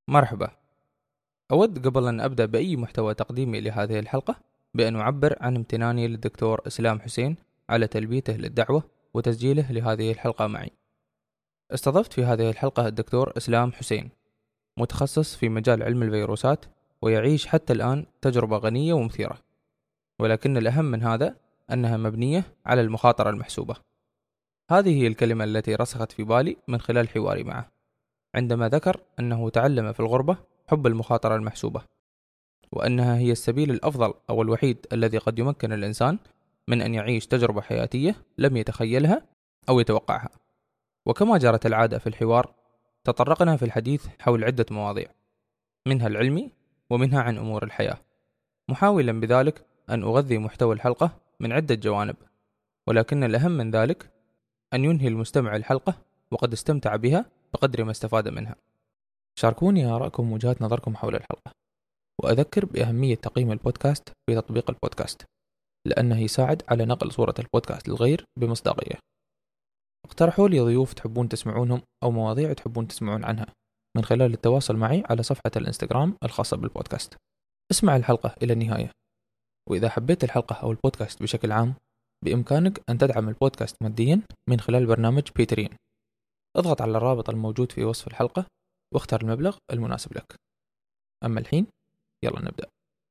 مرحبا أود قبل أن أبدأ بأي محتوى تقديمي لهذه الحلقة بأن أعبر عن امتناني للدكتور إسلام حسين على تلبيته للدعوة وتسجيله لهذه الحلقة معي استضفت في هذه الحلقة الدكتور إسلام حسين متخصص في مجال علم الفيروسات ويعيش حتى الآن تجربة غنية ومثيرة ولكن الأهم من هذا أنها مبنية على المخاطرة المحسوبة هذه هي الكلمة التي رسخت في بالي من خلال حواري معه عندما ذكر أنه تعلم في الغربة حب المخاطرة المحسوبة وأنها هي السبيل الأفضل أو الوحيد الذي قد يمكن الإنسان من أن يعيش تجربة حياتية لم يتخيلها أو يتوقعها وكما جرت العادة في الحوار تطرقنا في الحديث حول عدة مواضيع منها العلمي ومنها عن أمور الحياة محاولا بذلك أن أغذي محتوى الحلقة من عدة جوانب ولكن الأهم من ذلك أن ينهي المستمع الحلقة وقد استمتع بها بقدر ما استفاد منها شاركوني آراءكم وجهات نظركم حول الحلقة وأذكر بأهمية تقييم البودكاست في تطبيق البودكاست لأنه يساعد على نقل صورة البودكاست للغير بمصداقية اقترحوا لي ضيوف تحبون تسمعونهم أو مواضيع تحبون تسمعون عنها من خلال التواصل معي على صفحة الانستغرام الخاصة بالبودكاست اسمع الحلقة إلى النهاية وإذا حبيت الحلقة أو البودكاست بشكل عام بإمكانك أن تدعم البودكاست ماديا من خلال برنامج بيترين اضغط على الرابط الموجود في وصف الحلقة واختر المبلغ المناسب لك أما الحين يلا نبدأ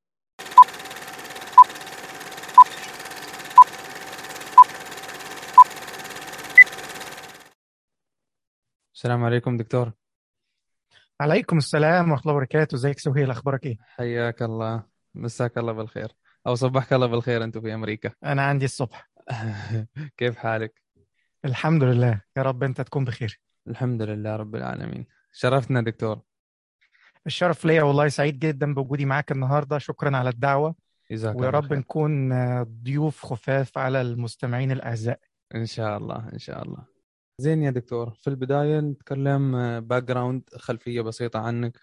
السلام عليكم دكتور عليكم السلام ورحمة الله وبركاته ازيك سهيل اخبارك ايه حياك الله مساك الله بالخير أو صبحك الله بالخير أنتم في أمريكا انا عندي الصبح كيف حالك؟ الحمد لله يا رب انت تكون بخير الحمد لله رب العالمين شرفتنا دكتور الشرف ليا والله سعيد جدا بوجودي معاك النهارده شكرا على الدعوة جزاك ويا الله رب خير نكون آه، ضيوف خفاف على المستمعين الاعزاء إن شاء الله إن شاء الله زين يا دكتور في البداية نتكلم باك جراوند خلفية بسيطة عنك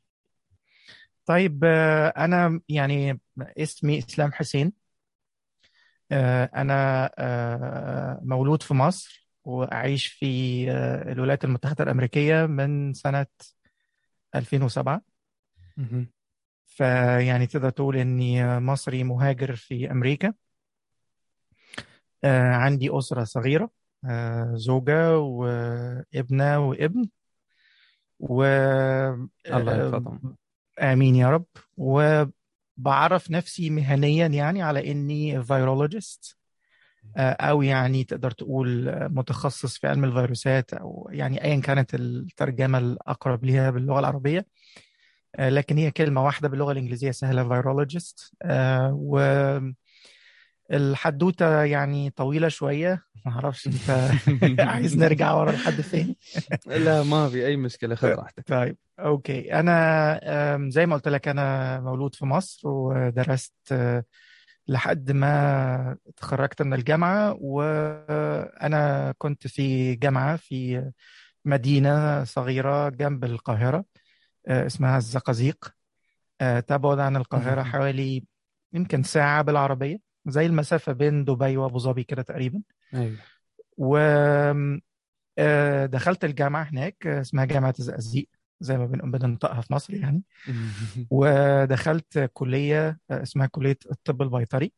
طيب آه، انا يعني اسمي اسلام حسين آه، انا آه، مولود في مصر واعيش في آه، الولايات المتحدة الامريكية من سنة 2007 مهم. فيعني تقدر تقول اني مصري مهاجر في امريكا آه، عندي اسره صغيره آه، زوجه وابنه وابن و الله آه، يحفظهم امين يا رب وبعرف نفسي مهنيا يعني على اني فيرولوجيست او يعني تقدر تقول متخصص في علم الفيروسات او يعني ايا كانت الترجمه الاقرب ليها باللغه العربيه آه، لكن هي كلمة واحدة باللغة الإنجليزية سهلة فيرولوجيست والحدوتة يعني طويلة شوية ما أعرفش أنت عايز نرجع ورا لحد فين لا ما في أي مشكلة خذ راحتك طيب أوكي أنا آم، زي ما قلت لك أنا مولود في مصر ودرست آه، لحد ما تخرجت من الجامعة وأنا كنت في جامعة في مدينة صغيرة جنب القاهرة آه، اسمها الزقازيق آه، تبعد عن القاهرة مهم. حوالي يمكن ساعة بالعربية زي المسافة بين دبي وأبو ظبي كده تقريبا أيوة ودخلت الجامعة هناك آه، اسمها جامعة الزقازيق زي ما بن- بننطقها في مصر يعني ودخلت كلية آه، اسمها كلية الطب البيطري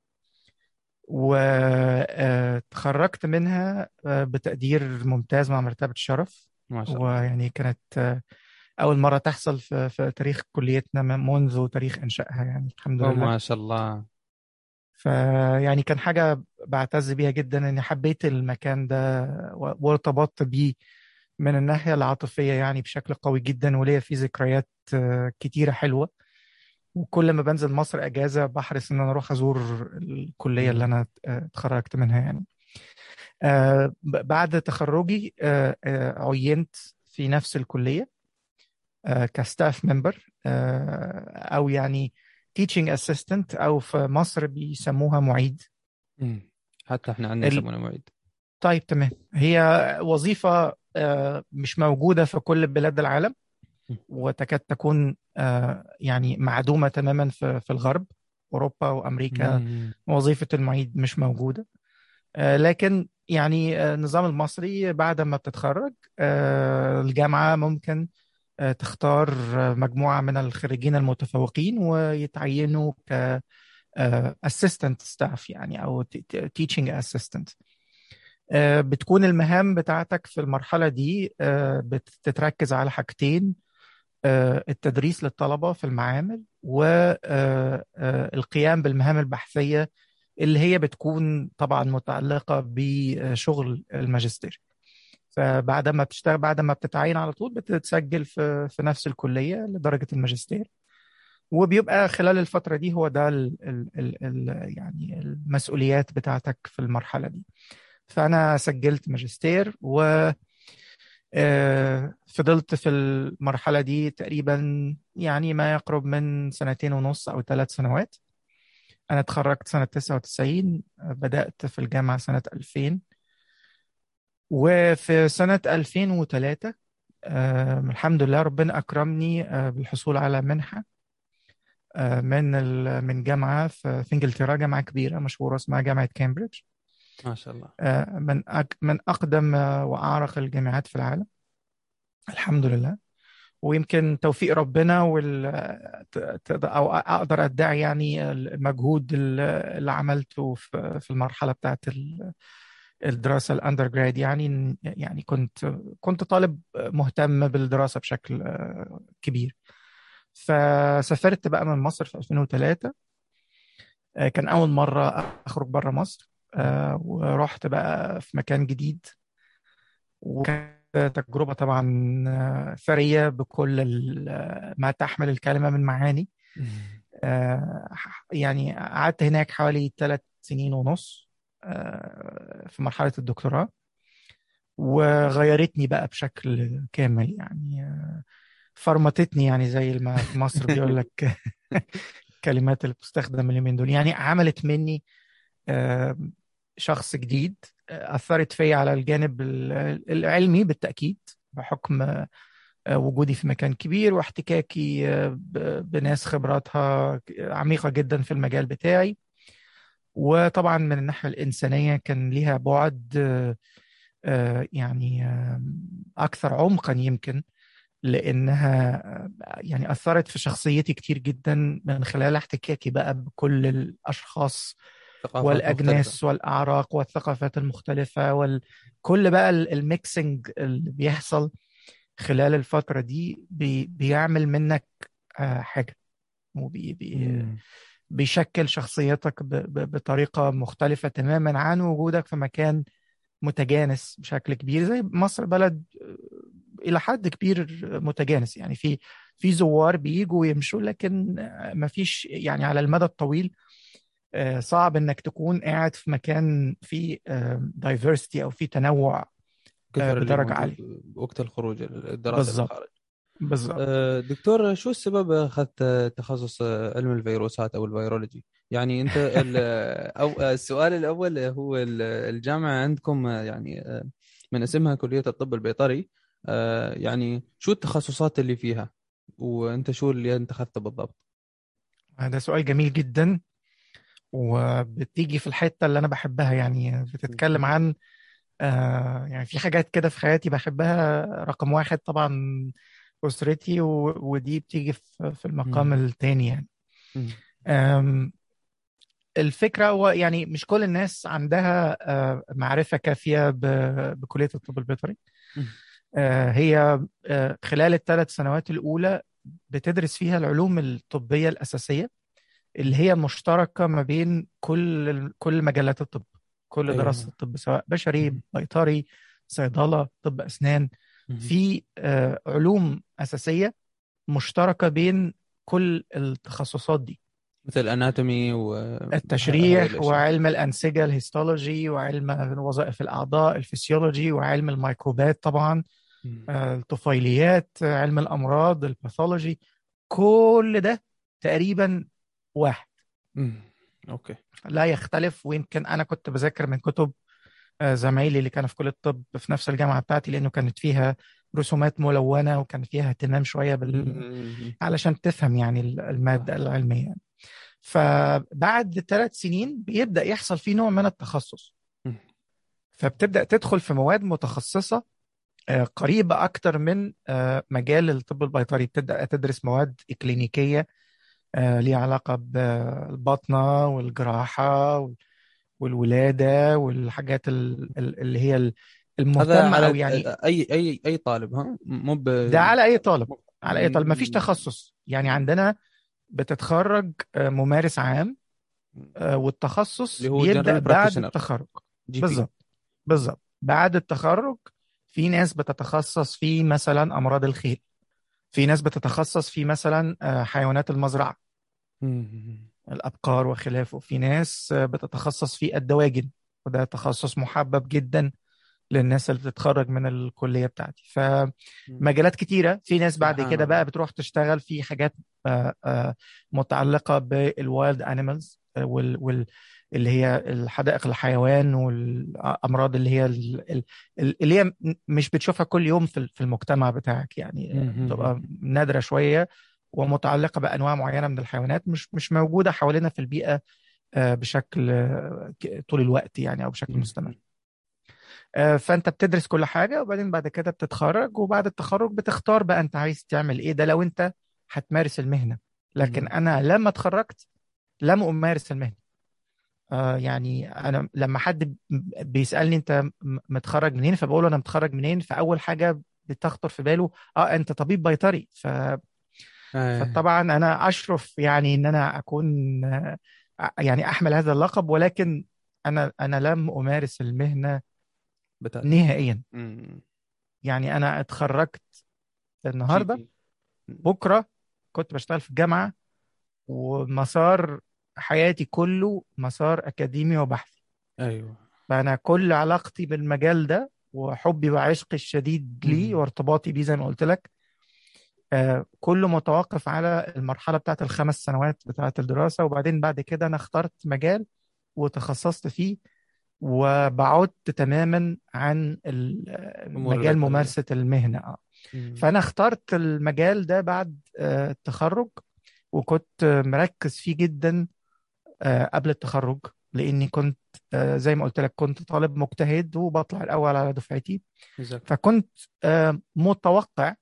وتخرجت منها آه، بتقدير ممتاز مع مرتبة الشرف ما شاء الله ويعني كانت آه، أول مرة تحصل في, في تاريخ كليتنا منذ تاريخ إنشائها يعني الحمد أوه، لله ما شاء الله فيعني كان حاجة بعتز بيها جدا إني حبيت المكان ده و- وارتبطت بيه من الناحية العاطفية يعني بشكل قوي جدا وليا فيه ذكريات آه، كتيرة حلوة وكل ما بنزل مصر أجازة بحرص إن أنا أروح أزور الكلية اللي مم. أنا آه، اتخرجت منها يعني آه، ب- بعد تخرجي آه، آه، عينت في نفس الكلية آه، كستاف ممبر أو يعني teaching assistant أو في مصر بيسموها معيد مم. حتى احنا عندنا ال... يسمونه معيد طيب تمام هي وظيفة آه، مش موجودة في كل بلاد العالم مم. وتكاد تكون آه، يعني معدومة تماما في في الغرب أوروبا وأمريكا مم. وظيفة المعيد مش موجودة آه، لكن يعني آه، النظام المصري بعد ما بتتخرج آه، الجامعة ممكن تختار مجموعة من الخريجين المتفوقين ويتعينوا ك assistant staff يعني أو teaching assistant بتكون المهام بتاعتك في المرحلة دي بتتركز على حاجتين التدريس للطلبة في المعامل والقيام بالمهام البحثية اللي هي بتكون طبعا متعلقة بشغل الماجستير فبعد ما بتشتغل بعد ما بتتعين على طول بتتسجل في في نفس الكليه لدرجه الماجستير وبيبقى خلال الفتره دي هو ده ال ال ال ال يعني المسؤوليات بتاعتك في المرحله دي فانا سجلت ماجستير و فضلت في المرحلة دي تقريبا يعني ما يقرب من سنتين ونص أو ثلاث سنوات أنا اتخرجت سنة 99 بدأت في الجامعة سنة 2000 وفي سنة 2003 آه الحمد لله ربنا أكرمني آه بالحصول على منحة آه من من جامعة في, في إنجلترا جامعة كبيرة مشهورة اسمها جامعة كامبريدج ما شاء الله آه من من أقدم وأعرق الجامعات في العالم الحمد لله ويمكن توفيق ربنا وال او اقدر ادعي يعني المجهود اللي عملته في المرحله بتاعت الدراسه الاندر جراد يعني يعني كنت كنت طالب مهتم بالدراسه بشكل كبير فسافرت بقى من مصر في 2003 كان اول مره اخرج بره مصر ورحت بقى في مكان جديد وكانت تجربه طبعا ثريه بكل ما تحمل الكلمه من معاني يعني قعدت هناك حوالي ثلاث سنين ونص في مرحلة الدكتوراه وغيرتني بقى بشكل كامل يعني فرمتتني يعني زي ما في مصر بيقول لك الكلمات اللي بتستخدم اليومين دول يعني عملت مني شخص جديد أثرت فيا على الجانب العلمي بالتأكيد بحكم وجودي في مكان كبير واحتكاكي بناس خبراتها عميقة جدا في المجال بتاعي وطبعا من الناحيه الانسانيه كان ليها بعد يعني اكثر عمقا يمكن لانها يعني اثرت في شخصيتي كتير جدا من خلال احتكاكي بقى بكل الاشخاص والاجناس مختلفة. والاعراق والثقافات المختلفه وكل بقى الميكسنج اللي بيحصل خلال الفتره دي بي بيعمل منك حاجه وبي بي بيشكل شخصيتك بطريقة مختلفة تماما عن وجودك في مكان متجانس بشكل كبير زي مصر بلد إلى حد كبير متجانس يعني في في زوار بيجوا ويمشوا لكن ما فيش يعني على المدى الطويل صعب انك تكون قاعد في مكان فيه دايفرستي او في تنوع بدرجه عاليه وقت الخروج الدراسه بالظبط بالظبط دكتور شو السبب اخذت تخصص علم الفيروسات او الفيرولوجي؟ يعني انت او السؤال الاول هو الجامعه عندكم يعني من اسمها كليه الطب البيطري يعني شو التخصصات اللي فيها؟ وانت شو اللي انت اخذته بالضبط؟ هذا سؤال جميل جدا وبتيجي في الحته اللي انا بحبها يعني بتتكلم عن آه يعني في حاجات كده في حياتي بحبها رقم واحد طبعا اسرتي و... ودي بتيجي في, في المقام مم. الثاني يعني مم. أم، الفكره هو يعني مش كل الناس عندها آه، معرفه كافيه ب- بكليه الطب البيطري مم. آه، هي آه، خلال الثلاث سنوات الاولى بتدرس فيها العلوم الطبيه الاساسيه اللي هي مشتركه ما بين كل كل مجالات الطب كل أيوة. دراسه الطب سواء بشري مم. بيطري صيدله طب اسنان مم. في آه، علوم اساسيه مشتركه بين كل التخصصات دي مثل اناتومي و هاي التشريح الأشياء. وعلم الأنسجة الهيستولوجي وعلم وظائف الأعضاء الفسيولوجي وعلم الميكروبات طبعا مم. آه، الطفيليات آه، علم الأمراض الباثولوجي كل ده تقريبا واحد مم. اوكي لا يختلف ويمكن أنا كنت بذاكر من كتب آه، زمايلي اللي كانوا في كلية الطب في نفس الجامعة بتاعتي لأنه كانت فيها رسومات ملونة وكان فيها اهتمام شوية بال... مم. علشان تفهم يعني المادة العلمية فبعد ثلاث سنين بيبدأ يحصل فيه نوع من التخصص مم. فبتبدأ تدخل في مواد متخصصة آه، قريبة أكتر من آه، مجال الطب البيطري بتبدأ تدرس مواد إكلينيكية آه، ليها علاقة بالبطنة والجراحة وال- والولادة والحاجات ال- ال- اللي هي ال- هذا المهتمة على أو يعني اي اي اي طالب ها مو ب ده على أي طالب على أي طالب مفيش مم. تخصص يعني عندنا بتتخرج آه، ممارس عام آه، والتخصص اللي هو بيبدأ جنرال بعد براكتيشنر التخرج جي بي بالظبط بالظبط بعد التخرج في ناس بتتخصص في مثلا أمراض الخيل في ناس بتتخصص في مثلا آه، حيوانات المزرعة مم. الأبقار وخلافه في ناس آه، بتتخصص في الدواجن وده تخصص محبب جدا للناس اللي بتتخرج من الكلية بتاعتي فمجالات كتيرة في ناس بعد سبحان كده الله بقى بتروح تشتغل في حاجات آه، آه، متعلقة بالوايلد انيمالز وال وال اللي هي الحدائق الحيوان والأمراض اللي هي ال- ال- ال- اللي هي م- مش بتشوفها كل يوم في في المجتمع بتاعك يعني مم. بتبقى نادرة شوية ومتعلقة بأنواع معينة من الحيوانات مش مش موجودة حوالينا في البيئة آه، بشكل آه، ك- طول الوقت يعني أو بشكل مستمر آه، فانت بتدرس كل حاجه وبعدين بعد كده بتتخرج وبعد التخرج بتختار بقى انت عايز تعمل ايه ده لو انت هتمارس المهنه لكن مم. انا لما اتخرجت لم امارس المهنه آه يعني انا لما حد ب- بيسالني انت م- متخرج منين فبقول له انا متخرج منين فاول حاجه بتخطر في باله اه انت طبيب بيطري ف... آه. فطبعا انا اشرف يعني ان انا اكون آه، يعني احمل هذا اللقب ولكن انا انا لم امارس المهنه بتاتا نهائيا مم. يعني انا اتخرجت جي النهارده بي بكره كنت بشتغل في الجامعه ومسار حياتي كله مسار اكاديمي وبحثي ايوه فانا كل علاقتي بالمجال ده وحبي وعشقي الشديد ليه مم. وارتباطي بيه زي ما قلت لك آه، كله متوقف على المرحله بتاعت الخمس سنوات بتاعت الدراسه وبعدين بعد كده انا اخترت مجال وتخصصت فيه وبعدت تماما عن ال- امور مجال البيطريه ممارسه المهنه آه. مم. فأنا اخترت المجال ده بعد آه، التخرج وكنت آه، مركز فيه جدا آه، قبل التخرج لأني كنت آه، زي ما قلت لك كنت طالب مجتهد وبطلع الأول على دفعتي جزاك فكنت آه، متوقع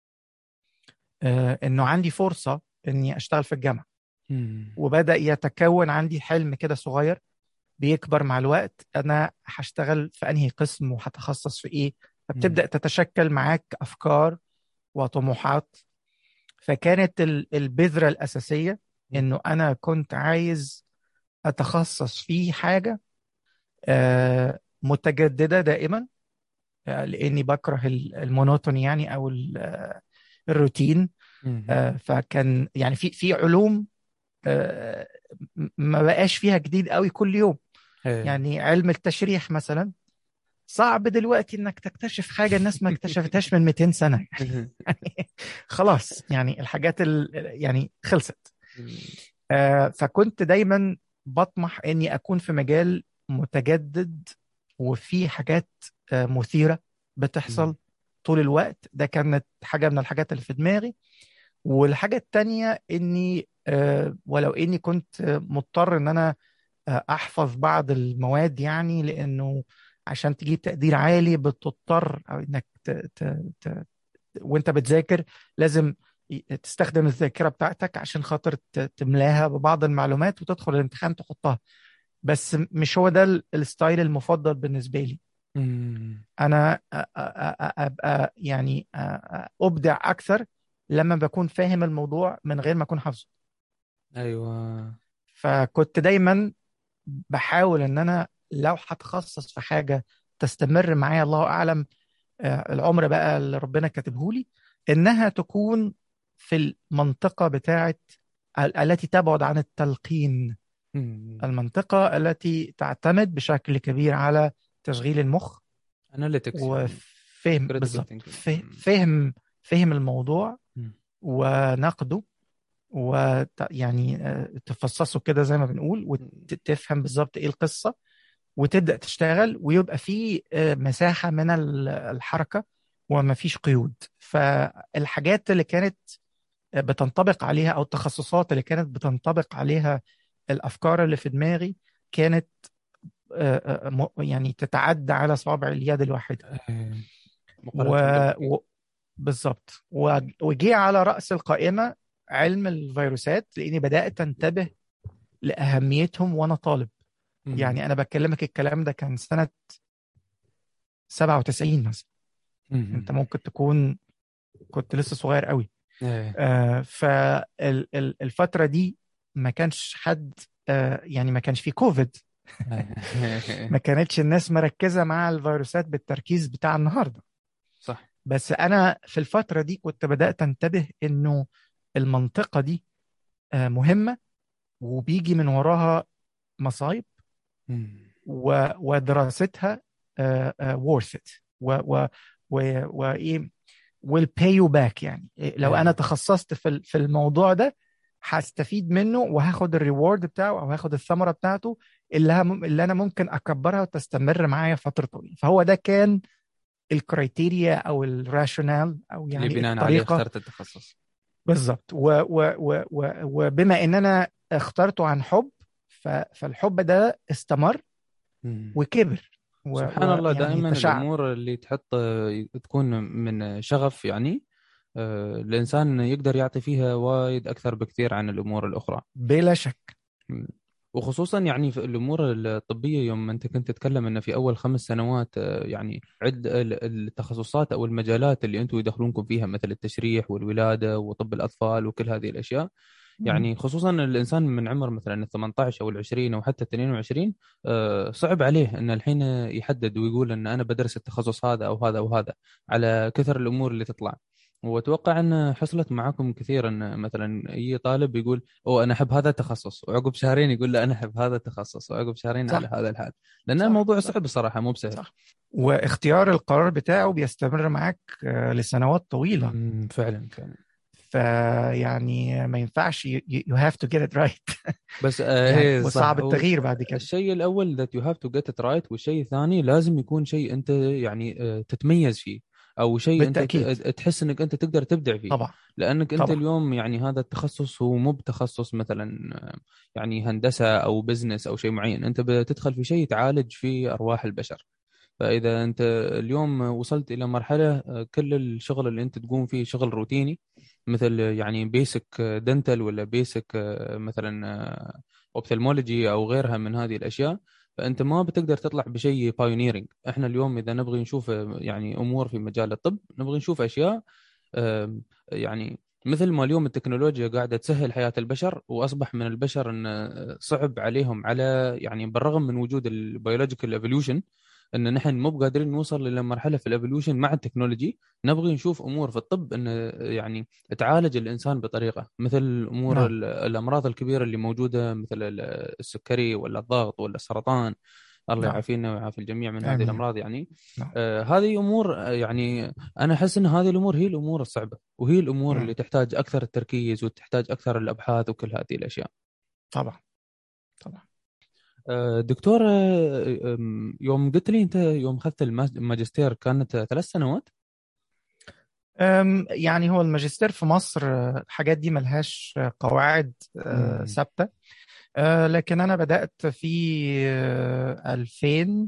آه، إنه عندي فرصة إني أشتغل في الجامعة مم. وبدأ يتكون عندي حلم كده صغير بيكبر مع الوقت أنا هشتغل في أنهي قسم وهتخصص في إيه مم. فبتبدأ تتشكل معاك أفكار وطموحات فكانت ال- البذرة الأساسية مم. إنه أنا كنت عايز أتخصص في حاجة آه، متجددة دائما آه، لأني بكره ال- المونوتوني يعني أو ال- آه، الروتين مم. آه، فكان يعني في في علوم آه، م- ما بقاش فيها جديد قوي كل يوم ايه يعني علم التشريح مثلا صعب دلوقتي انك تكتشف حاجه الناس ما اكتشفتهاش من 200 سنه مم. يعني خلاص يعني الحاجات ال... يعني خلصت مم. آه، فكنت دايما بطمح اني اكون في مجال متجدد وفي حاجات آه، مثيرة بتحصل مم. طول الوقت ده كانت حاجة من الحاجات اللي في دماغي والحاجة التانية اني آه، ولو اني كنت آه، مضطر ان انا آه، احفظ بعض المواد يعني لانه عشان تجيب تقدير عالي بتضطر او انك ت... ت... ت... وانت بتذاكر لازم ي- تستخدم الذاكرة بتاعتك عشان خاطر ت- تملاها ببعض المعلومات وتدخل الامتحان تحطها بس م- مش هو ده ال- الستايل المفضل بالنسبة لي مم. أنا أ- أ- أ- أبقى يعني أ- أ- أبدع أكثر لما بكون فاهم الموضوع من غير ما أكون حافظه ايوه فكنت دايما بحاول إن أنا لو هتخصص في حاجة تستمر معايا الله أعلم آه، العمر بقى اللي ربنا كاتبه لي إنها تكون في المنطقة بتاعت ال- التي تبعد عن التلقين مم. المنطقة التي تعتمد بشكل كبير على تشغيل المخ اناليتكس يعني وفهم critical بالظبط thinking. ف- مم. فهم فهم الموضوع مم. ونقده ويعني تفصصه كده زي ما بنقول وتفهم بالظبط ايه القصة وتبدأ تشتغل ويبقى في آه، مساحة من ال- الحركة وما فيش قيود فالحاجات اللي كانت بتنطبق عليها او التخصصات اللي كانت بتنطبق عليها الافكار اللي في دماغي كانت آه، آه، م- يعني تتعدى على صابع اليد الواحده إيه. و... و... بالظبط و... وجي على رأس القائمة علم الفيروسات لأني بدأت أنتبه لأهميتهم وأنا طالب مم. يعني أنا بكلمك الكلام ده كان سنة 97 مثلا مم. أنت ممكن تكون كنت لسه صغير قوي إيه. آه فالفترة دي ما كانش حد آه يعني ما كانش في كوفيد ما كانتش الناس مركزة مع الفيروسات بالتركيز بتاع النهاردة صح بس أنا في الفترة دي كنت بدأت أنتبه إنه المنطقة دي آه، مهمة وبيجي من وراها مصايب مم. و- ودراستها آه، آه، worth it و و و وإيه will pay you back يعني إيه، لو أيوة. أنا تخصصت في ال- في الموضوع ده هستفيد منه وهاخد الريورد بتاعه او هاخد الثمره بتاعته اللي, هم اللي انا ممكن اكبرها وتستمر معايا فتره طويله فهو ده كان الكرايتيريا او الراشونال او يعني اللي بناء عليه الطريقه اخترت التخصص بالظبط و و و و وبما ان انا اخترته عن حب ف- فالحب ده استمر مم. وكبر و- سبحان الله ويعني دائما تشعب. الامور اللي تحط تكون من شغف يعني آه، الانسان يقدر يعطي فيها وايد اكثر بكثير عن الامور الاخرى بلا شك وخصوصا يعني في الامور الطبيه يوم انت كنت تتكلم انه في اول خمس سنوات آه، يعني عد ال- التخصصات او المجالات اللي انتم يدخلونكم فيها مثل التشريح والولاده وطب الاطفال وكل هذه الاشياء يعني خصوصا الانسان من عمر مثلا ال 18 او ال 20 او حتى 22 آه، صعب عليه ان الحين يحدد ويقول ان انا بدرس التخصص هذا او هذا او هذا على كثر الامور اللي تطلع واتوقع ان حصلت معاكم كثير ان مثلا اي طالب يقول او انا احب هذا التخصص وعقب شهرين يقول لا انا احب هذا التخصص وعقب شهرين صح. على هذا الحال لان صح، الموضوع صح. صعب الصراحه مو بسهل صح. واختيار القرار بتاعه بيستمر معاك آه، لسنوات طويله مم، فعلا فعلا فيعني ما ينفعش you have to get it right بس آه يعني إيه، صح. وصعب هو التغيير بعد كده الشيء الاول that you have to get it right والشيء الثاني لازم يكون شيء انت يعني آه، تتميز فيه او شيء انت بالتأكيد. ت- تحس انك انت تقدر تبدع فيه طبعا لانك انت طبعا. اليوم يعني هذا التخصص هو مو بتخصص مثلا آه، يعني هندسه او بزنس او شيء معين انت بتدخل في شيء تعالج فيه ارواح البشر فاذا انت اليوم وصلت الى مرحله آه، كل الشغل اللي انت تقوم فيه شغل روتيني مثل يعني بيسك دنتال ولا بيسك مثلا اوبثالمولوجي او غيرها من هذه الاشياء فانت ما بتقدر تطلع بشيء بايونيرنج احنا اليوم اذا نبغي نشوف آه، يعني امور في مجال الطب نبغي نشوف اشياء آم، يعني مثل ما اليوم التكنولوجيا قاعده تسهل حياه البشر واصبح من البشر ان صعب عليهم على يعني بالرغم من وجود البيولوجيكال ايفولوشن ان نحن مو بقادرين نوصل الى مرحله في الايفولوشن مع التكنولوجي نبغي نشوف امور في الطب ان يعني تعالج الانسان بطريقه مثل امور نعم. ال- الامراض الكبيره اللي موجوده مثل ال- السكري ولا الضغط ولا السرطان الله نعم. يعافينا ويعافي الجميع من هذه آمين. الامراض يعني نعم. آه هذه امور آه، يعني انا احس ان هذه الامور هي الامور الصعبه وهي الامور مم. اللي تحتاج اكثر التركيز وتحتاج اكثر الابحاث وكل هذه الاشياء طبعا طبعا آه، دكتور آه، آم، يوم قلت لي انت يوم اخذت الماج- الماجستير كانت ثلاث سنوات أم، يعني هو الماجستير في مصر آه، الحاجات دي ملهاش آه، قواعد آه، مم. ثابتة آه، لكن أنا بدأت في آه، 2000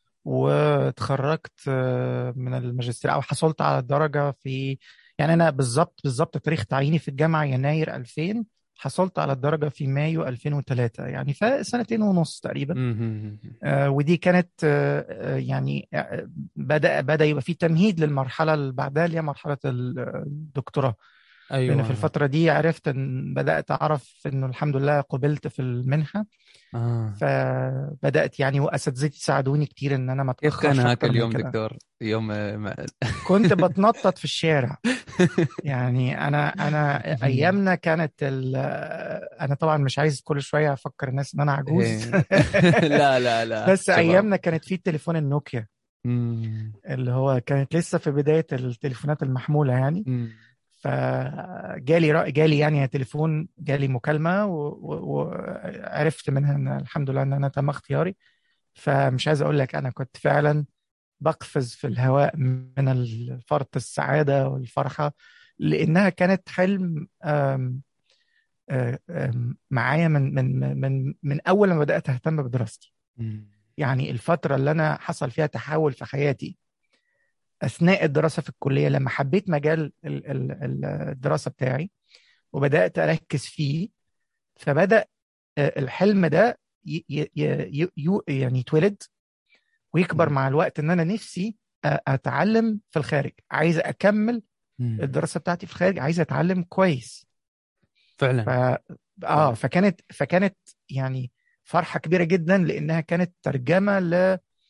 واتخرجت آه، من الماجستير أو حصلت على الدرجة في يعني أنا بالظبط بالظبط تاريخ تعييني في الجامعة يناير 2000 حصلت على الدرجة في مايو 2003 يعني فسنتين ونص تقريبا مم. آه، ودي كانت آه، آه، يعني آه، بدأ بدأ يبقى في تمهيد للمرحلة اللي بعدها اللي هي مرحلة الدكتوراه ايوه لأن في الفترة دي عرفت إن بدأت أعرف إنه الحمد لله قبلت في المنحة آه. فبدأت يعني وأساتذتي ساعدوني كتير إن أنا ما كيف كان أتأخرش هاك أكتر من اليوم كده دكتور يوم آه، ما- كنت بتنطط في الشارع يعني أنا أنا أيامنا كانت ال- أنا طبعا مش عايز كل شوية أفكر الناس إن أنا عجوز إيه. لا لا لا بس شباب. أيامنا كانت في التليفون النوكيا مم. اللي هو كانت لسه في بداية التليفونات المحمولة يعني مم. فجالي رأي جالي يعني تليفون جالي مكالمة و- و- وعرفت منها ان الحمد لله ان انا تم اختياري فمش عايز اقول لك انا كنت فعلا بقفز في الهواء من الفرط السعادة والفرحة لانها كانت حلم آم، آم، آم، معايا من من من من اول ما بدأت اهتم بدراستي مم. يعني الفترة اللي انا حصل فيها تحول في حياتي اثناء الدراسه في الكليه لما حبيت مجال ال- ال- ال- الدراسه بتاعي وبدات اركز فيه فبدا آه، الحلم ده ي- ي- ي- ي- يعني يتولد ويكبر مم. مع الوقت ان انا نفسي آه، اتعلم في الخارج عايز اكمل مم. الدراسه بتاعتي في الخارج عايز اتعلم كويس ف... فعلا اه فعلا فكانت فكانت يعني فرحه كبيره جدا لانها كانت ترجمه ل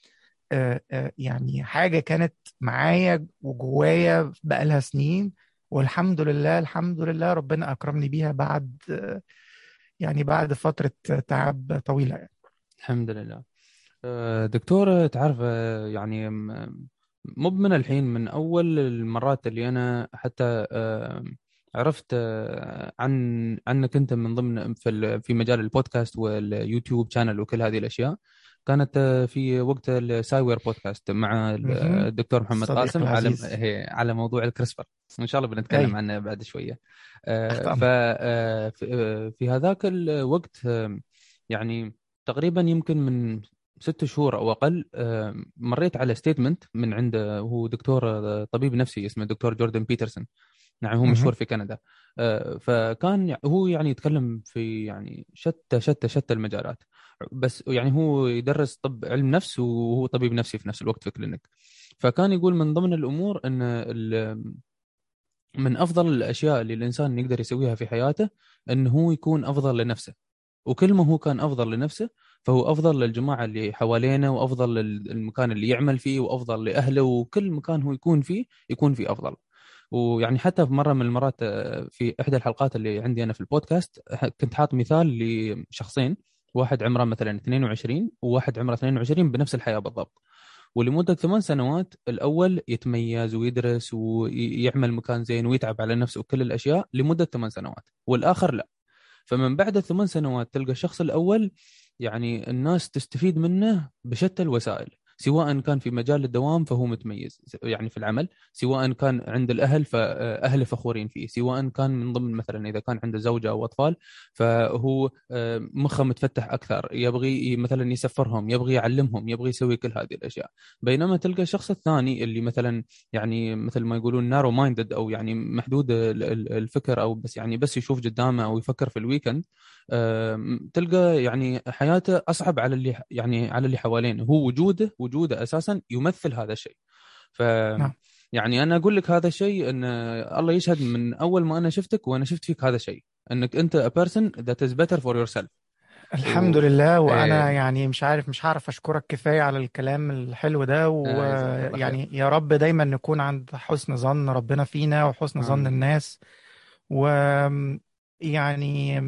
آه، آه، يعني حاجه كانت معايا وجوايا بقالها سنين والحمد لله الحمد لله ربنا اكرمني بيها بعد آه، يعني بعد فتره تعب طويله يعني. الحمد لله آه، دكتور تعرف آه، يعني م- مدمن الحين من أول المرات اللي أنا حتى آه، عرفت آه، عن عنك أنت من ضمن في ال- في مجال البودكاست واليوتيوب شانل وكل هذه الأشياء كانت آه، في وقت السايوير بودكاست مع ال- مهم. الدكتور محمد الصديق قاسم على العزيز هي- على موضوع الكريسبر إن شاء الله بنتكلم اي عنه بعد شوية تحت آه، ف امرك آه، في آه، في هذاك الوقت آه، يعني تقريبا يمكن من ست شهور او اقل آه، مريت على ستيتمنت من عند هو دكتور آه، طبيب نفسي اسمه دكتور جوردن بيترسون يعني هو مشهور مهم. في كندا آه، فكان يع- هو يعني يتكلم في يعني شتى شتى شتى المجالات بس يعني هو يدرس طب علم نفس وهو طبيب نفسي في نفس الوقت في كلينيك فكان يقول من ضمن الامور ان ال- من افضل الاشياء اللي الانسان يقدر يسويها في حياته انه هو يكون افضل لنفسه وكل ما هو كان افضل لنفسه فهو افضل للجماعه اللي حوالينه وافضل للمكان اللي يعمل فيه وافضل لاهله وكل مكان هو يكون فيه يكون فيه افضل ويعني حتى في مره من المرات آه، في احدى الحلقات اللي عندي انا في البودكاست ح- كنت حاط مثال لشخصين واحد عمره مثلا 22 وواحد عمره 22 بنفس الحياه بالضبط ولمده ثمان سنوات الاول يتميز ويدرس ويعمل مكان زين ويتعب على نفسه وكل الاشياء لمده ثمان سنوات والاخر لا فمن بعد الثمان سنوات تلقى الشخص الأول يعني الناس تستفيد منه بشتى الوسائل سواء كان في مجال الدوام فهو متميز يعني في العمل سواء كان عند الأهل فأهله فخورين فيه سواء كان من ضمن مثلا إذا كان عنده زوجة أو أطفال فهو آه، مخه متفتح أكثر يبغي مثلا يسفرهم يبغي يعلمهم يبغي يسوي كل هذه الأشياء بينما تلقى الشخص الثاني اللي مثلا يعني مثل ما يقولون نارو مايندد او يعني محدود ال- ال- الفكر او بس يعني بس يشوف قدامه او يفكر في الويكند آم، تلقى يعني حياته اصعب على اللي يعني على اللي حوالينه هو وجوده وجوده اساسا يمثل هذا الشيء ف نعم يعني انا اقول لك هذا الشيء ان الله يشهد من اول ما انا شفتك وانا شفت فيك هذا الشيء انك انت a person that is better for yourself الحمد و... لله وانا إيه... يعني مش عارف مش هعرف اشكرك كفايه على الكلام الحلو ده آه جزاك الله خير ويعني يا رب دايما نكون عند حسن ظن ربنا فينا وحسن ظن امين الناس و يعني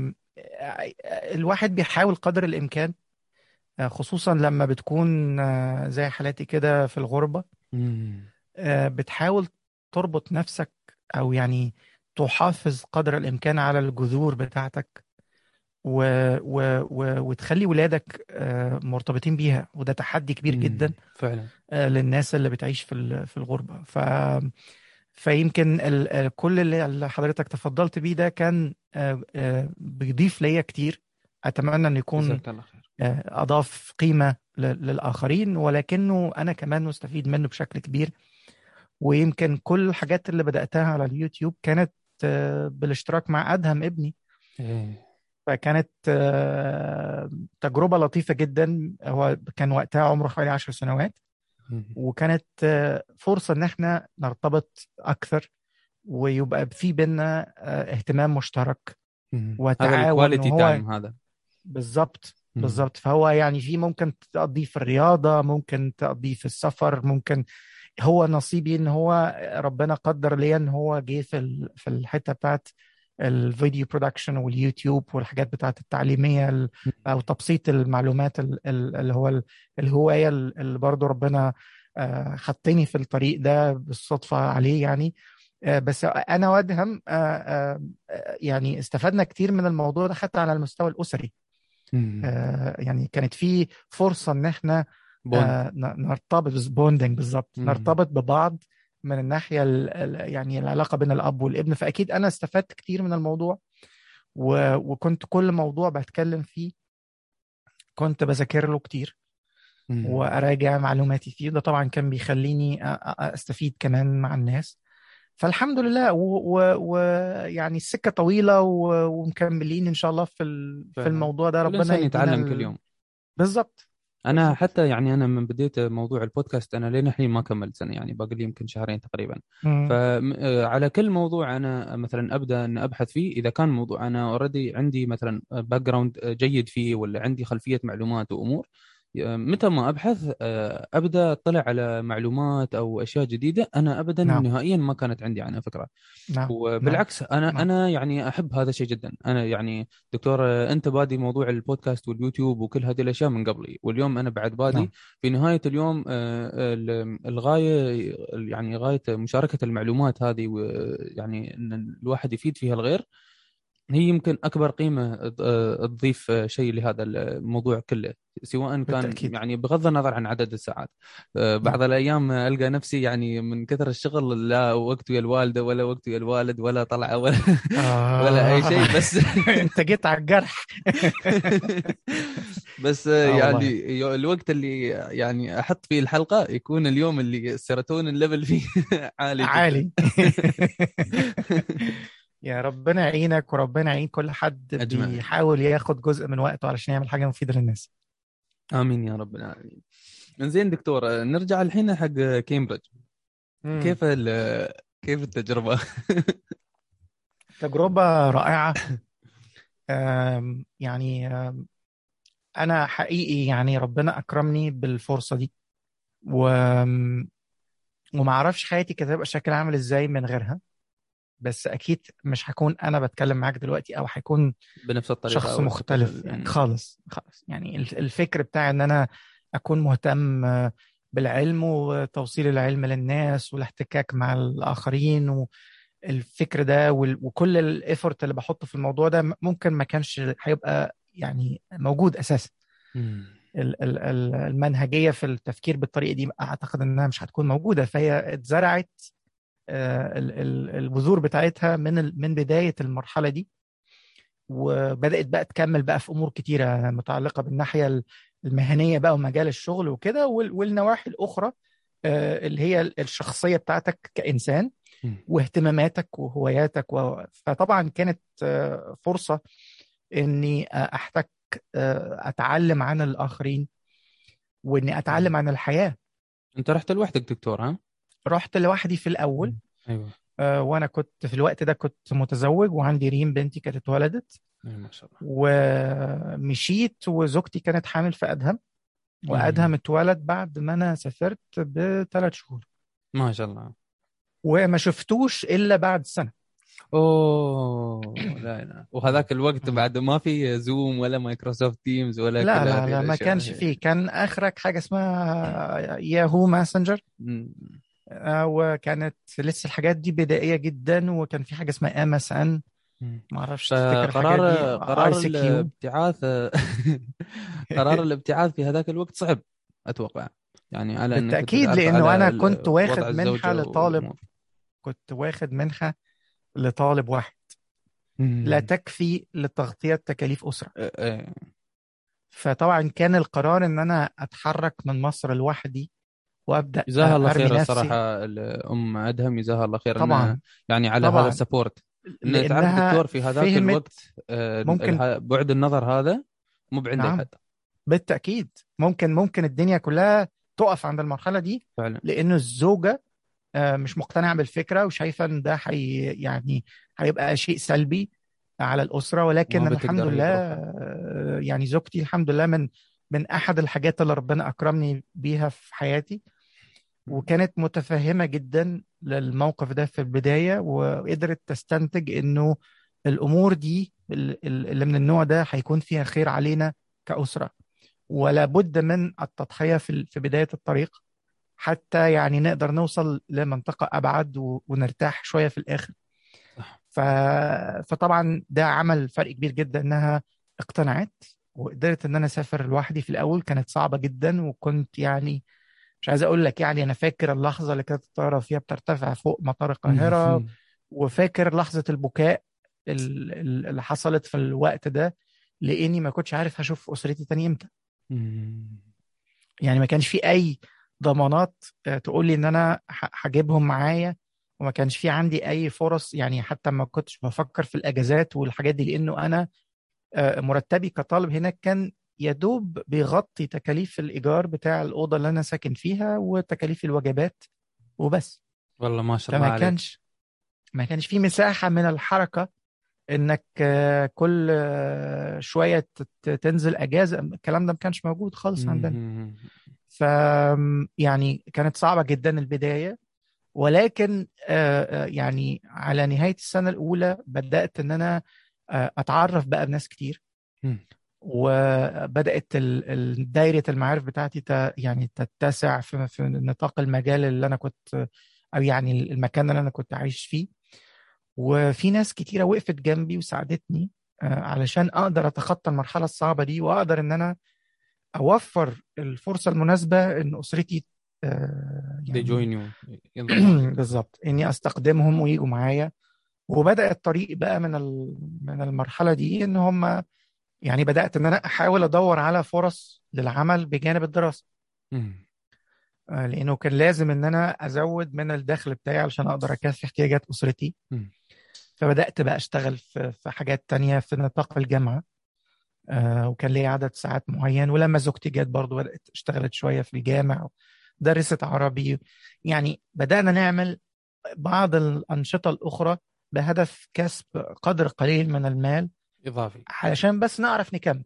الواحد بيحاول قدر الامكان خصوصا لما بتكون زي حالاتي كده في الغربه مم. بتحاول تربط نفسك او يعني تحافظ قدر الامكان على الجذور بتاعتك و... و... و... وتخلي ولادك آه، مرتبطين بيها وده تحدي كبير جدا مم. فعلا آه، للناس اللي بتعيش في ال- في الغربة ف فيمكن ال... ال- كل اللي اللي حضرتك تفضلت بيه ده كان آه، آه، بيضيف ليا كتير أتمنى أن يكون جزاك الله خير آه، أضاف قيمة ل- للآخرين ولكنه أنا كمان مستفيد منه بشكل كبير ويمكن كل الحاجات اللي بدأتها على اليوتيوب كانت آه، بالاشتراك مع أدهم ابني إيه. فكانت آه، تجربة لطيفة جدا هو كان وقتها عمره حوالي عشر سنوات مم. وكانت آه، فرصة إن احنا نرتبط أكثر ويبقى في بينا آه، اهتمام مشترك مم. هذا وتعاون الكواليتي وهو تايم هذا بالظبط مم. بالظبط فهو يعني في ممكن تقضيه في الرياضة ممكن تقضيه في السفر ممكن هو نصيبي ان هو ربنا قدر ليا ان هو جه في ال- في الحته بتاعت الفيديو برودكشن واليوتيوب والحاجات بتاعت التعليميه ال- او تبسيط المعلومات ال- ال- اللي هو ال- الهوايه اللي برضو ربنا آه، حطني في الطريق ده بالصدفه عليه يعني آه، بس انا وادهم آه، آه، آه، يعني استفدنا كتير من الموضوع ده حتى على المستوى الاسري مم. آه، يعني كانت في فرصه ان احنا بوند آه، ن- نرتبط بوندنج بالظبط مم. نرتبط ببعض من الناحيه ال- ال- يعني العلاقه بين الاب والابن فاكيد انا استفدت كتير من الموضوع و... وكنت كل موضوع بتكلم فيه كنت بذاكر له كتير واراجع معلوماتي فيه وده طبعا كان بيخليني أ- أ- استفيد كمان مع الناس فالحمد لله ويعني السكه طويله و- ومكملين ان شاء الله في ال- في فعلا. الموضوع ده ربنا الانسان يدينا يتعلم ال- كل يوم بالظبط انا بالظبط. حتى يعني انا من بديت موضوع البودكاست انا لين الحين ما كملت سنه يعني باقي لي يمكن شهرين تقريبا مم. فعلى كل موضوع انا مثلا ابدا ان ابحث فيه اذا كان موضوع انا اوريدي عندي مثلا باك جراوند جيد فيه ولا عندي خلفيه معلومات وامور متى ما ابحث ابدا اطلع على معلومات او اشياء جديده انا ابدا نعم. نهائيا ما كانت عندي عنها فكره نعم وبالعكس انا نعم. انا يعني احب هذا الشيء جدا انا يعني دكتور انت بادي موضوع البودكاست واليوتيوب وكل هذه الاشياء من قبلي واليوم انا بعد بادي نعم. في نهايه اليوم آه، ال- الغايه يعني غايه مشاركه المعلومات هذه ويعني ان الواحد يفيد فيها الغير هي يمكن اكبر قيمه آه، تضيف آه، شيء لهذا الموضوع كله سواء كان بالتأكيد. يعني بغض النظر عن عدد الساعات آه، بعض الايام القى نفسي يعني من كثر الشغل لا وقت ويا الوالده ولا وقت ويا الوالد ولا طلعه ولا ولا اي شيء بس انت جيت على الجرح بس آه يعني يو- الوقت اللي يعني احط فيه الحلقه يكون اليوم اللي السيروتونين ليفل فيه عالي جداً. عالي يا ربنا يعينك وربنا يعين كل حد أجمعين. بيحاول ياخد جزء من وقته علشان يعمل حاجه مفيده للناس امين يا رب العالمين زين دكتور نرجع الحين حق كامبريدج كيف ال- كيف التجربه؟ تجربة رائعة آم، يعني آم، أنا حقيقي يعني ربنا أكرمني بالفرصة دي و وما أعرفش حياتي كانت هتبقى شكل عامل إزاي من غيرها بس أكيد مش هكون أنا بتكلم معاك دلوقتي أو هيكون بنفس الطريقه شخص أو مختلف الشكل- يعني مم. خالص خالص يعني الف- الفكر بتاع ان انا اكون مهتم آه، بالعلم وتوصيل العلم للناس والاحتكاك مع الاخرين والفكر ده وال- وكل الايفورت اللي بحطه في الموضوع ده م- ممكن ما كانش هيبقى يعني موجود اساسا مم. ال- ال- ال- المنهجيه في التفكير بالطريقه دي اعتقد انها مش هتكون موجوده فهي اتزرعت آه، ال- ال- البذور بتاعتها من ال- من بدايه المرحله دي وبدات بقى تكمل بقى في امور كتيره متعلقه بالناحيه المهنيه بقى ومجال الشغل وكده وال- والنواحي الاخرى آه، اللي هي الشخصيه بتاعتك كانسان مم. واهتماماتك وهواياتك و... فطبعا كانت آه، فرصه اني آه، احتك آه، اتعلم عن الاخرين واني اتعلم عن الحياه انت رحت لوحدك دكتور ها؟ رحت لوحدي في الاول ايوه آه، وانا كنت في الوقت ده كنت متزوج وعندي ريم بنتي كانت اتولدت أيوة ما شاء الله ومشيت وزوجتي كانت حامل في ادهم وادهم اتولد بعد ما انا سافرت بثلاث شهور ما شاء الله وما شفتوش الا بعد سنه اوه لا لا وهذاك الوقت بعد ما في زوم ولا مايكروسوفت تيمز ولا لا كل لا هذه لا ما الأشياء. كانش فيه كان اخرك حاجه اسمها ياهو ماسنجر مم. آه، وكانت لسه الحاجات دي بدائيه جدا وكان في حاجه اسمها ام اس ان مم. ما اعرفش تفتكر فقرار الحاجات دي قرار ICQ. الابتعاث قرار الابتعاث في هذاك الوقت صعب اتوقع يعني على انك بالتأكيد، تتعرف لأنه على أنا ال- كنت واخد وضع منحة الزوجة لطالب. والأمور. كنت واخد منحه لطالب واحد مم. لا تكفي لتغطيه تكاليف اسره إيه، إيه. فطبعا كان القرار ان انا اتحرك من مصر لوحدي وابدا جزاها الله ارمي خير نفسي الصراحه ام ادهم جزاها الله خير طبعا إنها يعني على طبعاً. هذا السبورت ان تعرف لانها دكتور في هذاك فهمت الوقت آه، ممكن- الها- بعد النظر هذا مو بعند نعم. احد بالتاكيد ممكن ممكن الدنيا كلها تقف عند المرحله دي فعلا لانه الزوجه آه، مش مقتنعه بالفكره وشايفه ان ده حي يعني هيبقى شيء سلبي على الاسره ولكن ما أنا بتقدر الحمد هي لله تروح. آه، يعني زوجتي الحمد لله من من احد الحاجات اللي ربنا اكرمني بيها في حياتي وكانت متفهمه جدا للموقف ده في البدايه وقدرت تستنتج انه الامور دي ال- ال- اللي من النوع ده هيكون فيها خير علينا كاسره ولا بد من التضحيه في ال- في بدايه الطريق حتى يعني نقدر نوصل لمنطقه ابعد و- ونرتاح شويه في الاخر صح. ف... فطبعا ده عمل فرق كبير جدا انها اقتنعت وقدرت ان انا اسافر لوحدي في الاول كانت صعبه جدا وكنت يعني مش عايز اقول لك يعني انا فاكر اللحظه اللي كانت الطياره فيها بترتفع فوق مطار القاهره وفاكر لحظه البكاء ال- ال- اللي حصلت في الوقت ده لاني ما كنتش عارف هشوف اسرتي تاني امتى مم. يعني ما كانش في اي ضمانات آه، تقول لي ان انا ه- هجيبهم معايا وما كانش في عندي اي فرص يعني حتى ما كنتش بفكر في الاجازات والحاجات دي لانه انا آه، مرتبي كطالب هناك كان يدوب بيغطي تكاليف الايجار بتاع الاوضه اللي انا ساكن فيها وتكاليف الوجبات وبس والله ما شاء الله فما عليك كانش ما كانش في مساحه من الحركه انك آه، كل آه، شويه تت- تنزل اجازه الكلام ده ما كانش موجود خالص عندنا مم. ف يعني كانت صعبه جدا البدايه ولكن آه، آه، يعني على نهايه السنه الاولى بدات ان انا آه، اتعرف بقى بناس كتير مم. وبدات ال- ال- دايره المعارف بتاعتي ت- يعني تتسع في في نطاق المجال اللي انا كنت او يعني المكان اللي انا كنت عايش فيه وفي ناس كتيره وقفت جنبي وساعدتني آه، علشان اقدر اتخطى المرحله الصعبه دي واقدر ان انا اوفر الفرصه المناسبه ان اسرتي آه، they يعني join you ينضموا لك. بالظبط اني استخدمهم ويجوا معايا وبدا الطريق بقى من ال- من المرحله دي ان هم يعني بدات ان انا احاول ادور على فرص للعمل بجانب الدراسه مم. آه، لانه كان لازم ان انا ازود من الدخل بتاعي علشان اقدر اكفي احتياجات اسرتي مم. فبدات بقى اشتغل في في حاجات تانية في نطاق الجامعه آه، وكان لي عدد ساعات معين ولما زوجتي جت برضو بدات اشتغلت شويه في الجامع درست عربي يعني بدانا نعمل بعض الانشطه الاخرى بهدف كسب قدر قليل من المال اضافي علشان بس نعرف نكمل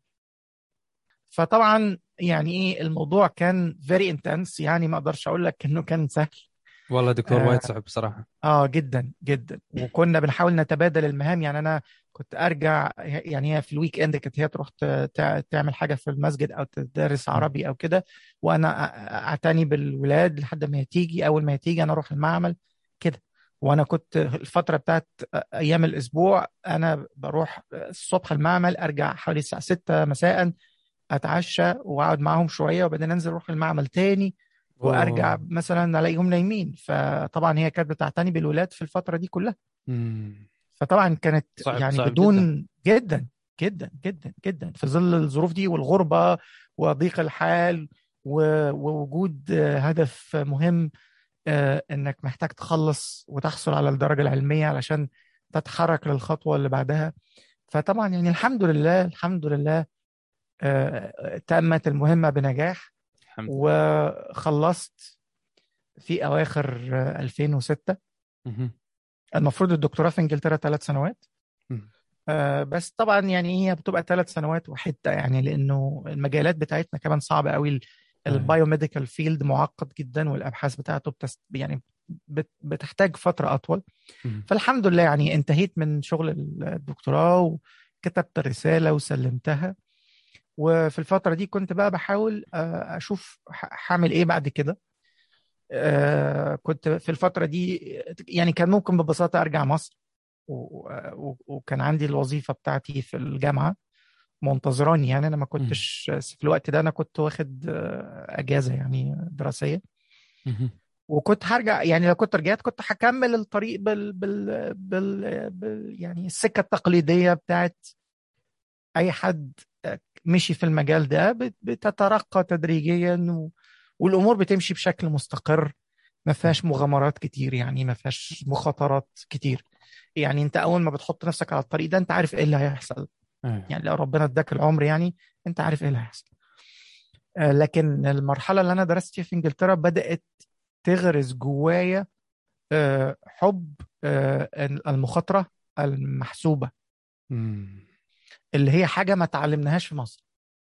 فطبعا يعني ايه الموضوع كان very intense يعني ما اقدرش اقول لك انه كان سهل والله دكتور آه. وايد صعب بصراحه اه جدا جدا وكنا بنحاول نتبادل المهام يعني انا كنت ارجع يعني هي في الويك اند كانت هي تروح ت- تع- تعمل حاجه في المسجد او تدرس عربي او كده وانا أ- اعتني بالولاد لحد ما هي تيجي اول ما هي تيجي انا اروح المعمل كده وانا كنت الفتره بتاعت ايام الاسبوع انا بروح الصبح المعمل ارجع حوالي الساعه 6 مساء اتعشى واقعد معاهم شويه وبعدين انزل اروح المعمل تاني وارجع أوه. مثلا الاقيهم نايمين فطبعا هي كانت بتعتني بالولاد في الفتره دي كلها مم. فطبعا كانت صعب- يعني صعب بدون جدا جدا جدا جدا في ظل الظروف دي والغربه وضيق الحال و- ووجود آه، هدف مهم آه، انك محتاج تخلص وتحصل على الدرجه العلميه علشان تتحرك للخطوه اللي بعدها فطبعا يعني الحمد لله الحمد لله آه، تمت المهمه بنجاح الحمد لله وخلصت في اواخر آه، 2006 مهم. المفروض الدكتوراه في انجلترا ثلاث سنوات مم. آه، بس طبعا يعني هي بتبقى ثلاث سنوات وحته يعني لانه المجالات بتاعتنا كمان صعبه قوي البايوميديكال فيلد معقد جدا والابحاث بتاعته بتست يعني بت- بتحتاج فتره اطول مم. فالحمد لله يعني انتهيت من شغل الدكتوراه وكتبت الرساله وسلمتها وفي الفتره دي كنت بقى بحاول آه، اشوف ح- هعمل ايه بعد كده آه، كنت في الفتره دي يعني كان ممكن ببساطه ارجع مصر و- و- وكان عندي الوظيفه بتاعتي في الجامعه منتظراني يعني انا ما كنتش في الوقت ده انا كنت واخد آه، اجازه يعني دراسيه مهم. وكنت هرجع يعني لو كنت رجعت كنت هكمل الطريق بال بال بال, بال يعني السكه التقليديه بتاعت اي حد مشي في المجال ده بت- بتترقى تدريجيا و... والامور بتمشي بشكل مستقر ما فيهاش مغامرات كتير يعني ما فيهاش مخاطرات كتير يعني انت اول ما بتحط نفسك على الطريق ده انت عارف ايه اللي هيحصل أيوة. يعني لو ربنا اداك العمر يعني انت عارف ايه اللي هيحصل آه، لكن المرحله اللي انا درست فيها في انجلترا بدات تغرس جوايا آه، حب آه، المخاطره المحسوبه مم. اللي هي حاجه ما تعلمناهاش في مصر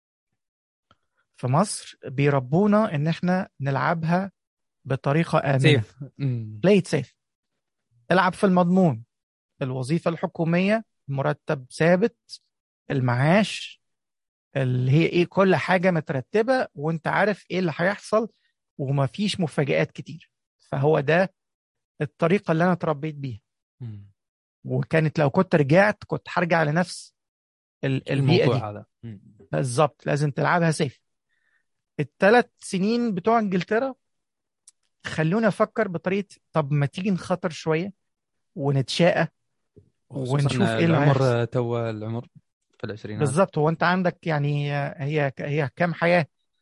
في مصر بيربونا ان احنا نلعبها بطريقه امنه سيف مم. بلاي سيف العب في المضمون الوظيفه الحكوميه مرتب ثابت المعاش اللي هي ايه كل حاجه مترتبه وانت عارف ايه اللي هيحصل ومفيش مفاجآت كتير فهو ده الطريقه اللي انا اتربيت بيها مم. وكانت لو كنت رجعت كنت هرجع لنفس ال- البيئه دي الموضوع هذا مم. بالظبط لازم تلعبها سيف الثلاث سنين بتوع انجلترا خلوني افكر بطريقه طب ما تيجي نخاطر شويه ونتشاقى خصوصاً ونشوف ايه اللي العمر هيحصل تو العمر في العشرينات بالظبط هو انت عندك يعني هي هي كام حياه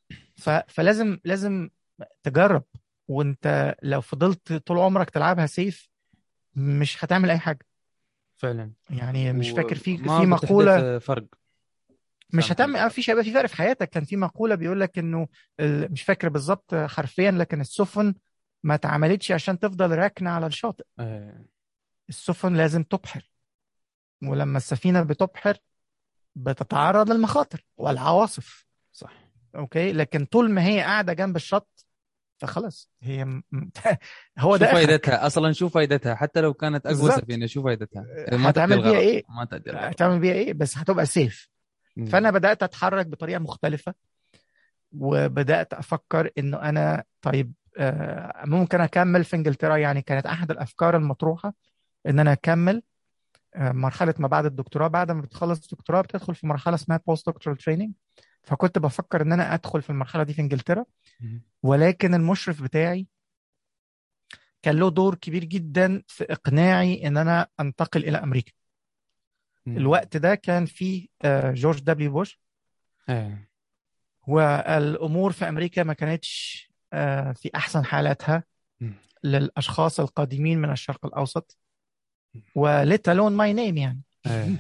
ف... فلازم لازم تجرب وانت لو فضلت طول عمرك تلعبها سيف مش هتعمل اي حاجه فعلا يعني مش فاكر في ما في بتحدث مقوله فرق مش سامحني. هتعمل آه، في شيء في فرق في حياتك كان في مقوله بيقول لك انه ال- مش فاكر بالظبط حرفيا لكن السفن ما اتعملتش عشان تفضل راكنه على الشاطئ آه، السفن لازم تبحر ولما السفينه بتبحر بتتعرض للمخاطر والعواصف صح اوكي لكن طول ما هي قاعده جنب الشط فخلاص هي م... هو شو ده آخرك. فائدتها اصلا شو فائدتها حتى لو كانت اقوى بالظبط. سفينه شو فائدتها إذا ما هتعمل تأدي بيها الغرض. إيه؟ ما تأدي الغرض. هتعمل بيها ايه بس هتبقى سيف مم. فانا بدات اتحرك بطريقه مختلفه وبدات افكر انه انا طيب آه، ممكن اكمل في انجلترا يعني كانت احد الافكار المطروحه ان انا اكمل آه، مرحله ما بعد الدكتوراه بعد ما بتخلص الدكتوراه بتدخل في مرحله اسمها بوست دكتورال تريننج فكنت بفكر ان انا ادخل في المرحله دي في انجلترا مم. ولكن المشرف بتاعي كان له دور كبير جدا في اقناعي ان انا انتقل الى امريكا مم. الوقت ده كان فيه آه، جورج دبليو بوش إيه. والامور في امريكا ما كانتش آه، في احسن حالاتها مم. للاشخاص القادمين من الشرق الاوسط وليت الون ماي نيم يعني إيه.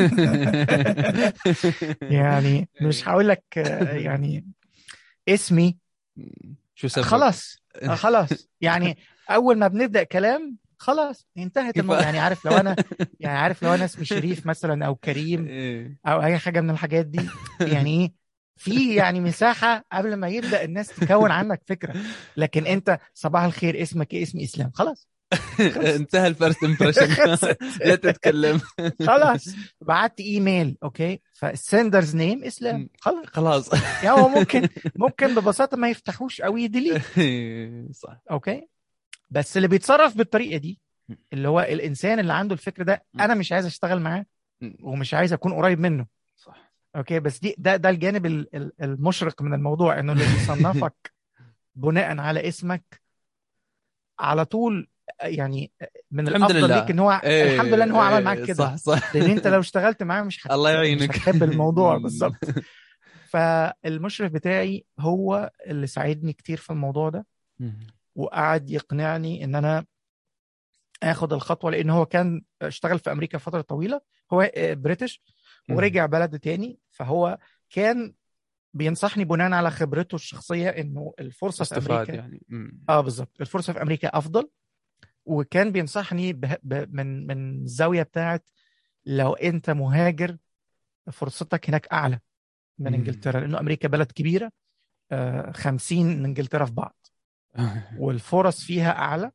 يعني مش هقول لك آه، يعني اسمي شو سبب خلاص آه، خلاص يعني اول ما بنبدا كلام خلاص انتهت كيف- الموضوع يعني عارف لو انا يعني عارف لو انا اسمي شريف مثلا او كريم إيه. او اي حاجه من الحاجات دي يعني ايه في يعني مساحه قبل ما يبدا الناس تكون عنك فكره لكن انت صباح الخير اسمك ايه اسمي اسلام خلاص انتهى الفيرست امبريشن خلصت. لا تتكلم خلاص بعت ايميل اوكي فالسندرز نيم اسلام خلاص خلاص يعني هو ممكن ممكن ببساطه ما يفتحوش او يديليت صح اوكي بس اللي بيتصرف بالطريقه دي اللي هو الانسان اللي عنده الفكر ده انا مش عايز اشتغل معاه ومش عايز اكون قريب منه صح اوكي بس دي ده ده الجانب ال- ال- المشرق من الموضوع انه اللي بيصنفك بناء على اسمك على طول يعني من الحمد الافضل لله. ليك ان هو إيه، الحمد لله ان هو عمل إيه، معاك كده صح صح لان انت لو اشتغلت معاه مش هت... الله يعينك مش هتحب الموضوع بالظبط فالمشرف بتاعي هو اللي ساعدني كتير في الموضوع ده وقعد يقنعني ان انا اخد الخطوه لان هو كان اشتغل في امريكا فتره طويله هو آه، بريتش ورجع بلده تاني فهو كان بينصحني بناء على خبرته الشخصيه انه الفرصه في استفاد امريكا يعني مم. اه بالظبط الفرصه في امريكا افضل وكان بينصحني به... ب... من من الزاويه بتاعت لو انت مهاجر فرصتك هناك اعلى من مم. انجلترا لانه امريكا بلد كبيره آه 50 من انجلترا في بعض والفرص فيها اعلى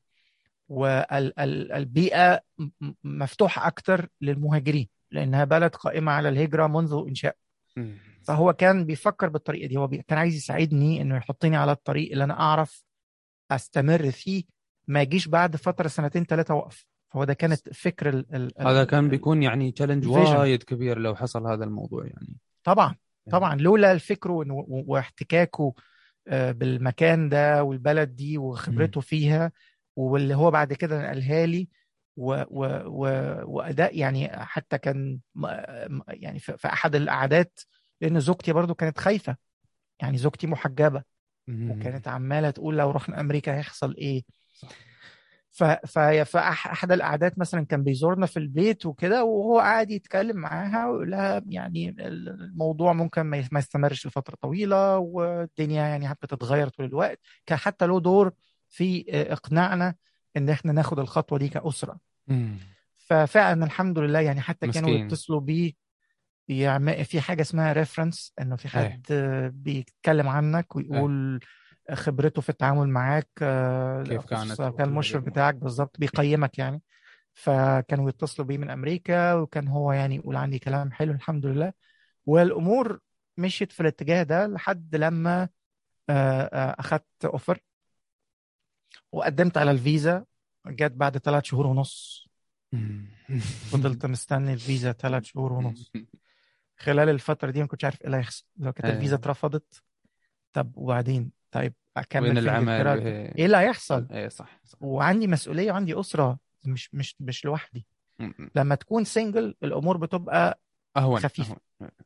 والبيئه مفتوحه اكتر للمهاجرين لانها بلد قائمه على الهجره منذ انشاء مم. فهو كان بيفكر بالطريقه دي هو بي... كان عايز يساعدني انه يحطني على الطريق اللي انا اعرف استمر فيه ما يجيش بعد فتره سنتين ثلاثه وقف فهو ده كانت فكر ال... ال... هذا ال- كان بيكون يعني تشالنج الفيجن. وايد كبير لو حصل هذا الموضوع يعني طبعا طبعا لولا الفكر و- و- واحتكاكه آه، بالمكان ده والبلد دي وخبرته فيها واللي هو بعد كده نقلها لي و و و واداء يعني حتى كان م- م- يعني في في احد القعدات لان زوجتي برضو كانت خايفه يعني زوجتي محجبه مم. وكانت عماله تقول لو رحنا امريكا هيحصل ايه ف ف في أح- احد القعدات مثلا كان بيزورنا في البيت وكده وهو قاعد يتكلم معاها ويقول لها يعني الموضوع ممكن ما ما يستمرش لفتره طويله والدنيا يعني بتتغير طول الوقت كان حتى له دور في اقناعنا ان احنا ناخد الخطوه دي كاسره مم. ففعلا الحمد لله يعني حتى كانوا مسكين. يتصلوا بيه يعمل في حاجه اسمها ريفرنس انه في حد بيتكلم عنك ويقول خبرته في التعامل معاك آه، كيف كانت خصوصاً كان المشرف وكذا. بتاعك بالظبط بيقيمك يعني فكانوا يتصلوا بيه من امريكا وكان هو يعني يقول عندي كلام حلو الحمد لله والامور مشيت في الاتجاه ده لحد لما آه، آه، اخدت اوفر وقدمت على الفيزا جت بعد ثلاث شهور ونص مم. فضلت مستني الفيزا ثلاث شهور ونص خلال الفترة دي ما كنتش عارف ايه اللي هيحصل لو كانت أيوة. الفيزا اترفضت طب وبعدين طيب اكمل وين في العمل انجلترا وهي- ايه اللي هيحصل ايه صح صح وعندي مسؤولية وعندي أسرة مش مش مش لوحدي مم. لما تكون سنجل الأمور بتبقى اهون خفيفة. أهون. صح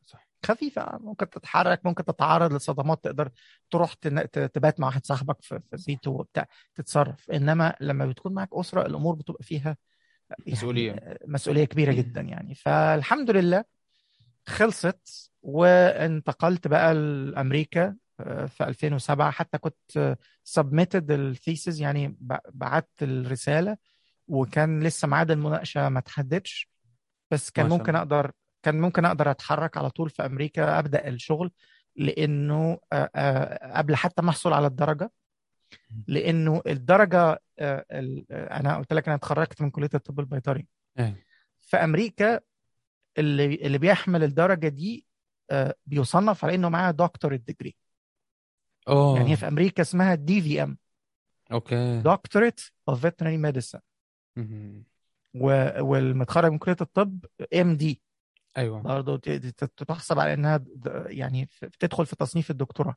خفيفه ممكن تتحرك ممكن تتعرض لصدمات تقدر تروح تن- ت- تبات مع واحد صاحبك في في بيته وبتاع تتصرف انما لما بتكون معك اسره الامور بتبقى فيها يعني مسؤولية. مسؤوليه كبيره جدا يعني فالحمد لله خلصت وانتقلت بقى لامريكا آه، في 2007 حتى كنت سبميتد الثيسز يعني ب- بعت الرساله وكان لسه ميعاد المناقشه ما تحددش بس كان ما شاء ممكن الله. اقدر كان ممكن اقدر اتحرك على طول في امريكا ابدا الشغل لانه آه، آه، قبل حتى ما احصل على الدرجه لانه الدرجه آه، ال- آه، انا قلت لك انا اتخرجت من كليه الطب البيطري إيه. في امريكا اللي اللي بيحمل الدرجه دي آه، بيصنف على انه معاه دكتورate ديجري اوه يعني هي في امريكا اسمها دي في ام اوكي دكتورate اوف فيترينري ميديسن مهم. والمتخرج من كليه الطب ام دي ايوه برضه ت- ت- تحسب على انها د- يعني ف- بتدخل في تصنيف الدكتوراه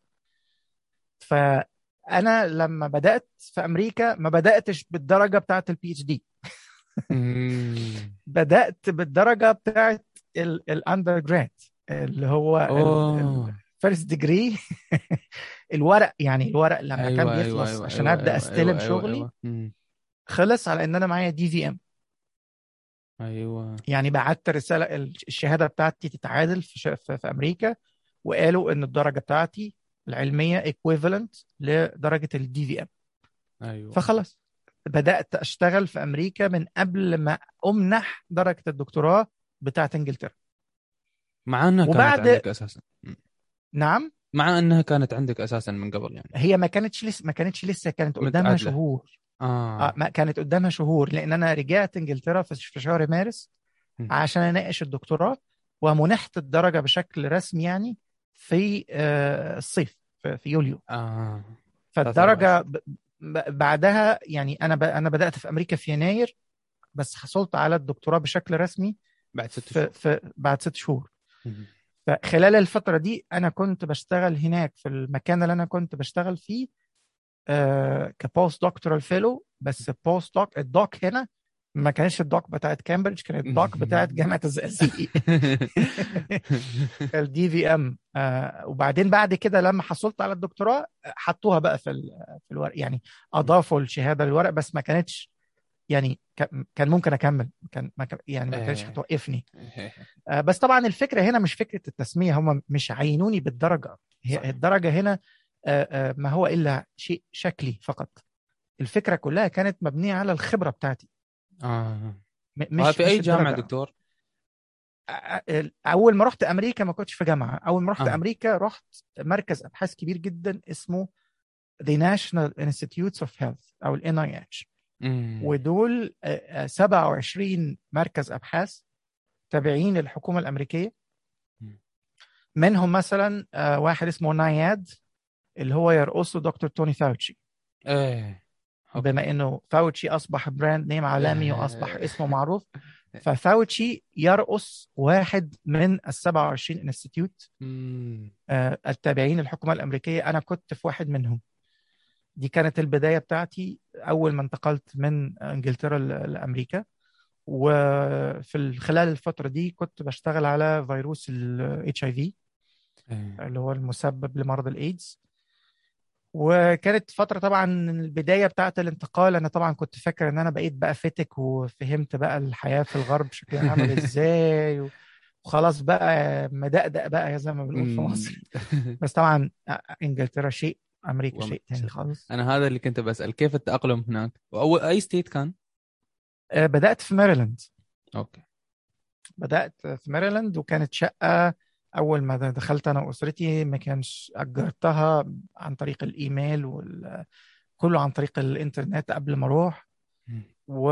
فانا لما بدات في امريكا ما بداتش بالدرجه بتاعه البي اتش دي مم. بدات بالدرجه بتاعه الاندر جراد اللي هو اوه الفيرست ديجري الورق يعني الورق لما ايوه كان ايوه بيخلص ايوه عشان ايوه ابدا ايوه استلم ايوه ايوه شغلي ايوه مم. خلص على ان انا معايا دي في ام ايوه يعني بعت رساله الشهاده بتاعتي تتعادل في, ش... في في امريكا وقالوا ان الدرجه بتاعتي العلميه ايكويفالنت لدرجه الدي في ام ايوه فخلاص بدات اشتغل في امريكا من قبل ما امنح درجه الدكتوراه بتاعت انجلترا مع انها كانت وبعد- عندك اساسا مم. نعم مع انها كانت عندك اساسا من قبل يعني هي ما كانتش لسه ما كانتش لسه كانت قدامها متعادلة. شهور اه, آه ما كانت قدامها شهور لان انا رجعت انجلترا في في شهر مارس م. عشان اناقش الدكتوراه ومنحت الدرجه بشكل رسمي يعني في آه، الصيف في في يوليو آه. فالدرجه ب- ب- بعدها يعني انا ب- انا بدات في امريكا في يناير بس حصلت على الدكتوراه بشكل رسمي بعد ست في, شهور في بعد ست شهور مم. فخلال الفتره دي انا كنت بشتغل هناك في المكان اللي انا كنت بشتغل فيه آه كبوست دكتورال فيلو بس بوست دوك الدوك هنا ما كانش الدوك بتاعت كامبريدج كانت الدوك بتاعت جامعه الزقازيق الدي في ام وبعدين بعد كده لما حصلت على الدكتوراه آه، حطوها بقى في ال- في الورق يعني اضافوا الشهاده للورق بس ما كانتش يعني ك- كان ممكن اكمل كان ما كان يعني ما كانتش آه. هتوقفني آه، بس طبعا الفكره هنا مش فكره التسميه هم مش عينوني بالدرجه هي صحيح. الدرجه هنا آه، آه، ما هو الا شيء شكلي فقط الفكره كلها كانت مبنيه على الخبره بتاعتي اه م- وهذا مش في اي مش جامعه الدرجة. دكتور؟ آه، اول ما رحت امريكا ما كنتش في جامعه اول ما رحت آه. امريكا رحت مركز ابحاث كبير جدا اسمه The National Institutes of Health او ال NIH مم. ودول آه، آه، 27 مركز ابحاث تابعين للحكومه الامريكيه مم. منهم مثلا آه، واحد اسمه ناياد اللي هو يرقصه دكتور توني فاوتشي ايه أوكي. بما انه فاوتشي اصبح براند نيم عالمي آه. واصبح اسمه معروف ففاوتشي يرقص واحد من ال 27 انستيتيوت مم. آه، التابعين للحكومه الامريكيه انا كنت في واحد منهم دي كانت البدايه بتاعتي اول ما انتقلت من انجلترا ل- لامريكا وفي خلال الفتره دي كنت بشتغل على فيروس الاتش اي في إيه. اللي هو المسبب لمرض الايدز وكانت فتره طبعا البدايه بتاعت الانتقال انا طبعا كنت فاكر ان انا بقيت بقى فتك وفهمت بقى الحياه في الغرب شكلها عامل ازاي و- وخلاص بقى مدقدق بقى زي ما بنقول في مم. مصر بس طبعا انجلترا شيء امريكا وم- شيء تاني خالص انا هذا اللي كنت بسال كيف التاقلم هناك؟ واول اي ستيت كان؟ آه، بدات في ماريلاند اوكي بدات في ماريلاند وكانت شقه اول ما دخلت انا واسرتي ما كانش اجرتها عن طريق الايميل وال... كله عن طريق الانترنت قبل ما اروح مم. و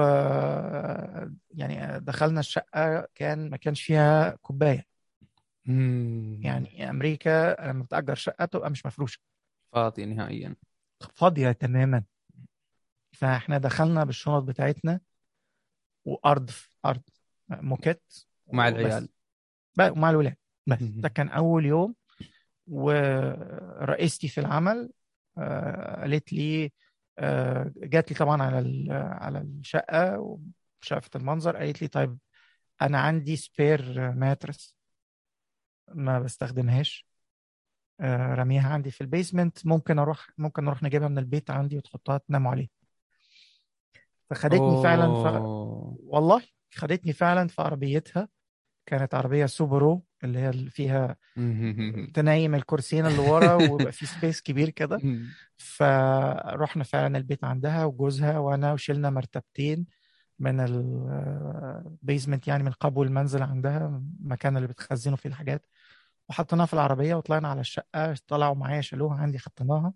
يعني دخلنا الشقه كان ما كانش فيها كوبايه مم. يعني امريكا لما بتاجر شقه بتبقى مش مفروشه فاضي نهائيا فاضيه تماما فاحنا دخلنا بالشنط بتاعتنا وارض في ارض موكيت مع وبس. العيال بقى ومع الولاد بس مهم. ده كان اول يوم ورئيستي في العمل آه، قالت لي آه، جات لي طبعا على ال- على الشقه وشافت المنظر قالت لي طيب انا عندي سبير ماترس ما بستخدمهاش آه، رميها عندي في البيسمنت ممكن اروح ممكن اروح نجيبها من البيت عندي وتحطها تنام عليها فخدتني فعلا ف... أوه. والله خدتني فعلا في عربيتها كانت عربية سوبرو اللي هي اللي فيها تنايم الكرسيين اللي ورا ويبقى في سبيس كبير كده فرحنا فعلا البيت عندها وجوزها وانا وشلنا مرتبتين من البيزمنت يعني من قبو المنزل عندها المكان اللي بتخزنوا فيه الحاجات وحطيناها في العربية وطلعنا على الشقة طلعوا معايا شالوها عندي حطيناها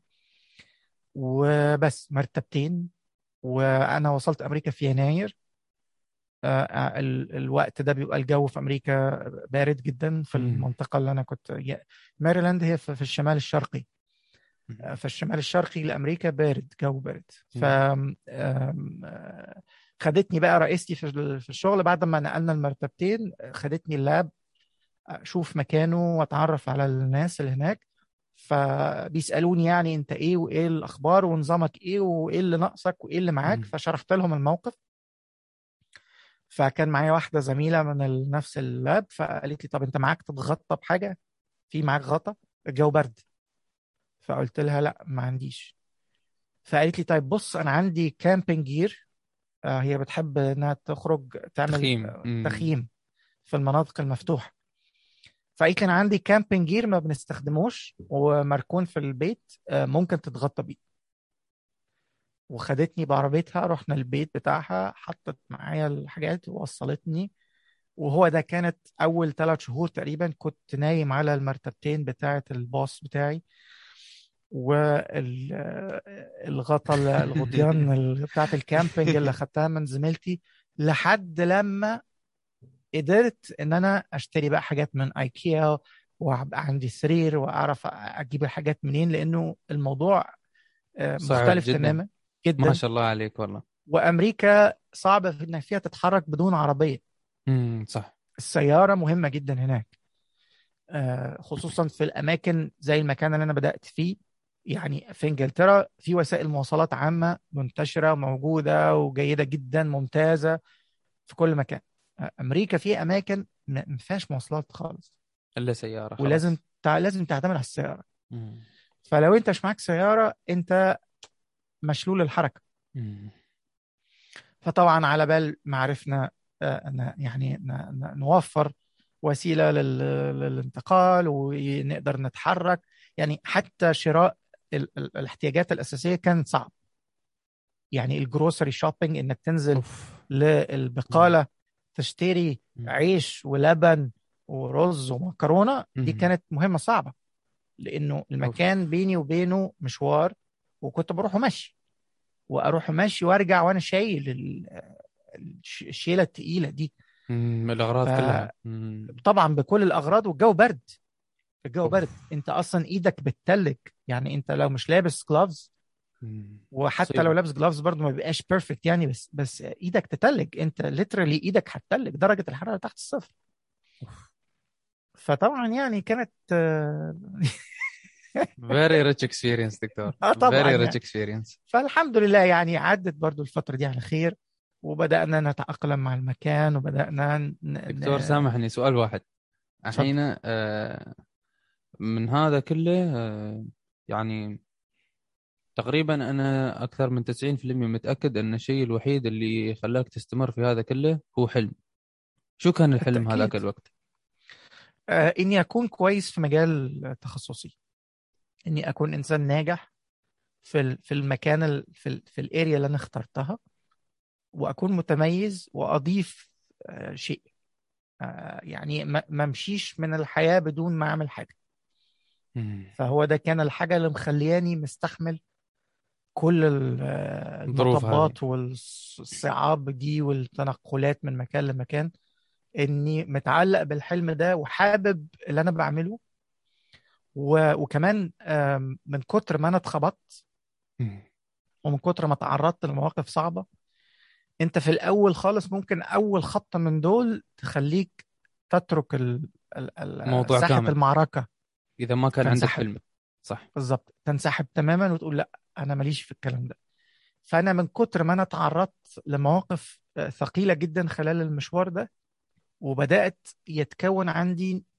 وبس مرتبتين وأنا وصلت أمريكا في يناير آه، آه، ال- الوقت ده بيبقى الجو في أمريكا بارد جدا في مم. المنطقة اللي أنا كنت يا- ماريلاند هي في في الشمال الشرقي آه، فالشمال الشرقي لأمريكا بارد جو بارد ف آم، آه، خدتني بقى رئيستي في ال- في الشغل بعد ما نقلنا المرتبتين خدتني اللاب اشوف مكانه واتعرف على الناس اللي هناك فبيسالوني يعني انت ايه وايه الاخبار ونظامك ايه وايه اللي ناقصك وايه اللي معاك مم. فشرحت لهم الموقف فكان معايا واحده زميله من ال- نفس اللاب فقالت لي طب انت معاك تتغطى بحاجه في معاك غطا الجو برد فقلت لها لا ما عنديش فقالت لي طيب بص انا عندي كامبينج جير هي بتحب انها تخرج تعمل تخييم. آه، مم. تخييم في المناطق المفتوحه فقالت لي انا عندي كامبينج جير ما بنستخدموش ومركون في البيت آه، ممكن تتغطى بيه وخدتني بعربيتها رحنا البيت بتاعها حطت معايا الحاجات ووصلتني وهو ده كانت اول ثلاث شهور تقريبا كنت نايم على المرتبتين بتاعه الباص بتاعي والغطا الغطيان ال- بتاعه الكامبينج اللي خدتها من زميلتي لحد لما قدرت ان انا اشتري بقى حاجات من ايكيا وابقى عندي سرير واعرف اجيب الحاجات منين لانه الموضوع آه، صعب مختلف جداً. تماما جدا ما شاء الله عليك والله وامريكا صعبه في انك فيها تتحرك بدون عربيه مم. صح السياره مهمه جدا هناك آه، خصوصا في الاماكن زي المكان اللي انا بدات فيه يعني في انجلترا في وسائل مواصلات عامه منتشره وموجوده وجيده جدا ممتازه في كل مكان آه، امريكا في اماكن ما ما فيهاش مواصلات خالص الا سياره خلاص. ولازم تع... لازم تعتمد على السياره مم. فلو انت مش معاك سياره انت مشلول الحركه مم. فطبعا على بال ما عرفنا آه، ن- يعني ن- ن- نوفر وسيله لل- للانتقال ونقدر نتحرك يعني حتى شراء ال- ال- الاحتياجات الاساسيه كان صعب يعني الجروسري شوبينج انك تنزل أوف. للبقاله تشتري مم. عيش ولبن ورز ومكرونه دي مم. كانت مهمه صعبه لانه المكان بيني وبينه مشوار وكنت بروح مشي واروح ماشي وارجع وانا شايل ال- الش- الشيله التقيله دي مم. الاغراض ف- كلها مم. طبعا بكل الاغراض والجو برد الجو برد انت اصلا ايدك بتتلج يعني انت لو مش لابس جلافز مم. وحتى مصيبة. لو لابس جلافز برضه ما بيبقاش بيرفكت يعني بس بس ايدك تتلج انت ليترالي ايدك هتتلج درجه الحراره تحت الصفر فطبعا يعني كانت آه، very rich experience دكتور آه طبعاً very يعني. rich experience فالحمد لله يعني عدت برضو الفترة دي على خير وبدأنا نتأقلم مع المكان وبدأنا ن... ن- دكتور سامحني سؤال واحد اتفضل. الحين آه، من هذا كله آه، يعني تقريبا انا اكثر من 90% متاكد ان الشيء الوحيد اللي خلاك تستمر في هذا كله هو حلم شو كان الحلم بالتأكيد. هذاك الوقت آه، إني أكون كويس في مجال تخصصي إني أكون إنسان ناجح في ال- في المكان ال- في ال- في الاريا اللي أنا اخترتها وأكون متميز وأضيف آه، شيء آه، يعني ما ما امشيش من الحياة بدون ما أعمل حاجة مم. فهو ده كان الحاجة اللي مخلياني مستحمل كل ال- آه، الظروف المطبات والصعاب دي والتنقلات من مكان لمكان اني متعلق بالحلم ده وحابب اللي انا بعمله و- وكمان آم، من كتر ما انا اتخبطت مم. ومن كتر ما تعرضت لمواقف صعبة انت في الاول خالص ممكن اول خبطة من دول تخليك تترك ال ال- ال- موضوع ساحة كامل. المعركة اذا ما كان عندك تنسحب. حلم صح بالظبط تنسحب تماما وتقول لا انا ماليش في الكلام ده فانا من كتر ما انا تعرضت لمواقف آه، ثقيله جدا خلال المشوار ده وبدات يتكون عندي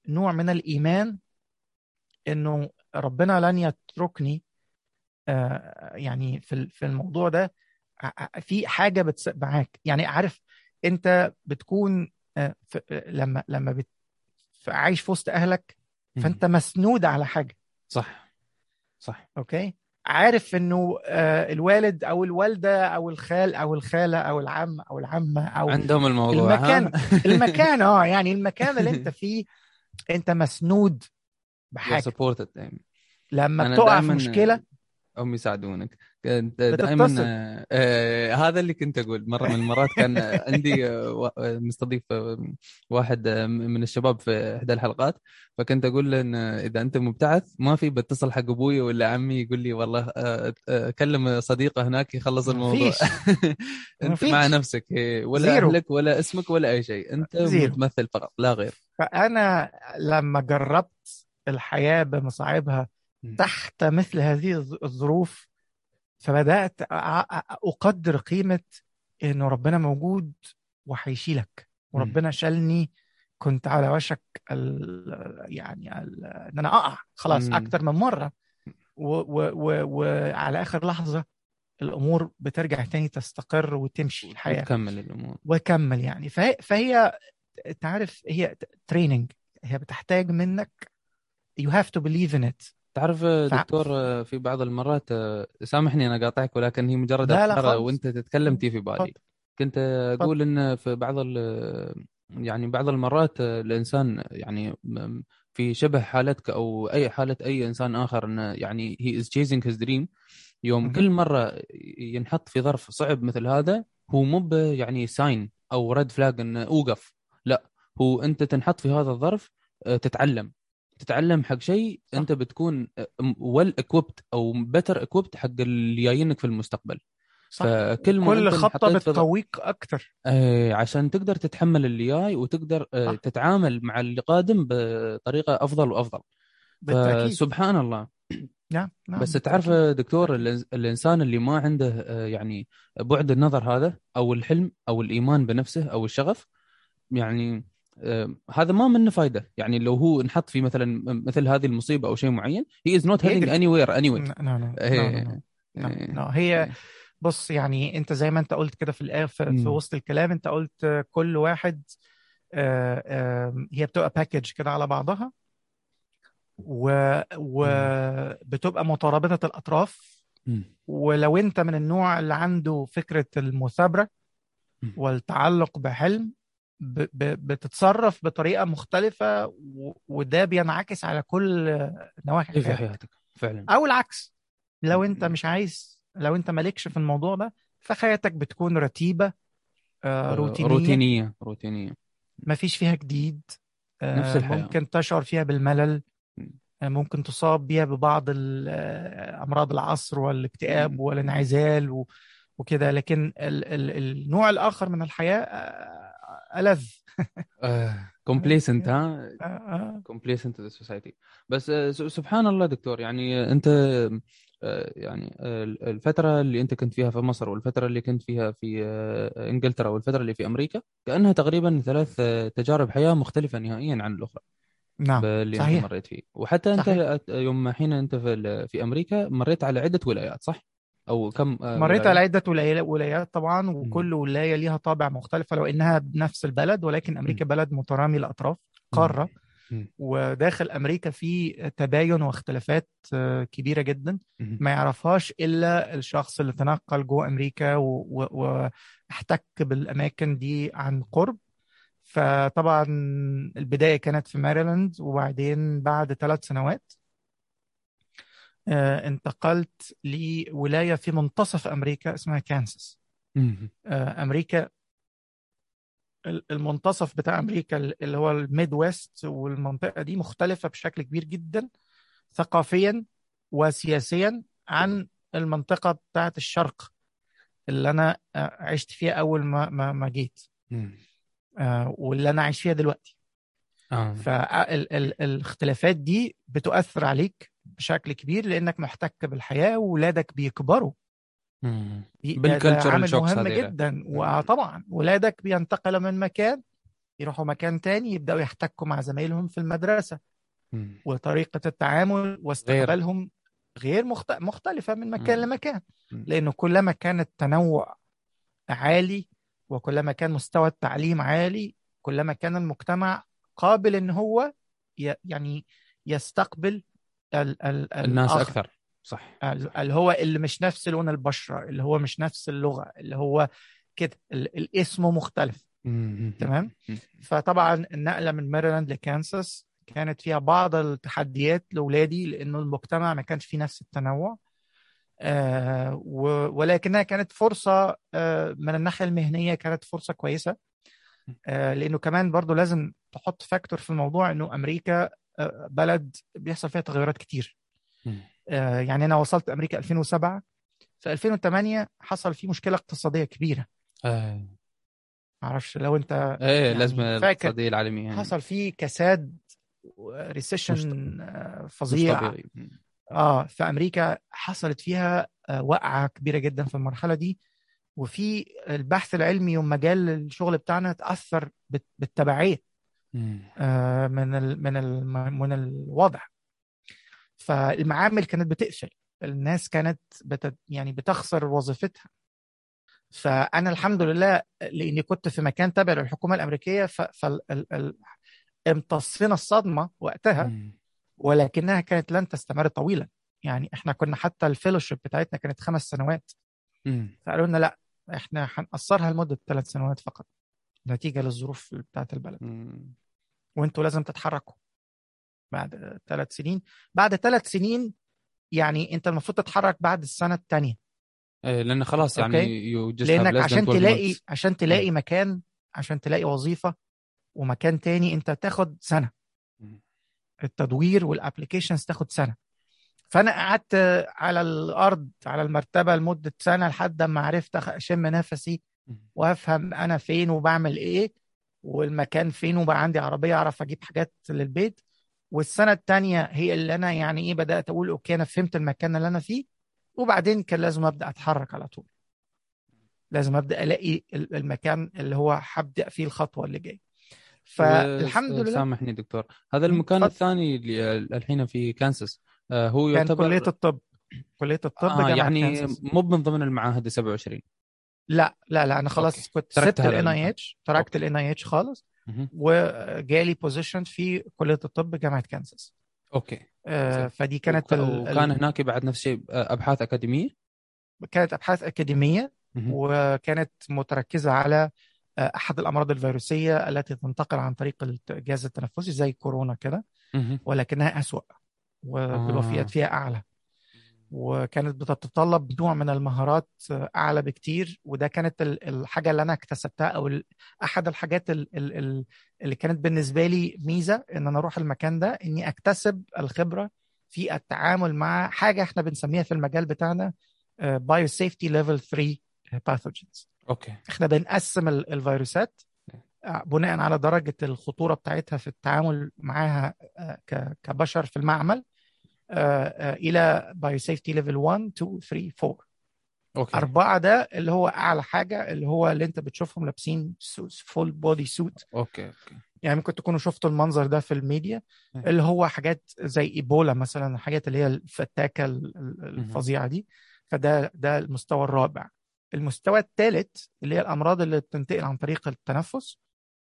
نوع من الايمان انه ربنا لن يتركني آه، يعني في ال- في الموضوع ده ع- ع- في حاجه بتس- معاك يعني عارف انت بتكون آه، في- آه، لما لما بت في- عايش في وسط اهلك فانت مسنود على حاجه صح صح اوكي عارف انه آه، الوالد او الوالده او الخال او الخاله او العم او العمه او عندهم الموضوع المكان ها؟ المكان اه يعني المكان اللي انت فيه انت مسنود You're بحاجه supported دايما لما أنا بتقع في دايماً- مشكله هم يساعدونك كنت دائما بتتصل. آه آه هذا اللي كنت اقول مره من المرات كان عندي آه وا- آه، مستضيف آه، واحد آه، من الشباب في احدى الحلقات فكنت اقول له ان اذا انت مبتعث ما في بتصل حق ابوي ولا عمي يقول لي والله آه، آه، كلم صديقه هناك يخلص الموضوع مفيش. انت مفيش. مع نفسك إيه، ولا زيرو. اهلك ولا اسمك ولا اي شيء انت زيرو. متمثل فقط لا غير فانا لما جربت الحياه بمصاعبها م. تحت مثل هذه الظ- الظروف فبدات أ- أ- اقدر قيمه انه ربنا موجود وهيشيلك وربنا شالني كنت على وشك ال يعني ال ان انا اقع خلاص مم. اكتر من مره وعلى اخر لحظه الامور بترجع تاني تستقر وتمشي الحياه وتكمل الامور وكمل يعني فهي, فهي تعرف هي تريننج هي بتحتاج منك you have to believe in it تعرف دكتور في بعض المرات سامحني انا قاطعك ولكن هي مجرد لا لا افكار خالص. وانت تتكلم تي في بالي اتفضل. كنت اقول ان في بعض ال- يعني بعض المرات الانسان يعني م- في شبه حالتك او اي حاله اي انسان اخر انه يعني هي از chasing his dream يوم مهم. كل مره ينحط في ظرف صعب مثل هذا هو مو ب- يعني ساين او ريد فلاج انه اوقف لا هو انت تنحط في هذا الظرف آه، تتعلم تتعلم حق شيء صح. انت بتكون ويل equipped او بتر equipped حق اللي جايينك في المستقبل صح فكل ما كل أنت خبطه انحطيت في ظ- بتقويك اكتر آه، عشان تقدر تتحمل اللي جاي وتقدر آه، صح. تتعامل مع اللي قادم بطريقه افضل وافضل بالتاكيد فسبحان الله نعم نعم بس تعرف بالتأكيد. دكتور الإنس- الانسان اللي ما عنده آه، يعني بعد النظر هذا او الحلم او الايمان بنفسه او الشغف يعني آه، هذا ما منه فايده يعني لو هو انحط في مثلا مثل هذه المصيبه او شيء معين he is not heading يقدر. anywhere anyway لا لا إيه. لا لا إيه. لا هي إيه. بص يعني انت زي ما انت قلت كده في الآ- في, في مم. وسط الكلام انت قلت آه، كل واحد آه، آه، هي بتبقى باكج كده على بعضها و- وبتبقى مترابطة الأطراف مم. ولو انت من النوع اللي عنده فكرة المثابرة مم. والتعلق بحلم ب- ب- بتتصرف بطريقة مختلفة و- وده بينعكس على كل نواحي في حياتك حياتك فعلا او العكس لو انت مم. مش عايز لو انت مالكش في الموضوع ده فحياتك بتكون رتيبة آه، آه، روتينية روتينيه روتينيه مفيش فيها جديد آه، نفس الحياة. ممكن تشعر فيها بالملل مم. آه، ممكن تصاب بيها ببعض ال- آه، أمراض العصر والاكتئاب مم. والانعزال و- وكده لكن ال ال النوع الآخر من الحياة آه، ألذ كومبليسنت ها آه، آه، كومبليسنت ذا سوسايتي بس آه، س- سبحان الله دكتور يعني آه، انت آه، يعني آه، الفترة اللي انت كنت فيها في مصر والفترة اللي كنت فيها في آه، انجلترا والفترة اللي في امريكا كأنها تقريبا ثلاث آه، تجارب حياة مختلفة نهائيا عن الاخرى نعم اللي انت صحيح مريت فيه وحتى انت صحيح. يوم حين انت في ال- في امريكا مريت على عدة ولايات صح؟ او كم آه، مريت ولاية؟ على عدة ولايات ولايات طبعا وكل ولاية ليها طابع مختلف لو إنها بنفس البلد ولكن أمريكا بلد مترامي الأطراف قارة مم. وداخل أمريكا في تباين واختلافات آه، كبيرة جدا مم. ما يعرفهاش إلا الشخص اللي تنقل جوه أمريكا و- و- واحتك بالأماكن دي عن قرب فطبعا البداية كانت في ماريلاند وبعدين بعد ثلاث سنوات آه، انتقلت لولاية في منتصف أمريكا اسمها كانساس مم. آه، أمريكا ال- المنتصف بتاع أمريكا اللي هو الميد ويست والمنطقة دي مختلفة بشكل كبير جدا ثقافيا وسياسيا عن المنطقة بتاعت الشرق اللي أنا آه، عشت فيها أول ما ما ما جيت مم. آه، واللي أنا عايش فيها دلوقتي آه. فالاختلافات دي بتؤثر عليك بشكل كبير لأنك محتك بالحياة وولادك بيكبروا مم. دي- ده- ده بالcultural عامل shocks مهم هذيلا. جدا وطبعا ولادك بينتقلوا من مكان يروحوا مكان تاني يبداوا يحتكوا مع زمايلهم في المدرسه مم. وطريقه التعامل واستقبالهم غير مخت... مختلفه من مكان مم. لمكان مم. لانه كلما كان التنوع عالي وكلما كان مستوى التعليم عالي كلما كان المجتمع قابل ان هو ي... يعني يستقبل ال... ال... الناس الآخر. اكثر صح ال- اللي هو اللي مش نفس لون البشرة اللي هو مش نفس اللغة اللي هو كده ال- الاسم مختلف مم. تمام مم. فطبعا النقلة من ميريلاند لكانساس كانت فيها بعض التحديات لأولادي لأنه المجتمع ما كانش فيه نفس التنوع آه و- ولكنها كانت فرصة آه من الناحية المهنية كانت فرصة كويسة آه لأنه كمان برضو لازم تحط فاكتور في الموضوع أنه أمريكا آه بلد بيحصل فيها تغيرات كتير مم. آه، يعني انا وصلت امريكا 2007 في 2008 حصل في مشكله اقتصاديه كبيره آه. معرفش لو انت ايه يعني لازم فاكر الاقتصاديه العالميه يعني حصل فيه كساد ريسيشن مش فظيع طبيعي مم. اه في امريكا حصلت فيها آه، وقعه كبيره جدا في المرحله دي وفي البحث العلمي ومجال الشغل بتاعنا تاثر بت- بالتبعيه مم. آه، من ال من ال من الوضع فالمعامل كانت بتقفل الناس كانت بت يعني بتخسر وظيفتها فانا الحمد لله لاني كنت في مكان تابع للحكومه الامريكيه ف فال- ال- ال- امتصينا الصدمه وقتها مم. ولكنها كانت لن تستمر طويلا يعني احنا كنا حتى الفيلوشيب بتاعتنا كانت خمس سنوات مم. فقالوا لنا لا احنا هنقصرها لمده ثلاث سنوات فقط نتيجه للظروف بتاعت البلد مم. وانتوا لازم تتحركوا بعد ثلاث سنين بعد ثلاث سنين يعني انت المفروض تتحرك بعد السنه الثانيه ايه لانه خلاص يعني أوكي. you just have لانك less than عشان 12 تلاقي months. عشان تلاقي مكان عشان تلاقي وظيفه ومكان تاني انت تاخد سنه مم. التدوير والابلكيشنز تاخد سنه فانا قعدت على الارض على المرتبه لمده سنه لحد ما عرفت أخ- اشم نفسي مم. وافهم انا فين وبعمل ايه والمكان فين وبقى عندي عربيه اعرف اجيب حاجات للبيت والسنه الثانيه هي اللي انا يعني ايه بدات اقول اوكي انا فهمت المكان اللي انا فيه وبعدين كان لازم ابدا اتحرك على طول لازم ابدا الاقي ال- المكان اللي هو هبدا فيه الخطوه اللي جايه فالحمد و- لله سامحني دكتور هذا مم، المكان اتفضل. الثاني اللي الحين في كانساس آه، هو كان يعتبر كليه الطب كليه الطب آه جامعه يعني كانساس مو من ضمن المعاهد ال 27 لا لا لا انا خلاص أوكي. كنت تركت سبت هذا الان اي المكان. اتش تركت أوكي. الان اي اتش خالص مهم. وجالي بوزيشن في كليه الطب جامعه كانساس اوكي آه، زين. فدي كانت وك- ال- وكان ال- هناك بعد نفس الشيء آه، ابحاث اكاديميه كانت ابحاث اكاديميه مهم. وكانت متركزه على آه، احد الامراض الفيروسيه التي تنتقل عن طريق الجهاز التنفسي زي كورونا كده مهم. ولكنها اسوأ وبالوفيات آه. فيها اعلى وكانت بتتطلب نوع من المهارات اعلى بكتير وده كانت ال- الحاجه اللي انا اكتسبتها او ال- احد الحاجات ال- ال- ال- اللي كانت بالنسبه لي ميزه ان انا اروح المكان ده اني اكتسب الخبره في التعامل مع حاجه احنا بنسميها في المجال بتاعنا بايو سيفتي ليفل 3 باثوجينز اوكي احنا بنقسم ال- الفيروسات آه، بناء على درجه الخطوره بتاعتها في التعامل معاها آه، ك- كبشر في المعمل آه، آه، الى بايو سيفتي ليفل 1 2 3 4 اوكي أربعة ده اللي هو أعلى حاجة اللي هو اللي أنت بتشوفهم لابسين فول بودي سوت اوكي اوكي يعني ممكن تكونوا شفتوا المنظر ده في الميديا مم. اللي هو حاجات زي إيبولا مثلا الحاجات اللي هي الفتاكة ال- ال- الفظيعة دي فده ده المستوى الرابع المستوى الثالث اللي هي الأمراض اللي بتنتقل عن طريق التنفس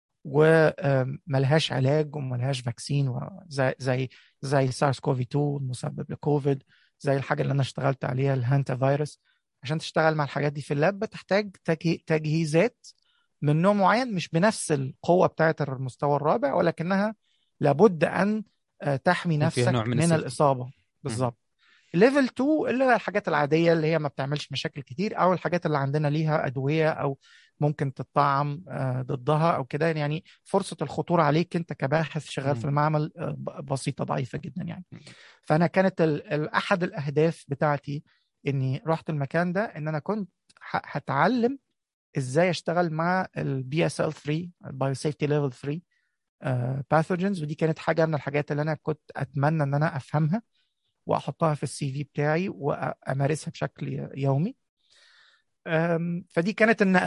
وملهاش علاج وملهاش فاكسين زي زي زي سارس كوفي 2 المسبب لكوفيد زي الحاجه اللي انا اشتغلت عليها الهانتا فيروس عشان تشتغل مع الحاجات دي في اللاب بتحتاج تجه- تجهيزات من نوع معين مش بنفس القوه بتاعه المستوى الرابع ولكنها لابد ان آه، تحمي يكون فيها نفسك نوع من من, السيفتي. الاصابه بالظبط ليفل 2 اللي هي الحاجات العاديه اللي هي ما بتعملش مشاكل كتير او الحاجات اللي عندنا ليها ادويه او ممكن تطعم آه، ضدها او كده يعني فرصه الخطوره عليك انت كباحث شغال في مم. المعمل آه، ب- بسيطه ضعيفه جدا يعني مم. فانا كانت ال- ال- احد الاهداف بتاعتي اني رحت المكان ده ان انا كنت ه- هتعلم ازاي اشتغل مع البي اس ال 3 البايو سيفتي ليفل 3 باثوجنز ودي كانت حاجه من الحاجات اللي انا كنت اتمنى ان انا افهمها واحطها في السي في بتاعي وامارسها بشكل يومي أم، فدي كانت النقله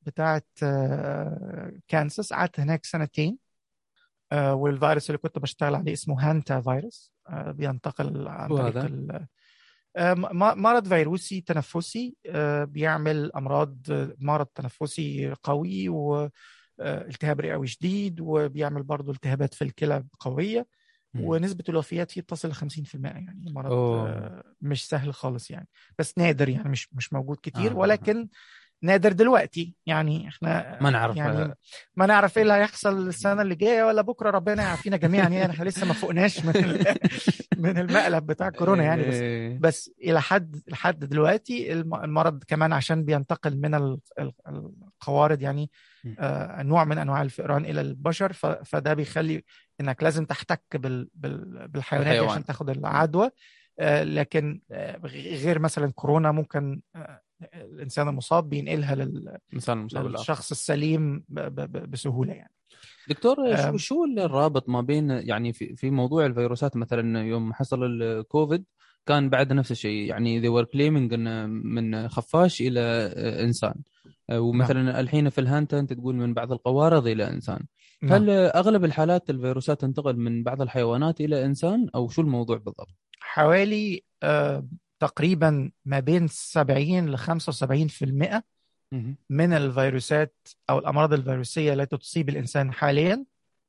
بتاعت آه، كانساس قعدت هناك سنتين آه، والفيروس اللي كنت بشتغل عليه اسمه هانتا فيروس آه، بينتقل عن طريق وهذا؟ ال- آه، م- مرض فيروسي تنفسي آه، بيعمل امراض آه، مرض تنفسي قوي والتهاب رئوي شديد وبيعمل برضه التهابات في الكلى قويه مم. ونسبه الوفيات فيه تصل ل 50% يعني مرض أوه. آه، مش سهل خالص يعني بس نادر يعني مش مش موجود كتير آه. ولكن نادر دلوقتي يعني احنا ما نعرف يعني ما نعرف ايه اللي هيحصل السنه اللي جايه ولا بكره ربنا يعافينا جميعا يعني احنا لسه ما فوقناش من ال- من المقلب بتاع كورونا يعني بس إيه. بس الى حد لحد دلوقتي الم- المرض كمان عشان بينتقل من ال- ال- القوارض يعني م. آه، نوع من انواع الفئران الى البشر ف- فده بيخلي انك لازم تحتك بال- بال- بالحيوانات دي الحيوان. عشان تاخد العدوى آه، لكن آه، غير مثلا كورونا ممكن آه، الانسان المصاب بينقلها لل- مثال المصاب الآخر. للشخص السليم ب- ب- بسهوله يعني دكتور شو أم. شو الرابط ما بين يعني في في موضوع الفيروسات مثلا يوم حصل الكوفيد كان بعد نفس الشيء يعني they were claiming انه من خفاش الى انسان ومثلا الحين في الهانتا انت تقول من بعض القوارض الى انسان هل اغلب الحالات الفيروسات تنتقل من بعض الحيوانات الى انسان او شو الموضوع بالضبط؟ حوالي آه، تقريبا ما بين 70 ل 75% مهم. من الفيروسات او الامراض الفيروسيه التي تصيب الانسان حاليا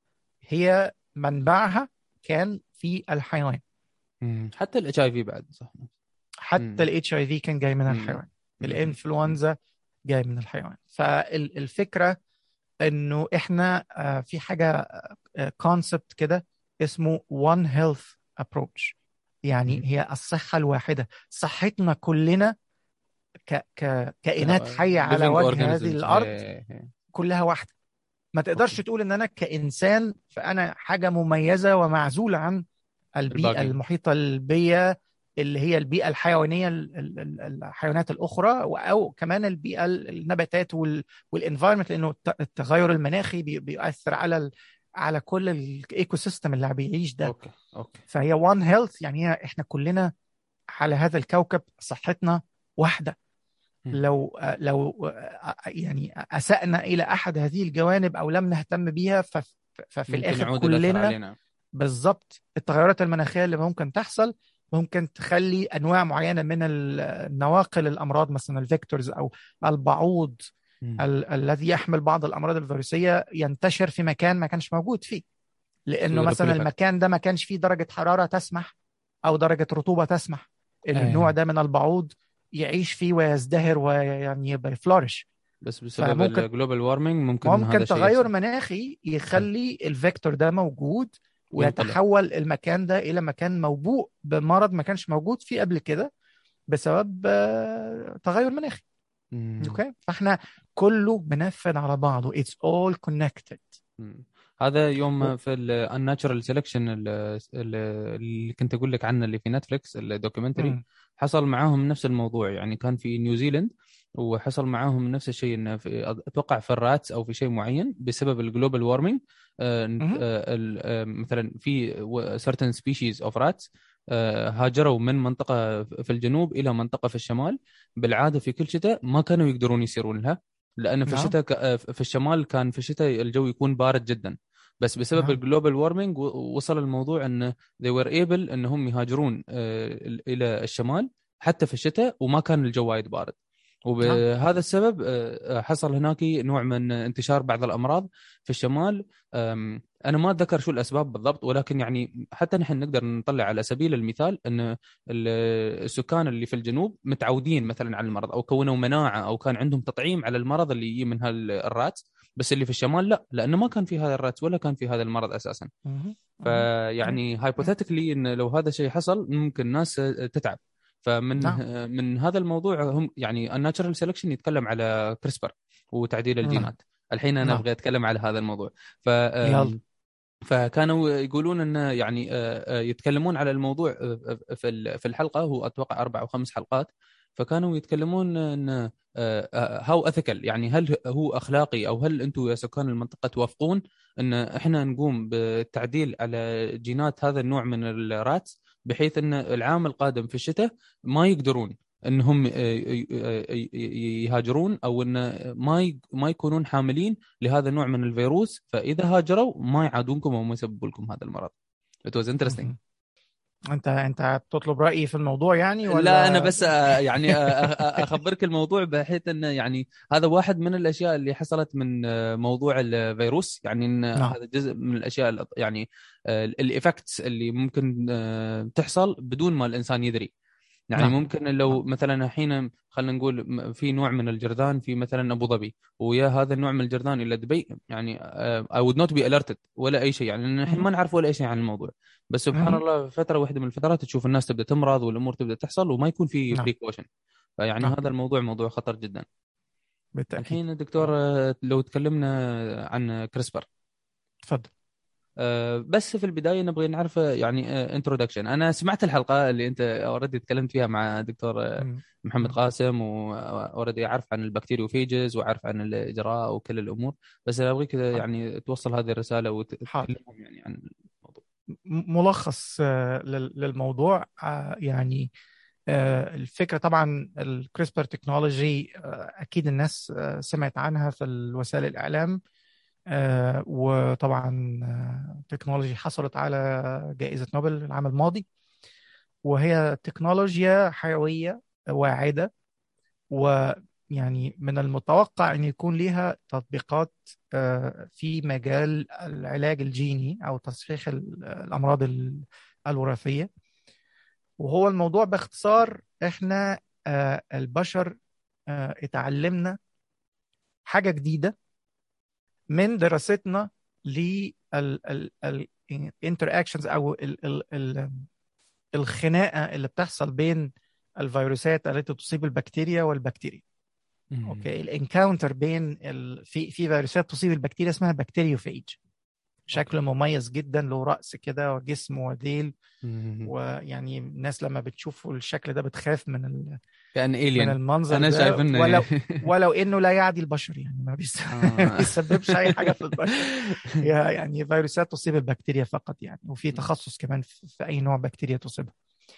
هي منبعها كان في الحيوان مم. حتى الاتش اي في بعد صح مم. حتى الاتش اي في كان جاي من مم. الحيوان الانفلونزا جاي من الحيوان فالفكره انه احنا آه، في حاجه كونسبت كده اسمه one health approach يعني مم. هي الصحه الواحده صحتنا كلنا ك ك كائنات حيه على Living وجه organisms. هذه الارض إيه، إيه. كلها واحده ما تقدرش أوكي. تقول ان انا كانسان فانا حاجه مميزه ومعزوله عن البيئه الباقي. المحيطه البيه اللي هي البيئه الحيوانيه ال- ال- ال- الحيوانات الاخرى او كمان البيئه ال- النباتات والانفايرمنت لانه الت- التغير المناخي بي- بيؤثر على ال- على كل الايكو سيستم اللي بيعيش ده اوكي اوكي فهي وان هيلث يعني هي احنا كلنا على هذا الكوكب صحتنا واحده مم. لو لو يعني اسانا الى احد هذه الجوانب او لم نهتم بيها فف- ففي ممكن الاخر يعود الأثر كلنا علينا. بالظبط التغيرات المناخيه اللي ممكن تحصل ممكن تخلي انواع معينه من ال- النواقل الامراض مثلا الفيكتورز او البعوض مم. ال- الذي يحمل بعض الامراض الفيروسيه ينتشر في مكان ما كانش موجود فيه لانه يصير مثلا prolific. المكان ده ما كانش فيه درجه حراره تسمح او درجه رطوبه تسمح ان أيوة. النوع ده من البعوض يعيش فيه ويزدهر ويعني يبقى يفلورش بس بسبب فممكن- الجلوبال وارمنج ممكن هذا ممكن الشيء تغير يحصل. مناخي يخلي الفيكتور ده موجود ينقلب. ويتحول المكان ده الى مكان موبوء بمرض ما كانش موجود فيه قبل كده بسبب آه، تغير مناخي مم. اوكي فاحنا كله منفذ على بعضه it's all connected مم. هذا يوم في الناتشرال سelection ال- ال- اللي كنت اقول لك عنه اللي في نتفلكس الدوكيومنتري مم. حصل معاهم نفس الموضوع يعني كان في نيوزيلند وحصل معاهم نفس الشيء انه في اتوقع في الراتس او في شيء معين بسبب الجلوبال وارمنج مهم. مثلا في certain species of rats آه، هاجروا من منطقه في الجنوب الى منطقه في الشمال بالعاده في كل شتاء ما كانوا يقدرون يسيرون لها لان في نعم. الشتاء ك- آه، في الشمال كان في الشتاء الجو يكون بارد جدا بس بسبب نعم. الجلوبال وارمنج وصل الموضوع ان they were able انهم يهاجرون آه، الى الشمال حتى في الشتاء وما كان الجو وايد بارد وبهذا السبب آه، حصل هناك نوع من انتشار بعض الامراض في الشمال أم، انا ما اتذكر شو الاسباب بالضبط ولكن يعني حتى نحن نقدر نطلع على سبيل المثال ان ال- السكان اللي في الجنوب متعودين مثلا على المرض او كونوا مناعه او كان عندهم تطعيم على المرض اللي يجي من هالرات بس اللي في الشمال لا لانه ما كان في هذا الرات ولا كان في هذا المرض اساسا مهم. فيعني هايبوثيتيكلي ان لو هذا الشيء حصل ممكن ناس تتعب فمن نعم. من هذا الموضوع هم يعني الناتشرال سelection يتكلم على كريسبر وتعديل الجينات الحين انا نعم. ابغى اتكلم على هذا الموضوع ف يلا. فكانوا يقولون انه يعني آه، آه، يتكلمون على الموضوع آه، في ال- في الحلقه هو اتوقع اربع او خمس حلقات فكانوا يتكلمون ان هاو اثيكال يعني هل هو اخلاقي او هل انتم يا سكان المنطقه توافقون ان احنا نقوم بالتعديل على جينات هذا النوع من الرات بحيث ان العام القادم في الشتاء ما يقدرون انهم يهاجرون او ان ما ما يكونون حاملين لهذا النوع من الفيروس فاذا هاجروا ما يعادونكم او ما يسببوا لكم هذا المرض. It was interesting. انت انت بتطلب رايي في الموضوع يعني ولا لا انا بس يعني اخبرك الموضوع بحيث انه يعني هذا واحد من الاشياء اللي حصلت من موضوع الفيروس يعني إن نعم. هذا جزء من الاشياء يعني الايفكتس اللي ممكن تحصل بدون ما الانسان يدري يعني نعم. ممكن لو نعم. مثلا الحين خلينا نقول في نوع من الجرذان في مثلا ابو ظبي ويا هذا النوع من الجرذان الى دبي يعني اي وود نوت بي اليرتد ولا اي شيء يعني الحين ما نعرف ولا اي شيء عن الموضوع بس سبحان الله فتره واحده من الفترات تشوف الناس تبدا تمرض والامور تبدا تحصل وما يكون في نعم. بريكوشن فيعني نعم. هذا الموضوع موضوع خطر جدا بالتأكيد. الحين دكتور لو تكلمنا عن كريسبر تفضل آه، بس في البدايه نبغى نعرف يعني انترودكشن انا سمعت الحلقه اللي انت اوريدي تكلمت فيها مع دكتور آه، محمد قاسم واوريدي اعرف عن البكتيريوفيجز واعرف عن الاجراء وكل الامور بس ابغيك يعني توصل هذه الرساله وتكلمهم يعني عن الموضوع ملخص آه، للموضوع يعني الفكره طبعا الكريسبر تكنولوجي اكيد الناس سمعت عنها في وسائل الاعلام آه، وطبعا آه، تكنولوجي حصلت على جائزة نوبل العام الماضي وهي تكنولوجيا حيوية واعدة ويعني من المتوقع أن يكون لها تطبيقات آه، في مجال العلاج الجيني أو تصحيح الأمراض الوراثية وهو الموضوع باختصار احنا البشر اتعلمنا حاجة جديدة من دراستنا للانتراكشنز او ال ال ال الخناقه اللي بتحصل بين الفيروسات التي تصيب البكتيريا والبكتيريا اوكي الانكاونتر بين ال... في في فيروسات تصيب البكتيريا اسمها بكتيريوفيج شكله مميز جدا له راس كده وجسم وديل ويعني الناس لما بتشوفوا الشكل ده بتخاف من ال... كان الين من المنظر انا شايف انه ولو ولو انه لا يعدي البشر يعني ما آه. بيسببش اي حاجه في البشر يعني فيروسات تصيب البكتيريا فقط يعني وفي تخصص كمان في اي نوع بكتيريا تصيبها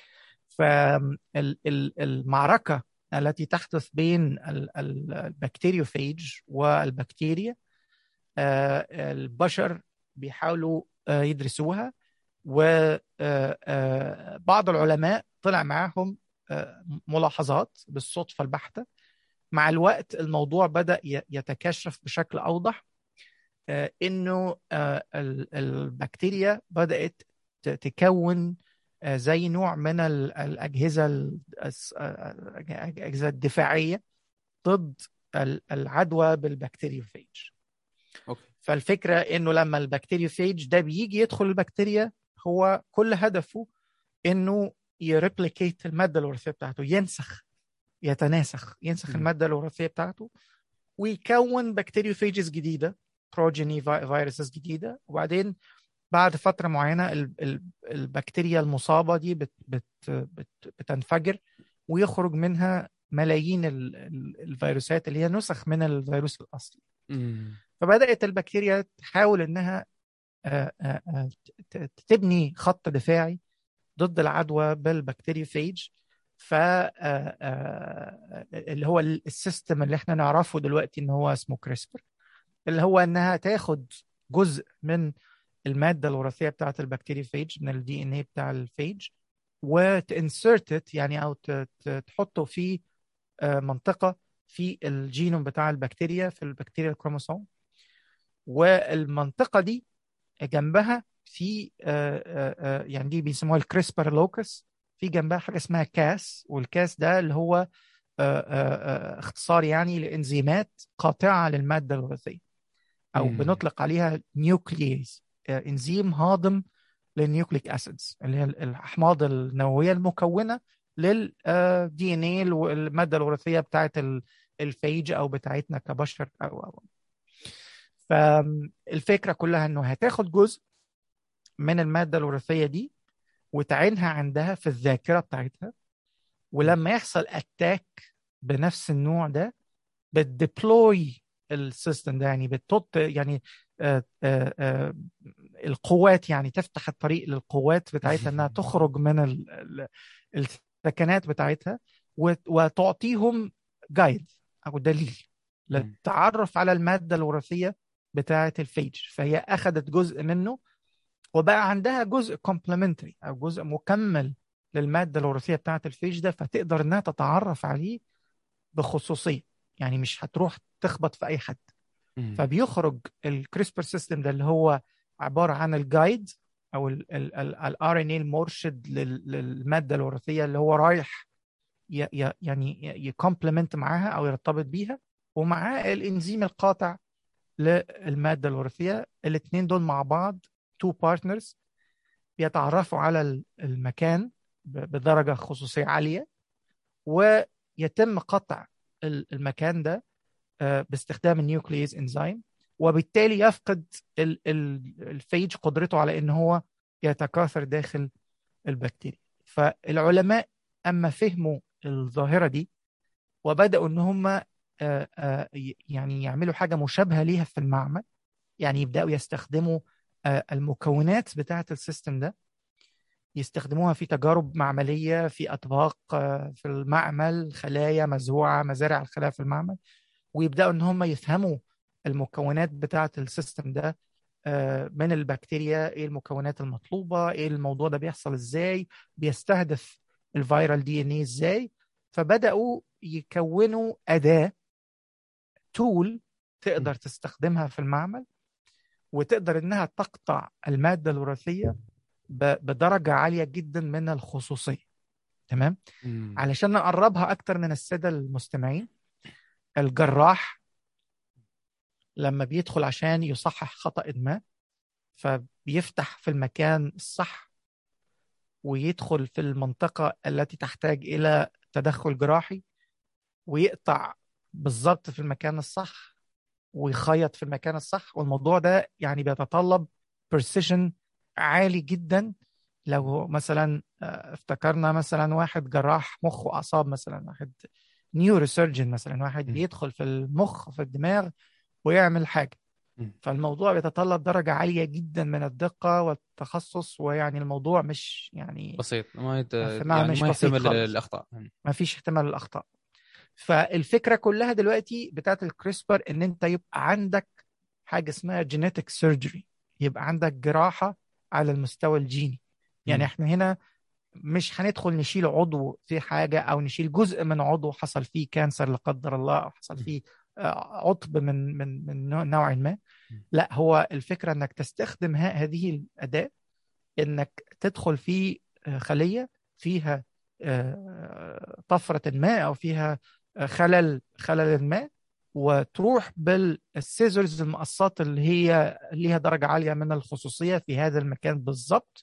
فالمعركه التي تحدث بين البكتيريوفيج والبكتيريا آه، البشر بيحاولوا آه، يدرسوها وبعض العلماء طلع معاهم ملاحظات بالصدفة البحتة مع الوقت الموضوع بدأ يتكشف بشكل أوضح آه، إنه آه، البكتيريا بدأت تكون آه، زي نوع من الأجهزة الأجهزة الدفاعية ضد العدوى بالبكتيريوفيج أوكي. فالفكرة إنه لما البكتيريوفيج ده بيجي يدخل البكتيريا هو كل هدفه إنه يريبليكيت الماده الوراثيه بتاعته ينسخ يتناسخ ينسخ م. الماده الوراثيه بتاعته ويكون بكتيريوفيجز جديده بروجيني فيروسز جديده وبعدين بعد فتره معينه البكتيريا المصابه دي بت بت بت بتنفجر ويخرج منها ملايين الفيروسات اللي هي نسخ من الفيروس الاصلي م. فبدات البكتيريا تحاول انها آه، آه، آه، تبني خط دفاعي ضد العدوى بالبكتيريوفيج ف آه، آه، اللي هو السيستم اللي احنا نعرفه دلوقتي ان هو اسمه كريسبر اللي هو انها تاخد جزء من الماده الوراثيه بتاعت البكتيريوفيج من الدي ان اي بتاع الفيج وتنسرت يعني او تحطه في آه، منطقه في الجينوم بتاع البكتيريا في البكتيريا الكروموسوم والمنطقه دي جنبها في آه، آه، آه، يعني دي بيسموها الكريسبر لوكس في جنبها حاجه اسمها كاس والكاس ده اللي هو اختصار يعني لانزيمات قاطعه للماده الوراثيه او مم. بنطلق عليها نيوكلييز انزيم هاضم للنيوكليك اسيدز اللي هي الاحماض النوويه المكونه للدي ان اي الماده الوراثيه بتاعت الفيج او بتاعتنا كبشر او او فالفكره كلها انه هتاخد جزء من الماده الوراثيه دي وتعينها عندها في الذاكره بتاعتها ولما يحصل اتاك بنفس النوع ده بتديبلوي السيستم ده يعني بتحط يعني آآ آآ آآ القوات يعني تفتح الطريق للقوات بتاعتها انها تخرج من السكنات بتاعتها وت- وتعطيهم جايد او دليل للتعرف على الماده الوراثيه بتاعه الفيج فهي اخذت جزء منه وبقى عندها جزء كومبلمنتري او جزء مكمل للماده الوراثيه بتاعه الفيج ده فتقدر انها تتعرف عليه بخصوصيه يعني مش هتروح تخبط في اي حد مم. فبيخرج الكريسبر سيستم ده اللي هو عباره عن الجايد او الار ان اي المرشد لل- للماده الوراثيه اللي هو رايح ي- ي- يعني يكومبلمنت معاها او يرتبط بيها ومعاه الانزيم القاطع للماده الوراثيه الاثنين دول مع بعض تو بارتنرز بيتعرفوا على ال- المكان ب- بدرجه خصوصيه عاليه ويتم قطع ال- المكان ده آه، باستخدام النيوكليز انزيم وبالتالي يفقد ال- ال- الفيج قدرته على ان هو يتكاثر داخل البكتيريا فالعلماء اما فهموا الظاهره دي وبداوا ان هم آه، آه، ي- يعني يعملوا حاجه مشابهه ليها في المعمل يعني يبداوا يستخدموا آه، المكونات بتاعه السيستم ده يستخدموها في تجارب معمليه في اطباق آه، في المعمل خلايا مزروعه مزارع الخلايا في المعمل ويبداوا ان هم يفهموا المكونات بتاعه السيستم ده آه، من البكتيريا ايه المكونات المطلوبه ايه الموضوع ده بيحصل ازاي بيستهدف الفيرال دي ان ايه ازاي فبداوا يكونوا اداه تول تقدر تستخدمها في المعمل وتقدر انها تقطع الماده الوراثيه ب- بدرجه عاليه جدا من الخصوصيه تمام مم. علشان نقربها اكتر من الساده المستمعين الجراح لما بيدخل عشان يصحح خطأ ما فبيفتح في المكان الصح ويدخل في المنطقة التي تحتاج إلى تدخل جراحي ويقطع بالظبط في المكان الصح ويخيط في المكان الصح والموضوع ده يعني بيتطلب برسيشن عالي جدا لو مثلا آه، افتكرنا مثلا واحد جراح مخ واعصاب مثلا واحد نيوروسيرجن مثلا واحد م. بيدخل في المخ في الدماغ ويعمل حاجه م. فالموضوع بيتطلب درجه عاليه جدا من الدقه والتخصص ويعني الموضوع مش يعني بسيط ما يت... ما يعني مش ما بسيط يحتمل خالص. الاخطاء مم. ما فيش احتمال للاخطاء فالفكره كلها دلوقتي بتاعت الكريسبر ان انت يبقى عندك حاجه اسمها جينيتك سيرجري يبقى عندك جراحه على المستوى الجيني يعني مم. احنا هنا مش هندخل نشيل عضو في حاجه او نشيل جزء من عضو حصل فيه كانسر لا قدر الله او حصل فيه آه، عطب من من من نوع- نوع ما لا هو الفكره انك تستخدم ه- هذه الاداه انك تدخل في آه، خليه فيها آه، طفره ما او فيها آه، خلل خلل ما وتروح بالسيزرز المقصات اللي هي ليها درجه عاليه من الخصوصيه في هذا المكان بالظبط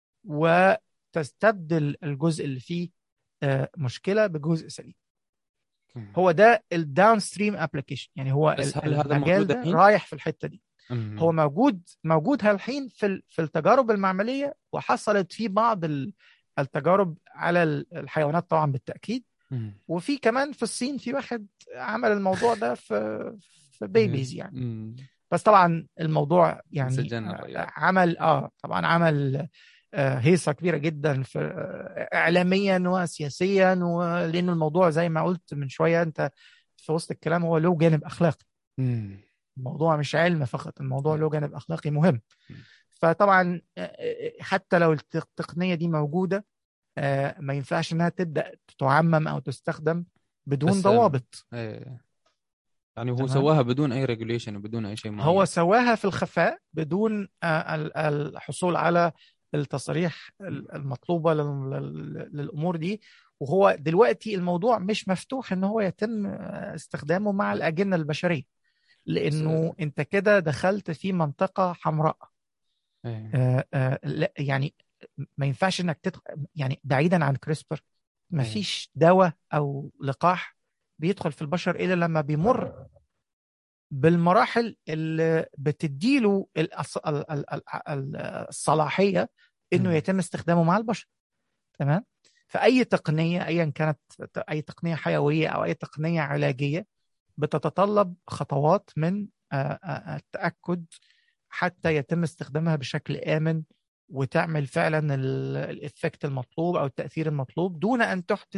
وتستبدل الجزء اللي فيه آه، مشكله بجزء سليم مم. هو ده الداون ستريم ابلكيشن يعني هو بس ال- هل هذا المجال موجود ده الحين؟ رايح في الحته دي مم. هو موجود موجود هالحين في ال- في التجارب المعمليه وحصلت في بعض ال- التجارب على ال- الحيوانات طبعا بالتاكيد مم. وفي كمان في الصين في واحد عمل الموضوع ده في في بيبيز يعني مم. بس طبعا الموضوع يعني سجلنا آه، الرجال. عمل اه طبعا عمل آه، هيصه كبيره جدا في آه، اعلاميا وسياسيا ولان الموضوع زي ما قلت من شويه انت في وسط الكلام هو له جانب اخلاقي مم. الموضوع مش علم فقط الموضوع م. له جانب اخلاقي مهم م. فطبعا آه، آه، حتى لو الت- التقنيه دي موجوده آه، ما ينفعش انها تبدا تعمم او تستخدم بدون بس، آه، ضوابط إيه. يعني هو تمام. سواها بدون اي ريجوليشن وبدون اي شيء معين هو سواها في الخفاء بدون آه، ال- الحصول على التصاريح ال- المطلوبه لل- لل- للامور دي وهو دلوقتي الموضوع مش مفتوح ان هو يتم آه، استخدامه مع الاجنه البشريه لانه انت كده دخلت في منطقه حمراء إيه. آه، آه، لا يعني ما ينفعش انك تدخل يعني بعيدا عن كريسبر ما أيوة. فيش دواء او لقاح بيدخل في البشر الا لما بيمر بالمراحل اللي بتديله الأص- ال- ال- ال- ال- الصلاحيه انه مم. يتم استخدامه مع البشر تمام فاي تقنيه ايا كانت اي تقنيه حيويه او اي تقنيه علاجيه بتتطلب خطوات من آه، آه، التاكد حتى يتم استخدامها بشكل امن وتعمل فعلا ال- الافكت المطلوب او التاثير المطلوب دون ان تحدث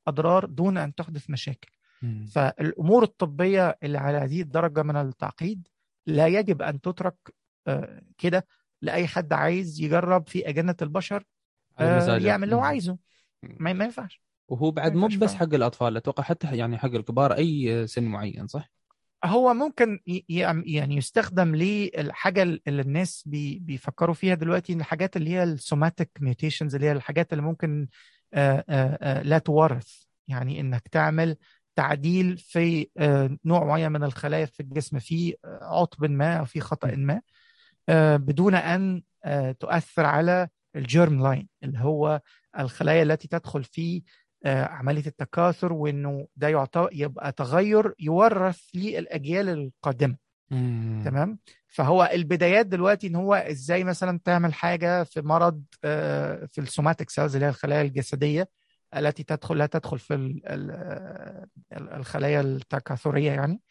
اضرار دون ان تحدث مشاكل مم. فالامور الطبيه اللي على هذه الدرجه من التعقيد لا يجب ان تترك آه، كده لاي حد عايز يجرب في اجنه البشر على آه، مزاجه. يعمل اللي هو مم. عايزه ما ما ينفعش وهو بعد ما مو ينفعش بس فعلا. حق الاطفال اتوقع حتى يعني حق الكبار اي سن معين صح؟ هو ممكن ي- يعم- يعني يستخدم للحاجه اللي الناس بي بيفكروا فيها دلوقتي إن الحاجات اللي هي السوماتيك ميوتيشنز اللي هي الحاجات اللي ممكن آه، آه، آه، لا تورث يعني انك تعمل تعديل في آه، نوع معين من الخلايا في الجسم في آه، عطب ما او في خطا ما آه، بدون ان آه، تؤثر على الجيرم لاين اللي هو الخلايا التي تدخل في آه، عمليه التكاثر وانه ده يعتبر يبقى تغير يورث للاجيال القادمه مم. تمام فهو البدايات دلوقتي ان هو ازاي مثلا تعمل حاجه في مرض آه، في السوماتيك سيلز اللي هي الخلايا الجسديه التي تدخل لا تدخل في ال- ال- ال- الخلايا التكاثريه يعني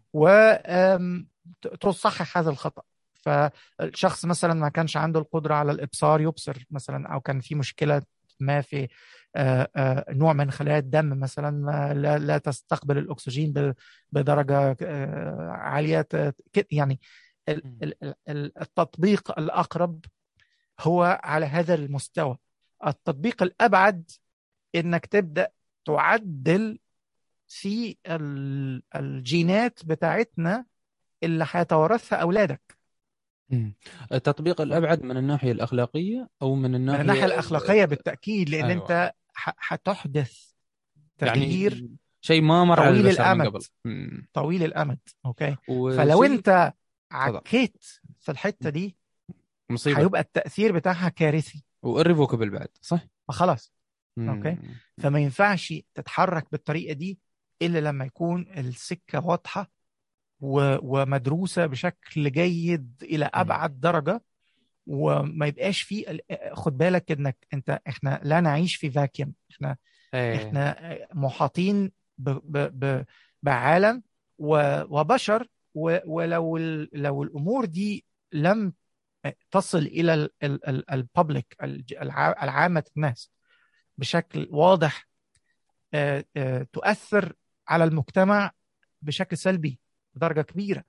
وتصحح هذا الخطا فالشخص مثلا ما كانش عنده القدره على الابصار يبصر مثلا او كان في مشكله ما في آه، آه، نوع من خلايا الدم مثلا ما لا, لا تستقبل الاكسجين ب- بدرجه آه، عاليه ت- كده يعني ال- مم. ال- ال- التطبيق الاقرب هو على هذا المستوى التطبيق الابعد انك تبدا تعدل في ال- الجينات بتاعتنا اللي هيتورثها اولادك مم. التطبيق الابعد من الناحيه الاخلاقيه او من من الناحيه الناحيه الاخلاقيه بالتاكيد لان أيوة. انت ح- هتحدث تغيير يعني شيء ما مر على طويل البشر من الأمد. قبل مم. طويل الامد اوكي وشيء- فلو انت تفضل. عكيت في الحته دي مصيبه هيبقى التاثير بتاعها كارثي واريفوكبل بعد صح؟ فخلاص مم. أوكي. فما ينفعش تتحرك بالطريقه دي الا لما يكون السكه واضحه و- ومدروسه بشكل جيد الى ابعد درجه وما يبقاش في ال- خد بالك انك انت احنا لا نعيش في فاكيوم احنا إيه. احنا محاطين ب ب ب بعالم و- وبشر و- ولو ال- لو الامور دي لم تصل الى الببليك العامه الناس بشكل واضح آه، آه، تؤثر على المجتمع بشكل سلبي بدرجه كبيره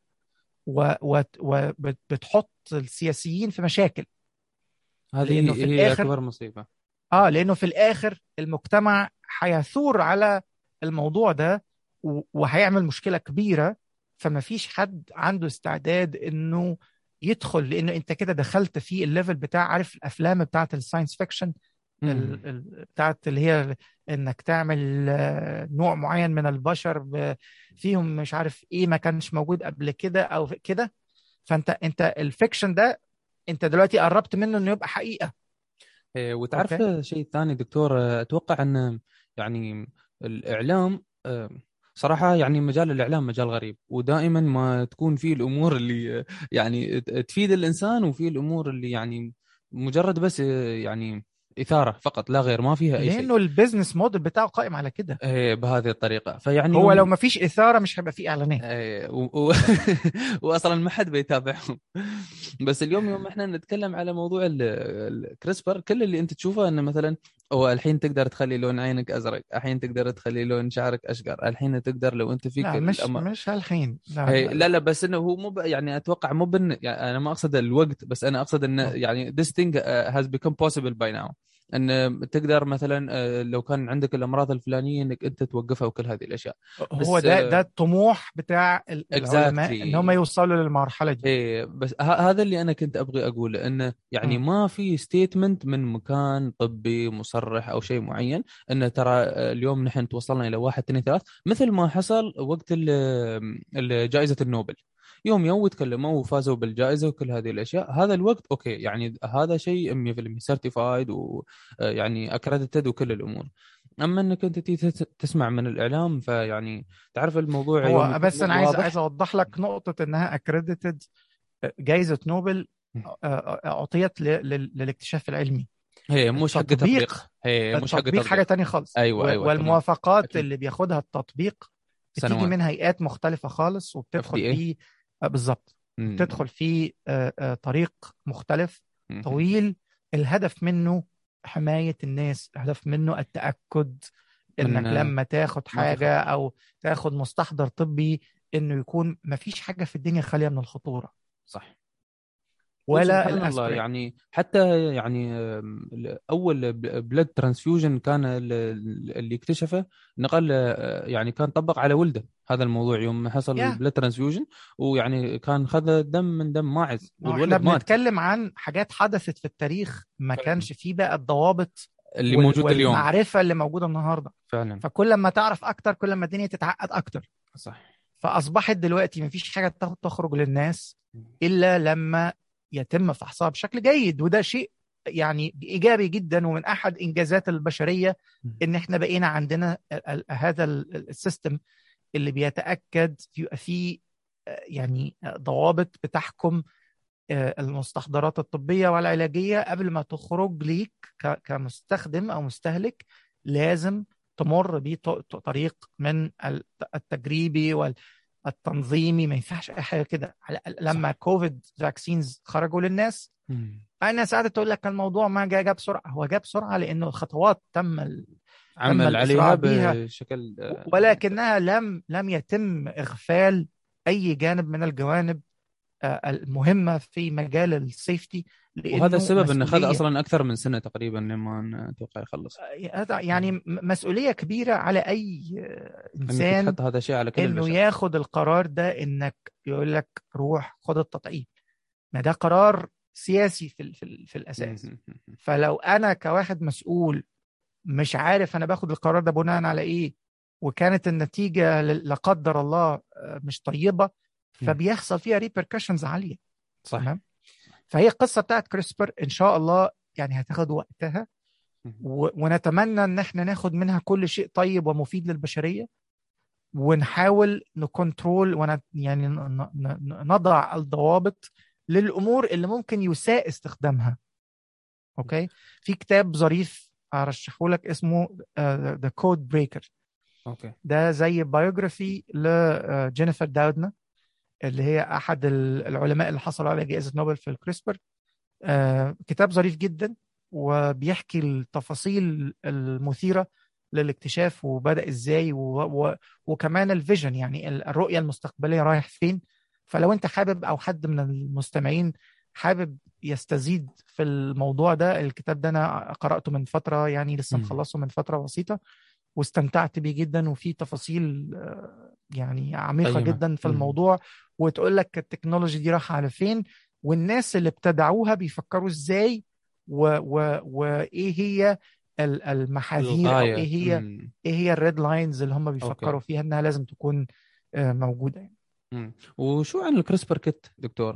وبتحط السياسيين في مشاكل هذه لأنه في هي الآخر- اكبر مصيبه اه لانه في الاخر المجتمع هيثور على الموضوع ده و- وهيعمل مشكله كبيره فما فيش حد عنده استعداد انه يدخل لانه انت كده دخلت في الليفل بتاع عارف الافلام بتاعت الساينس فيكشن ال- ال- بتاعت اللي هي انك تعمل آه، نوع معين من البشر ب- فيهم مش عارف ايه ما كانش موجود قبل كده او كده فانت انت الفيكشن ده انت دلوقتي قربت منه انه يبقى حقيقه إيه، وتعرف أوكي. شيء ثاني دكتور آه، اتوقع ان يعني الاعلام آه، صراحه يعني مجال الاعلام مجال غريب ودائما ما تكون فيه الامور اللي آه، يعني ت- تفيد الانسان وفي الامور اللي يعني مجرد بس آه، يعني اثاره فقط لا غير ما فيها اي شيء لانه البيزنس موديل بتاعه قائم على كده إيه، بهذه الطريقه فيعني هو يوم- لو ما فيش اثاره مش هيبقى فيه اعلانات إيه، و... و... واصلا ما حد بيتابعهم بس اليوم يوم احنا نتكلم على موضوع ال- الكريسبر كل اللي انت تشوفه انه مثلا هو الحين تقدر تخلي لون عينك ازرق الحين تقدر تخلي لون شعرك اشقر الحين تقدر لو انت فيك لا مش الأم- مش هالحين لا, هي لا لا بس انه هو مو ب- يعني اتوقع مو بن يعني انا ما اقصد الوقت بس انا اقصد انه أوه. يعني this thing uh, has become possible by now ان تقدر مثلا آه، لو كان عندك الامراض الفلانيه انك انت توقفها وكل هذه الاشياء هو بس، ده آه، ده الطموح بتاع ال- العلماء Exactly. ان هم يوصلوا للمرحله دي ايه بس ه- هذا اللي انا كنت ابغي اقوله انه يعني مم. ما في ستيتمنت من مكان طبي مصرح او شيء معين انه ترى آه، اليوم نحن توصلنا الى واحد اثنين ثلاث مثل ما حصل وقت ال- ال- جائزه النوبل يوم يوم تكلموا وفازوا بالجائزه وكل هذه الاشياء هذا الوقت اوكي يعني هذا شيء 100% سيرتيفايد ويعني اكريديتد وكل الامور اما انك انت تيجي تس- تسمع من الاعلام فيعني تعرف الموضوع يوم هو يكون بس مو انا عايز واضح- عايز اوضح لك نقطه انها اكريديتد جائزه نوبل مم. آه، آه، اعطيت ل- لل- للاكتشاف العلمي هي مش حق التطبيق- تطبيق هي مش حق التطبيق حاجه تانية خالص أيوة، و- أيوة، والموافقات أكيد. اللي بياخدها التطبيق بتيجي سنوات. من هيئات مختلفه خالص وبتدخل FDA. في آه، بالظبط مم. تدخل في آه، آه، طريق مختلف مم. طويل الهدف منه حماية الناس الهدف منه التأكد انك إن- لما تاخد في حاجه او تاخد مستحضر طبي انه يكون ما فيش حاجه في الدنيا خاليه من الخطوره صح ولا سبحان الله الاسبرين يعني حتى يعني آم، اول بلاد ترانسفيوجن كان ال- ال- اللي اكتشفه نقل آه، يعني كان طبق على ولده هذا الموضوع يوم حصل يا. البلاد ترانسفيوجن ويعني كان خذ دم من دم ماعز ما هو احنا والولد مات بنتكلم عن حاجات حدثت في التاريخ ما فعلا. كانش فيه بقى الضوابط اللي وال- موجود اليوم والمعرفه اللي موجوده النهارده فعلا فكل ما تعرف اكتر كل ما الدنيا تتعقد اكتر صح فاصبحت دلوقتي مفيش حاجه تخ- تخرج للناس الا لما يتم فحصها بشكل جيد وده شيء يعني ايجابي جدا ومن احد انجازات البشريه ان احنا بقينا عندنا ال- ال- هذا ال- السيستم اللي بيتاكد يبقى فيه آه، يعني ضوابط بتحكم آه، المستحضرات الطبيه والعلاجيه قبل ما تخرج ليك ك- كمستخدم او مستهلك لازم تمر بطريق من ال- التجريبي والتنظيمي ما ينفعش اي حاجه كده على- لما كوفيد فاكسينز خرجوا للناس مم. الناس قاعده تقول لك الموضوع ما جاء جاء بسرعه هو جاء بسرعه لانه الخطوات تم ال... عمل الإسراع عليها بيها. بشكل آه، ولكنها لم لم يتم اغفال اي جانب من الجوانب آه، المهمه في مجال السيفتي لأنه وهذا السبب انه خذ مسؤولية- اصلا اكثر من سنه تقريبا لما اتوقع يخلص هذا يعني م- مسؤوليه كبيره على اي آه، انك انسان تحط هذا شيء على كل انه البشر ياخد القرار ده انك يقول لك روح خد التطعيم ما ده قرار سياسي في ال- في, ال- في الاساس مم. فلو انا كواحد مسؤول مش عارف انا باخد القرار ده بناء على ايه وكانت النتيجه ل- لا قدر الله آه، مش طيبه فبيحصل فيها ريبركشنز عاليه صح تمام فهي القصه بتاعت كريسبر ان شاء الله يعني هتاخد وقتها و... ونتمنى ان احنا ناخد منها كل شيء طيب ومفيد للبشريه ونحاول نكنترول ون... يعني ن... ن... ن- نضع الضوابط للامور اللي ممكن يساء استخدامها اوكي في كتاب ظريف ارشحه لك اسمه ذا كود بريكر اوكي ده زي بايوجرافي لجينيفر داودنا اللي هي احد ال- العلماء اللي حصلوا على جائزه نوبل في الكريسبر آه، كتاب ظريف جدا وبيحكي التفاصيل المثيره للاكتشاف وبدا ازاي و... و... وكمان الفيجن يعني ال- الرؤيه المستقبليه رايح فين فلو انت حابب او حد من المستمعين حابب يستزيد في الموضوع ده الكتاب ده انا قراته من فتره يعني لسه مم. مخلصه من فتره بسيطه واستمتعت بيه جدا وفي تفاصيل آه، يعني عميقه قيمة. جدا في مم. الموضوع وتقول لك التكنولوجي دي رايحه على فين والناس اللي ابتدعوها بيفكروا ازاي و... و... وايه هي ال- المحاذير او الغاية. ايه هي مم. ايه هي الريد لاينز اللي هم بيفكروا أوكي. فيها انها لازم تكون آه، موجوده يعني. مم. وشو عن الكريسبر كيت دكتور؟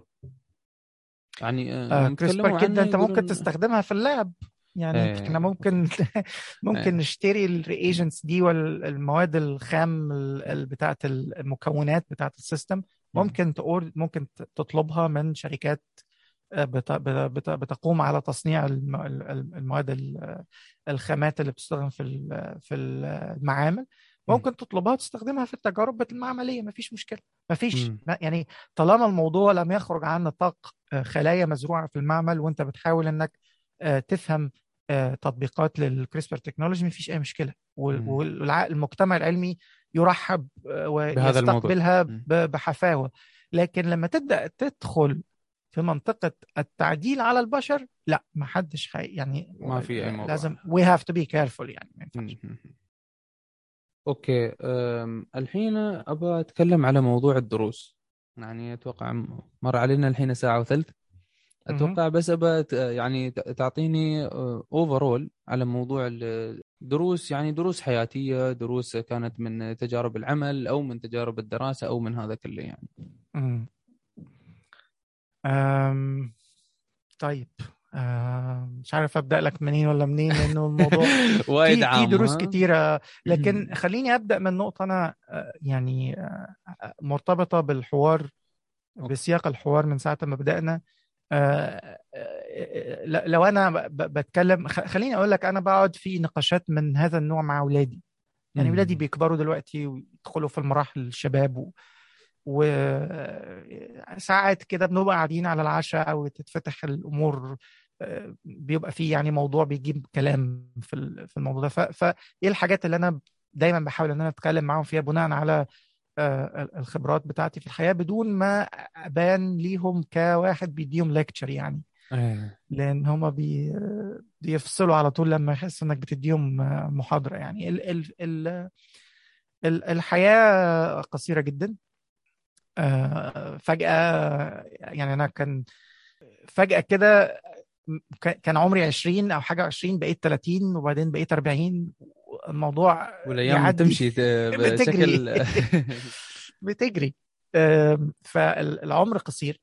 يعني آه، آه لما كريسبر تكلموا كده عنه انت ممكن يقولون- تستخدمها في اللاب يعني إيه. احنا ممكن ممكن إيه. نشتري الرياجنتس دي والمواد الخام ال- ال- بتاعت المكونات بتاعت السيستم ممكن تقول ممكن ت- تطلبها من شركات آه، بت- بت- بت- بتقوم على تصنيع الم- ال- ال- المواد ال- الخامات اللي بتستخدم في ال- في المعامل ممكن تطلبها وتستخدمها في التجارب المعمليه مفيش مشكله مفيش مم. لا، يعني طالما الموضوع لم يخرج عن نطاق آه، خلايا مزروعه في المعمل وانت بتحاول انك آه، تفهم آه، تطبيقات للكريسبر تكنولوجي مفيش اي مشكله وال- مم. والع- المجتمع العلمي يرحب آه، بهذا الموضوع. ويستقبلها مم. ب- بحفاوه لكن لما تبدا تدخل في منطقه التعديل على البشر لا ما حدش حي يعني ما في أي موضوع. لازم we have to be careful يعني ما ينفعش. مم. اوكي أم، الحين ابغى اتكلم على موضوع الدروس يعني اتوقع م- مر علينا الحين ساعه وثلث اتوقع بس ابى ت- يعني ت- تعطيني اوفرول على موضوع الدروس يعني دروس حياتيه دروس كانت من تجارب العمل او من تجارب الدراسه او من هذا كله يعني مم. أم... طيب أم... مش عارف ابدا لك منين ولا منين لانه الموضوع وايد في في عام دروس ها؟ كتيره لكن مم. خليني ابدا من نقطه انا آه، يعني آه، آه، مرتبطه بالحوار أوكي. بسياق الحوار من ساعه ما بدانا آه، آه، ل- لو انا ب- ب- بتكلم خ- خليني اقول لك انا بقعد في نقاشات من هذا النوع مع اولادي يعني مم. ولادي بيكبروا دلوقتي ويدخلوا في المراحل الشباب و... وساعات كده بنبقى قاعدين على العشاء او تتفتح الامور آه، بيبقى فيه يعني موضوع بيجيب كلام في ال- في الموضوع ده ف... فايه الحاجات اللي انا دايما بحاول ان انا اتكلم معاهم فيها بناء على آه، الخبرات بتاعتي في الحياه بدون ما ابان ليهم كواحد بيديهم ليكتشر يعني إيه. لان هما بي بيفصلوا على طول لما يحسوا انك بتديهم محاضره يعني ال ال ال ال- الحياه قصيره جدا آه، فجاه يعني انا كان فجاه كده ك- كان عمري 20 او حاجه 20 بقيت 30 وبعدين بقيت 40 الموضوع والايام يعدي. تمشي ت- بتجري. بشكل بتجري آم، فالعمر قصير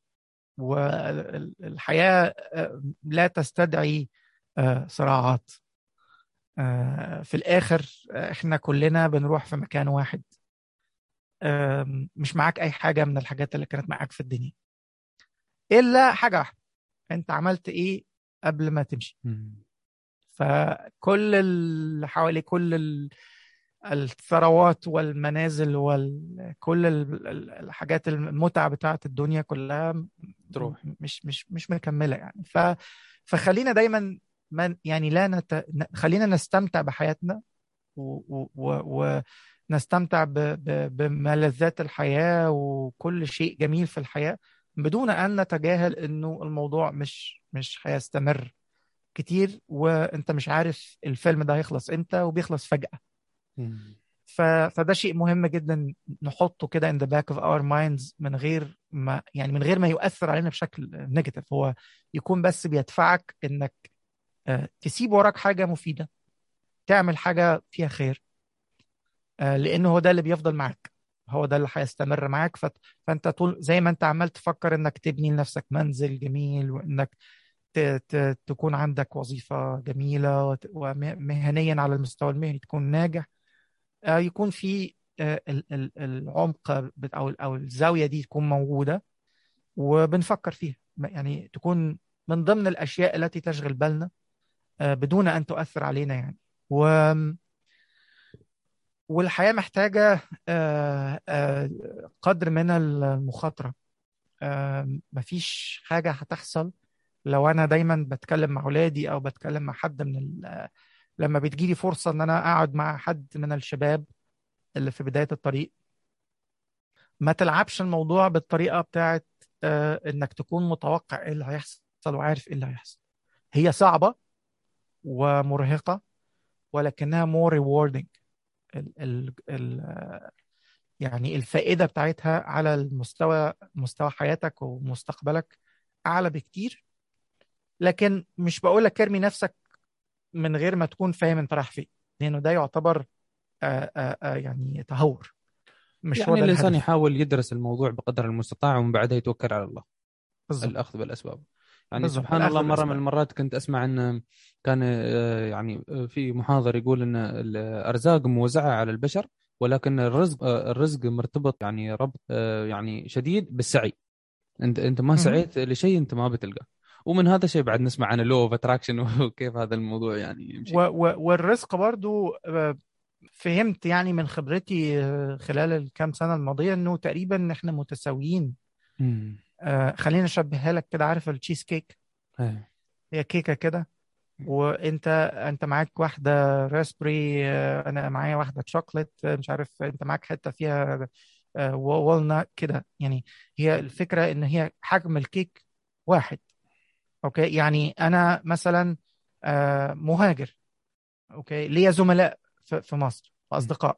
والحياة آه، لا تستدعي آه، صراعات آه، في الآخر آه، احنا كلنا بنروح في مكان واحد آم، مش معاك أي حاجة من الحاجات اللي كانت معاك في الدنيا إلا حاجة واحدة أنت عملت إيه قبل ما تمشي مم. فكل اللي حوالي كل ال- الثروات والمنازل وكل الحاجات المتعة بتاعت الدنيا كلها م- تروح. مش مش مش مكملة يعني ف فخلينا دايما من يعني لا نت... ن- خلينا نستمتع بحياتنا و... و... ونستمتع ب... ب... بملذات الحياة وكل شيء جميل في الحياة بدون أن نتجاهل إنه الموضوع مش مش هيستمر كتير وانت مش عارف الفيلم ده هيخلص امتى وبيخلص فجأة مم. ف... فده شيء مهم جدا نحطه كده in the back of our minds من غير ما يعني من غير ما يؤثر علينا بشكل نيجاتيف هو يكون بس بيدفعك انك آه، تسيب وراك حاجة مفيدة تعمل حاجة فيها خير آه، لأنه هو ده اللي بيفضل معاك هو ده اللي هيستمر معاك فت... فانت طول زي ما انت عمال تفكر انك تبني لنفسك منزل جميل وانك ت... ت... تكون عندك وظيفة جميلة وت... ومهنيا على المستوى المهني تكون ناجح آه، يكون في آه، ال- ال- العمق بت- او او الزاويه دي تكون موجوده وبنفكر فيها م- يعني تكون من ضمن الاشياء التي تشغل بالنا آه، بدون ان تؤثر علينا يعني و والحياه محتاجه آه، آه، قدر من المخاطره آه، مفيش حاجه هتحصل لو انا دايما بتكلم مع اولادي او بتكلم مع حد من ال... لما بتجيلي فرصه ان انا اقعد مع حد من الشباب اللي في بداية الطريق ما تلعبش الموضوع بالطريقة بتاعت آه انك تكون متوقع ايه اللي هيحصل وعارف ايه اللي هيحصل هي صعبة ومرهقة ولكنها more rewarding ال ال ال آه، يعني الفائدة بتاعتها على المستوى مستوى حياتك ومستقبلك أعلى بكتير لكن مش بقول لك ارمي نفسك من غير ما تكون فاهم انت رايح فين لأنه ده يعتبر آه آه آه يعني تهور مش هو يعني ده الانسان الهدف يحاول يدرس الموضوع بقدر المستطاع ومن بعدها يتوكل على الله بالظبط الاخذ بالاسباب يعني بالضبط، سبحان الأخذ الله مره من بالأسباب. المرات كنت اسمع ان كان آه، يعني آه، في محاضر يقول ان الارزاق موزعه على البشر ولكن الرزق آه، الرزق مرتبط يعني ربط آه، يعني شديد بالسعي انت انت ما مهم. سعيت لشيء انت ما بتلقاه ومن هذا الشيء بعد نسمع عن اللو اوف اتراكشن وكيف هذا الموضوع يعني يمشي و و والرزق برضو آه، فهمت يعني من خبرتي آه، خلال الكام سنة الماضية انه تقريبا احنا متساويين مم. آه، خليني اشبهها لك كده عارف التشيز كيك إيه. هي كيكة كده وانت انت معاك واحدة راسبري آه، انا معايا واحدة شوكليت آه، مش عارف انت معاك حتة فيها والنت كده يعني هي الفكرة ان هي حجم الكيك واحد اوكي يعني انا مثلا آه، مهاجر اوكي ليا زملاء في في مصر واصدقاء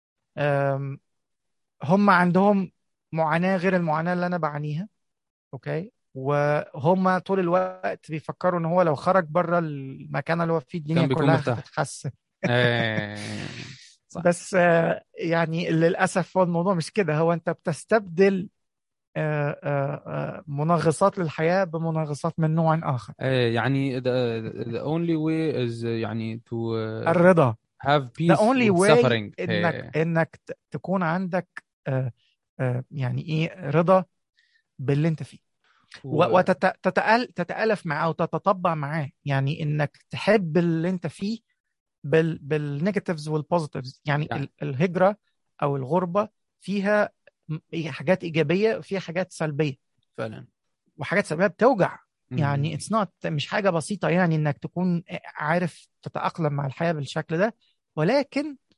آم، هم عندهم معاناة غير المعاناة اللي انا بعانيها اوكي وهم طول الوقت بيفكروا ان هو لو خرج بره المكان اللي هو فيه الدنيا كان بيكون كلها مرتاح. هتتحسن إيه. صح. بس آه، يعني للاسف هو الموضوع مش كده هو انت بتستبدل آه، آه، آه، منغصات للحياة بمنغصات من نوع اخر إيه، يعني the, the only way is يعني to uh, الرضا have the peace only with way suffering انك إيه. انك ت- تكون عندك آه، آه، يعني ايه رضا باللي انت فيه و- وتتألف معاه وتتطبع معاه يعني انك تحب اللي انت فيه بال بالنيجاتيفز والبوزيتيفز يعني يعني. ال- الهجرة او الغربة فيها م- حاجات ايجابية وفيها حاجات سلبية فعلا وحاجات سلبية بتوجع مم. يعني اتس نوت مش حاجة بسيطة يعني انك تكون عارف تتأقلم مع الحياة بالشكل ده ولكن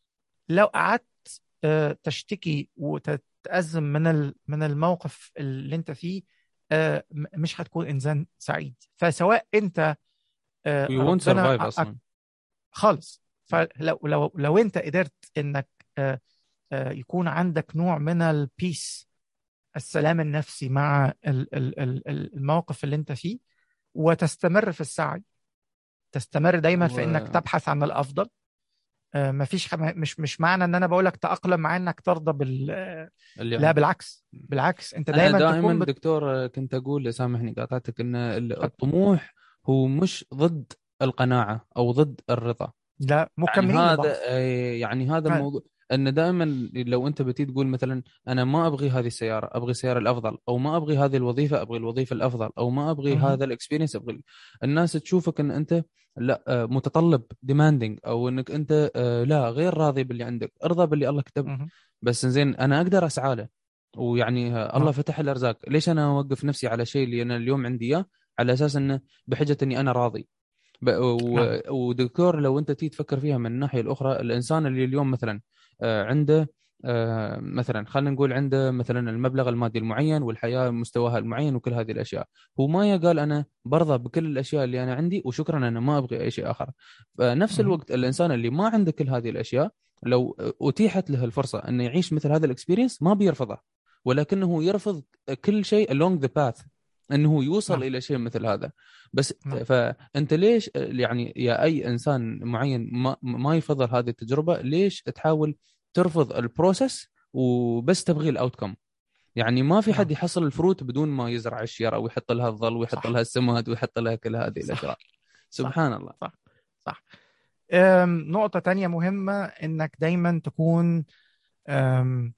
لو قعدت آه، تشتكي وتتأزم من ال- من الموقف اللي انت فيه آه، م- مش هتكون انسان سعيد فسواء انت آه، we won't ربنا survive أ- اصلا خالص فلو لو لو انت قدرت انك آه، آه، يكون عندك نوع من البيس السلام النفسي مع ال- ال- ال- ال- الموقف اللي انت فيه وتستمر في السعي تستمر دايما في و- انك تبحث عن الافضل آه، مفيش خم... مش مش معنى ان انا بقول لك تأقلم مع انك ترضى بال اللي لا بالعكس بالعكس انت انا دايما دائما تكون بت... دكتور كنت اقول سامحني قاطعتك ان ال- الطموح هو مش ضد القناعه او ضد الرضا لا يعني مكملين لبعض هذا آه، يعني هذا ها. الموضوع ان دائما لو انت بتي تقول مثلا انا ما ابغي هذه السياره ابغي السياره الافضل او ما ابغي هذه الوظيفه ابغي الوظيفه الافضل او ما ابغي مهم. هذا الاكسبيرينس ابغي الناس تشوفك ان انت لا آه، متطلب ديماندنج او انك انت آه، لا غير راضي باللي عندك ارضى باللي الله كتب مهم. بس زين انا اقدر اسعى له ويعني آه، الله آه. فتح الارزاق ليش انا اوقف نفسي على شيء اللي انا اليوم عندي اياه على اساس انه بحجه اني انا راضي ب- و- نعم. ودكتور لو انت تيجي تفكر فيها من الناحيه الاخرى الانسان اللي اليوم مثلا آه، عنده آه، مثلا خلينا نقول عنده مثلا المبلغ المادي المعين والحياه مستواها المعين وكل هذه الاشياء هو ما يقال انا برضى بكل الاشياء اللي انا عندي وشكرا انا ما ابغي اي شيء اخر فنفس مهم. الوقت الانسان اللي ما عنده كل هذه الاشياء لو اتيحت له الفرصه انه يعيش مثل هذا الاكسبيرينس ما بيرفضه ولكنه يرفض كل شيء along the path انه يوصل نعم. الى شيء مثل هذا بس نعم. فانت ليش يعني يا اي انسان معين ما, ما يفضل هذه التجربه ليش تحاول ترفض البروسس وبس تبغي الاوتكم يعني ما في حد نعم. يحصل الفروت بدون ما يزرع الشيره ويحط لها الظل ويحط صح. لها السماد ويحط لها كل هذه صح. الاشياء سبحان الله أم، نقطة تانية مهمة انك دايما تكون أم،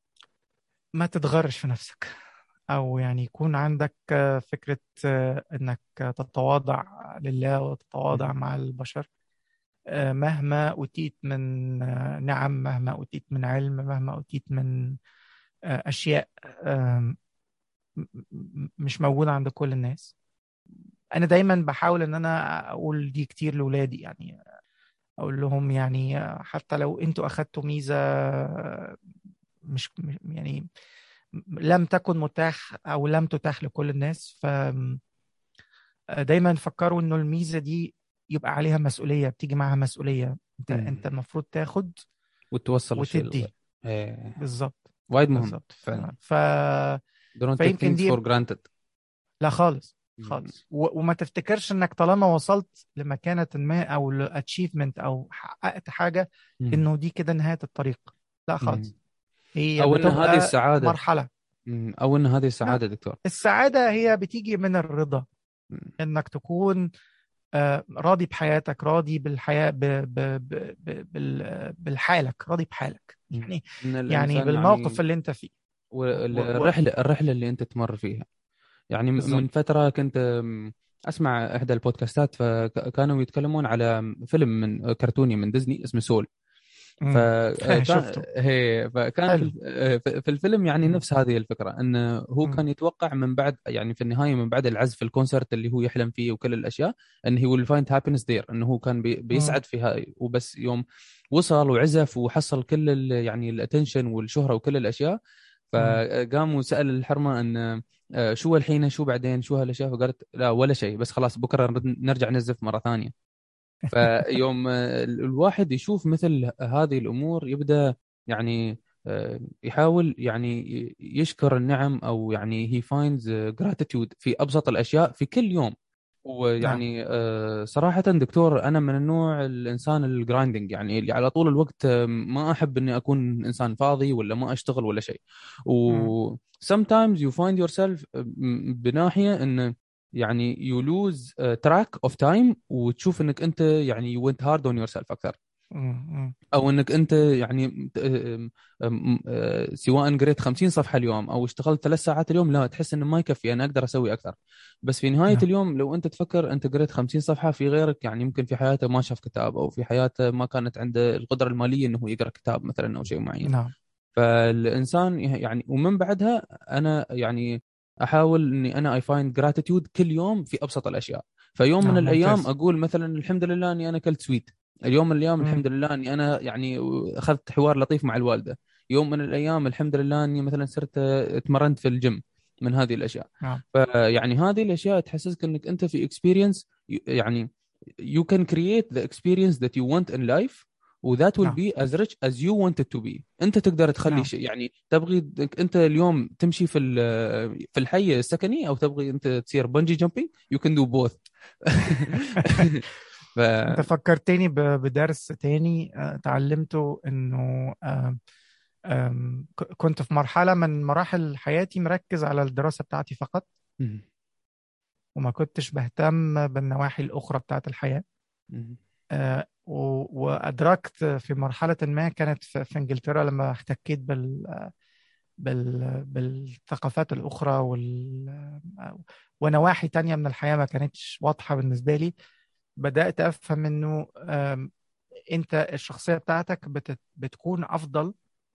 ما تتغرش في نفسك او يعني يكون عندك آه، فكرة آه، انك تتواضع لله وتتواضع مع البشر آه، مهما أوتيت من آه، نعم مهما أوتيت من علم مهما أوتيت من آه، أشياء آم، م- م- مش موجودة عند كل الناس أنا دايما بحاول إن أنا أقول دي كتير لأولادي يعني أقول لهم يعني آه، حتى لو أنتوا أخدتوا ميزة آه، مش مش- يعني لم تكن متاح أو لم تتاح لكل الناس ف دايما فكروا إنه الميزة دي يبقى عليها مسؤولية بتيجي معاها مسؤولية أنت مم. أنت المفروض تاخد وتوصل الشيء وتدي للغير. إيه. بالظبط وايد مهم بالظبط فعلا ف don't take فيمكن things دي- for granted لا خالص مم. خالص و... وما تفتكرش انك طالما وصلت لمكانة ما او لاتشيفمنت او حققت حاجة مم. انه دي كده نهاية الطريق لا خالص مم. هي او ان بتبقى هذه السعاده مرحلة مم. او ان هذه السعاده دكتور السعادة هي بتيجي من الرضا مم. انك تكون آه، راضي بحياتك راضي بالحياة ب... ب... ب... ب... بال... بالحالك راضي بحالك مم. يعني إن الإنسان يعني بالموقف يعني اللي انت فيه والرحله الرحله اللي انت تمر فيها يعني م- بالظبط. من فتره كنت م، اسمع احدى البودكاستات فكانوا يتكلمون على فيلم من كرتوني من ديزني اسمه سول مم. فكان شفته. هي فكان حلو. في, في- في الفيلم يعني مم. نفس هذه الفكره انه هو مم. كان يتوقع من بعد يعني في النهايه من بعد العزف الكونسرت اللي هو يحلم فيه وكل الاشياء انه هو فايند هابينس ذير انه هو كان بي بيسعد في هاي وبس يوم وصل وعزف وحصل كل ال يعني الاتنشن والشهره وكل الاشياء فقام وسال الحرمه ان آه، شو الحين شو بعدين شو هالاشياء فقالت لا ولا شيء بس خلاص بكره نرد- نرجع نزف مره ثانيه فيوم آه، ال- الواحد يشوف مثل هذه الامور يبدا يعني آه، يحاول يعني ي- يشكر النعم او يعني هي فايندز جراتيتيود في ابسط الاشياء في كل يوم ويعني آه، صراحة دكتور أنا من النوع الإنسان الجرايندنج يعني اللي على طول الوقت آه، ما أحب إني أكون إنسان فاضي ولا ما أشتغل ولا شيء و sometimes you find yourself آه، م- بناحية إن يعني you lose uh, track of time وتشوف إنك أنت يعني you went hard on yourself أكثر مم. مم. او انك انت يعني أم- أم- أه، سواء قريت 50 صفحه اليوم او اشتغلت ثلاث ساعات اليوم لا تحس انه ما يكفي انا اقدر اسوي اكثر بس في نهايه نعم. اليوم لو انت تفكر انت قريت 50 صفحه في غيرك يعني يمكن في حياته ما شاف كتاب او في حياته ما كانت عنده القدره الماليه انه هو يقرا كتاب مثلا او شيء معين نعم فالانسان يعني ومن بعدها انا يعني احاول اني انا اي فايند جراتيتيود كل يوم في ابسط الاشياء فيوم من نعم، الايام ممتاز. اقول مثلا الحمد لله اني انا اكلت سويت اليوم من الايام مم. الحمد لله اني انا يعني اخذت حوار لطيف مع الوالده يوم من الايام الحمد لله اني مثلا صرت اتمرنت في الجيم من هذه الاشياء نعم. فيعني هذه الاشياء تحسسك انك انت في اكسبيرينس يعني you can create the experience that you want in life و that will نعم. be as rich as you want it to be انت تقدر تخلي نعم. شيء يعني تبغي إنك انت اليوم تمشي في ال- في الحي السكني او تبغي انت تصير بنجي جامبينج you can do both ف... انت فكرتني ب- بدرس تاني آه، اتعلمته انه آم، آم، ك- كنت في مرحلة من مراحل حياتي مركز على الدراسة بتاعتي فقط مم. وما كنتش بهتم بالنواحي الأخرى بتاعت الحياة مم. آه، و- وأدركت في مرحلة ما كانت في في إنجلترا لما احتكيت بال بال بالثقافات الأخرى وال ونواحي تانية من الحياة ما كانتش واضحة بالنسبة لي بدأت أفهم إنه آم، أنت الشخصية بتاعتك بت- بتكون أفضل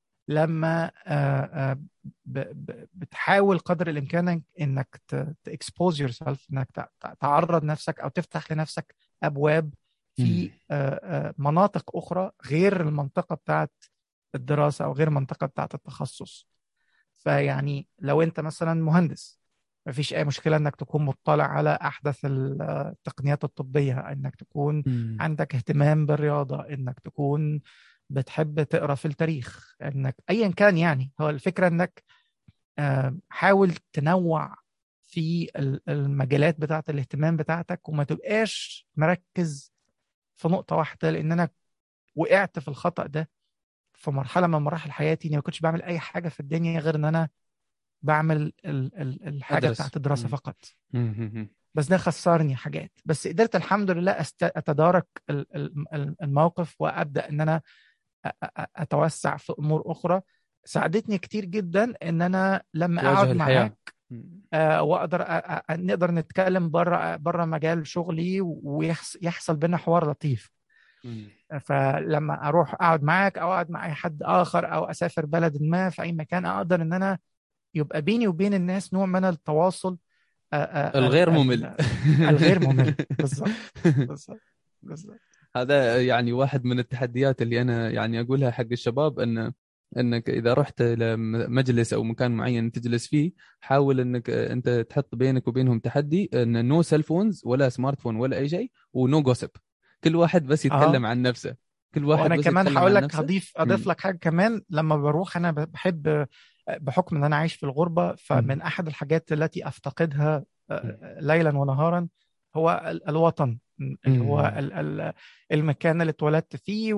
لما آه، آه، ب- ب- بتحاول قدر الإمكان إنك تكسبوز يور سيلف إنك تع- تع- تعرض نفسك أو تفتح لنفسك أبواب في مم. آه، آه، مناطق أخرى غير المنطقة بتاعت الدراسة أو غير المنطقة بتاعت التخصص فيعني لو أنت مثلا مهندس مفيش أي مشكلة إنك تكون مطلع على أحدث التقنيات الطبية إنك تكون مم. عندك اهتمام بالرياضة إنك تكون بتحب تقرأ في التاريخ إنك أيا كان يعني هو الفكرة إنك آه، حاول تنوع في ال- المجالات بتاعت الاهتمام بتاعتك وما تبقاش مركز في نقطة واحدة لأن أنا وقعت في الخطأ ده في مرحلة من مراحل حياتي إني ما كنتش بعمل أي حاجة في الدنيا غير إن أنا بعمل ال- ال- الحاجة أدرس. بتاعت الدراسة مم. فقط مم. مم. بس ده خسرني حاجات بس قدرت الحمد لله أست... اتدارك ال- ال- الموقف وابدا ان انا أ- أ- اتوسع في امور اخرى ساعدتني كتير جدا ان انا لما تواجه اقعد الحياة. معاك مم. آه، واقدر أ- أ- نقدر نتكلم بره بره مجال شغلي ويحصل بينا حوار لطيف مم. فلما اروح اقعد معاك او اقعد مع اي حد اخر او اسافر بلد ما في اي مكان اقدر ان انا يبقى بيني وبين الناس نوع من التواصل آه، آه، الغير ال- ممل الغير ممل بالظبط بالظبط بالظبط هذا يعني واحد من التحديات اللي انا يعني اقولها حق الشباب ان انك اذا رحت الى مجلس او مكان معين تجلس فيه حاول انك انت تحط بينك وبينهم تحدي ان نو سيل فونز ولا سمارت فون ولا اي شيء ونو جوسب كل واحد بس يتكلم آه. عن نفسه كل واحد وانا بس كمان يتكلم هقول عن لك نفسه. هضيف اضيف مم. لك حاجه كمان لما بروح انا بحب بحكم ان انا عايش في الغربه فمن احد الحاجات التي افتقدها آه، ليلا ونهارا هو ال- الوطن اللي هو مم. ال- ال- المكان اللي اتولدت فيه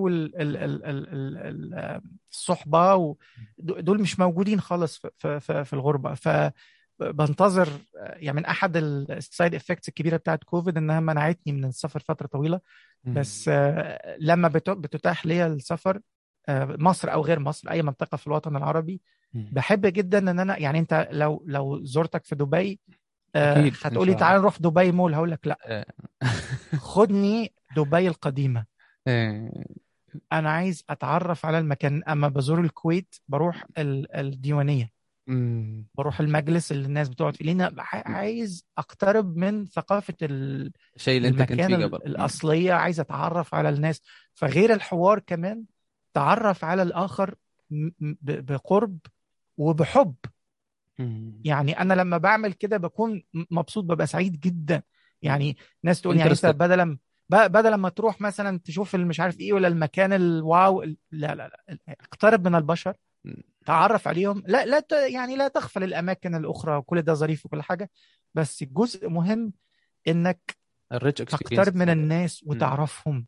والصحبه و- دول مش موجودين خالص في- في في- في الغربه فبنتظر يعني من احد السايد افكتس الكبيره بتاعت كوفيد انها منعتني من السفر فتره طويله مم. بس آه، لما بت- بتتاح لي السفر آه، مصر او غير مصر اي منطقه في الوطن العربي مم. بحب جدا ان انا يعني انت لو لو زرتك في دبي آه، أكيد، إن هتقولي شاء تعال الله. نروح دبي مول هقول لك لا آه. خدني دبي القديمه إيه. انا عايز اتعرف على المكان اما بزور الكويت بروح ال- الديوانيه مم. بروح المجلس اللي الناس بتقعد فيه لان أنا ع- عايز اقترب من ثقافه ال- الشيء اللي انت كنت المكان فيه ال- قبل الأصلية عايز أتعرف على الناس فغير الحوار كمان تعرف على الآخر م- م- ب- بقرب وبحب مم. يعني أنا لما بعمل كده بكون م- مبسوط ببقى سعيد جدا يعني ناس تقول يعني أنت Interested. بدل ما ب- بدل ما تروح مثلا تشوف المش عارف ايه ولا المكان الواو ال- لا لا لا اقترب من البشر مم. تعرف عليهم لا لا ت- يعني لا تغفل الاماكن الاخرى وكل ده ظريف وكل حاجه بس جزء مهم انك الريتش تقترب من الناس وتعرفهم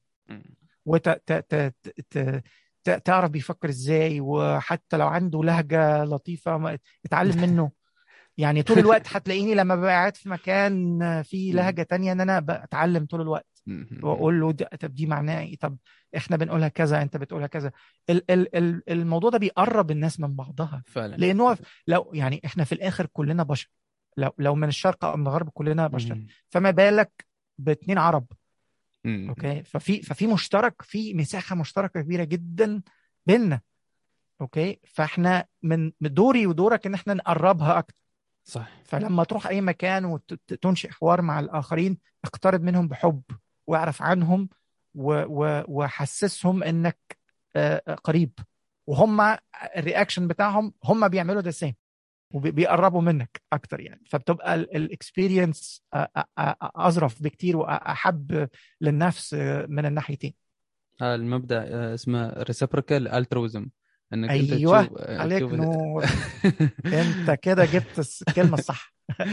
وتعرف بيفكر ازاي وحتى لو عنده لهجة لطيفة ما- اتعلم منه يعني طول الوقت هتلاقيني لما ببقى قاعد في مكان فيه لهجة تانية ان انا بتعلم طول الوقت واقول له ده- طب دي معناها ايه طب احنا بنقولها كذا انت بتقولها كذا ال- ال- ال- الموضوع ده بيقرب الناس من بعضها فعلا لانه هو لو يعني احنا في الاخر كلنا بشر لو لو من الشرق او من الغرب كلنا بشر مم. فما بالك باتنين عرب مم. اوكي ففي ففي مشترك في مساحه مشتركه كبيره جدا بيننا اوكي فاحنا من من دوري ودورك ان احنا نقربها اكتر صح فلما تروح اي مكان وتنشئ حوار مع الاخرين اقترب منهم بحب واعرف عنهم و- و- وحسسهم انك آه، آه، قريب وهم الرياكشن بتاعهم هم بيعملوا ده سيم وبيقربوا منك اكتر يعني فبتبقى الاكسبيرينس اظرف بكتير واحب للنفس آه، من الناحيتين هذا المبدا آه، اسمه ريسبريكال الترويزم انك انت أيوة، تشوف آه، عليك تشوف- نور. انت كده جبت الس- الكلمه الصح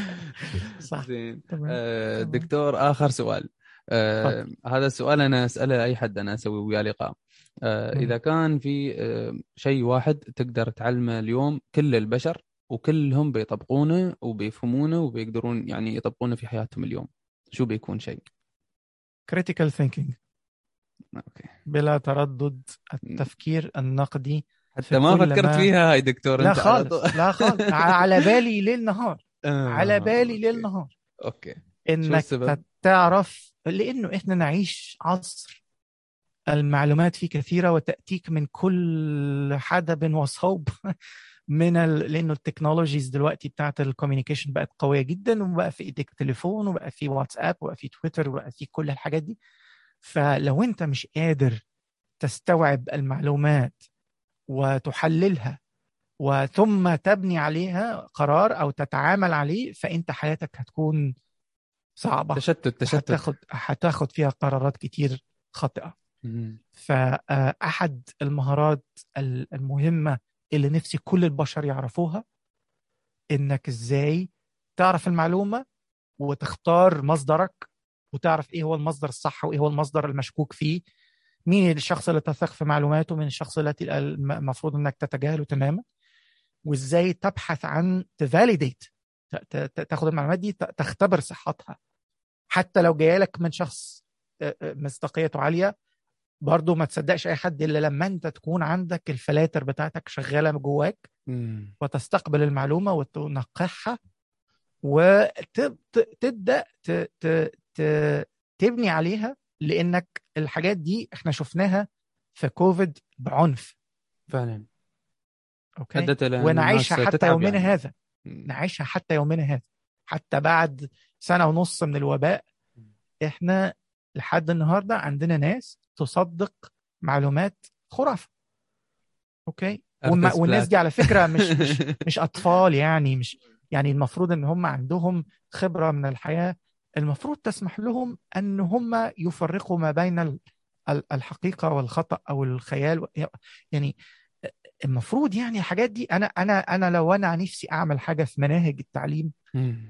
صح زين تمام آه، تمام. دكتور اخر سؤال آه، هذا السؤال انا اساله اي حد انا اسوي وياه لقاء آه، مم. اذا كان في آه، شيء واحد تقدر تعلمه اليوم كل البشر وكلهم بيطبقونه وبيفهمونه وبيقدرون يعني يطبقونه في حياتهم اليوم شو بيكون شيء critical thinking اوكي بلا تردد التفكير النقدي حتى ما كل فكرت ما- فيها هاي دكتور لا انت على خالص طول- لا خالص على بالي ليل نهار آه، على بالي أوكي. ليل نهار اوكي انك السبب؟ تعرف لانه احنا نعيش عصر المعلومات فيه كثيره وتاتيك من كل حدب وصوب من ال... لانه التكنولوجيز دلوقتي بتاعت الكوميونيكيشن بقت قويه جدا وبقى في ايديك تليفون وبقى في واتساب وبقى في تويتر وبقى في كل الحاجات دي فلو انت مش قادر تستوعب المعلومات وتحللها وثم تبني عليها قرار او تتعامل عليه فانت حياتك هتكون صعبه تشتت تشتت هتاخد هتاخد فيها قرارات كتير خاطئه مم. فاحد المهارات ال- المهمه اللي نفسي كل البشر يعرفوها انك ازاي تعرف المعلومه وتختار مصدرك وتعرف ايه هو المصدر الصح وايه هو المصدر المشكوك فيه مين الشخص اللي تثق في معلوماته من الشخص التي الم- المفروض انك تتجاهله تماما وازاي تبحث عن تفاليديت تاخد المعلومات دي ت- تختبر صحتها حتى لو جايه لك من شخص آه، آه، مصداقيته عاليه برضه ما تصدقش اي حد الا لما انت تكون عندك الفلاتر بتاعتك شغاله جواك مم. وتستقبل المعلومه وتنقحها وتبدا تبني عليها لانك الحاجات دي احنا شفناها في كوفيد بعنف فعلا اوكي ادت الى أن ونعيشها الناس حتى تتعب يومنا يعني. هذا مم. نعيشها حتى يومنا هذا حتى بعد سنة ونص من الوباء احنا لحد النهاردة عندنا ناس تصدق معلومات خرافة اوكي وما أرتس والناس بلاك. دي على فكرة مش مش مش اطفال يعني مش يعني المفروض ان هم عندهم خبرة من الحياة المفروض تسمح لهم ان هم يفرقوا ما بين ال- ال- الحقيقة والخطأ او الخيال يعني المفروض يعني الحاجات دي انا انا انا لو انا نفسي اعمل حاجه في مناهج التعليم مم.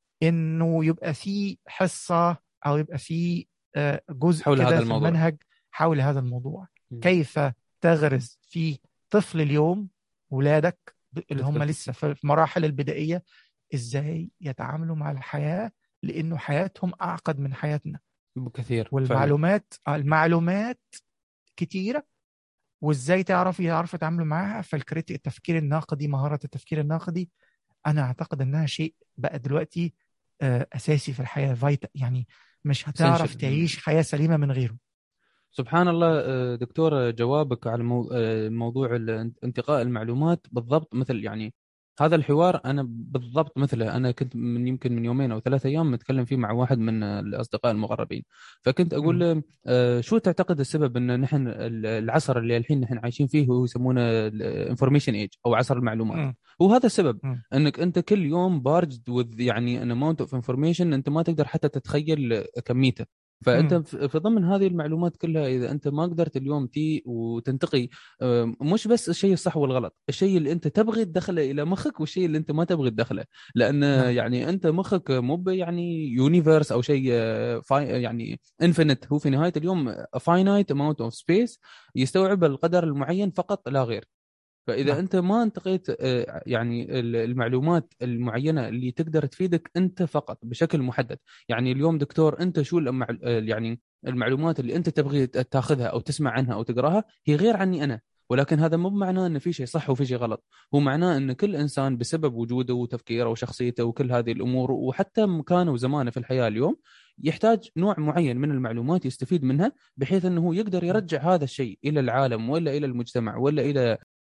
انه يبقى في حصه او يبقى في آه، جزء حول كده هذا في الموضوع. المنهج حول هذا الموضوع مم. كيف تغرز في طفل اليوم ولادك اللي هم بالضبط. لسه في المراحل البدائيه ازاي يتعاملوا مع الحياه لانه حياتهم اعقد من حياتنا بكثير فعلاً. والمعلومات المعلومات كتيره وازاي تعرف يعرفوا يتعاملوا معاها فالكريتي التفكير الناقدي مهاره التفكير الناقدي انا اعتقد انها شيء بقى دلوقتي آه، اساسي في الحياه فايتا يعني مش هتعرف Essential. تعيش حياه سليمه من غيره سبحان الله آه، دكتور آه، جوابك على مو- آه، موضوع ال- انتقاء المعلومات بالضبط مثل يعني هذا الحوار انا بالضبط مثله انا كنت من يمكن من يومين او ثلاثة ايام متكلم فيه مع واحد من آه، الاصدقاء المقربين فكنت اقول له آه، شو تعتقد السبب ان نحن ال- العصر اللي الحين نحن عايشين فيه هو يسمونه الانفورميشن ايج او عصر المعلومات مم. وهذا السبب مم. انك انت كل يوم بارجد وذ يعني ان اماونت اوف انفورميشن انت ما تقدر حتى تتخيل كميته فانت مم. في في ضمن هذه المعلومات كلها اذا انت ما قدرت اليوم تي وتنتقي آه، مش بس الشيء الصح والغلط الشيء اللي انت تبغي تدخله الى مخك والشيء اللي انت ما تبغي تدخله لان نعم. يعني انت مخك مو ب- يعني يونيفرس او شيء آه، فاي يعني انفينيت هو في نهايه اليوم فاينايت اماونت اوف سبيس يستوعب القدر المعين فقط لا غير فاذا نعم. انت ما انتقيت آه، يعني ال- المعلومات المعينه اللي تقدر تفيدك انت فقط بشكل محدد يعني اليوم دكتور انت شو المع... آه، يعني المعلومات اللي انت تبغي تاخذها او تسمع عنها او تقراها هي غير عني انا ولكن هذا مو بمعناه ان في شيء صح وفي شيء غلط هو معناه ان كل انسان بسبب وجوده وتفكيره وشخصيته وكل هذه الامور وحتى مكانه وزمانه في الحياه اليوم يحتاج نوع معين من المعلومات يستفيد منها بحيث انه هو يقدر يرجع هذا الشيء الى العالم ولا الى المجتمع ولا الى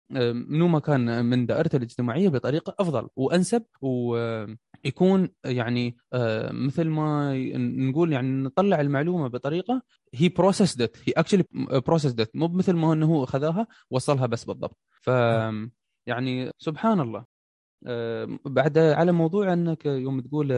آه، منو ما كان من دائرته الاجتماعيه بطريقه افضل وانسب ويكون يعني آه، مثل ما نقول يعني نطلع المعلومه بطريقه هي بروسيسد ات هي اكشلي بروسيسد ات مو مثل ما انه هو اخذها وصلها بس بالضبط ف يعني سبحان الله بعد على موضوع انك يوم تقول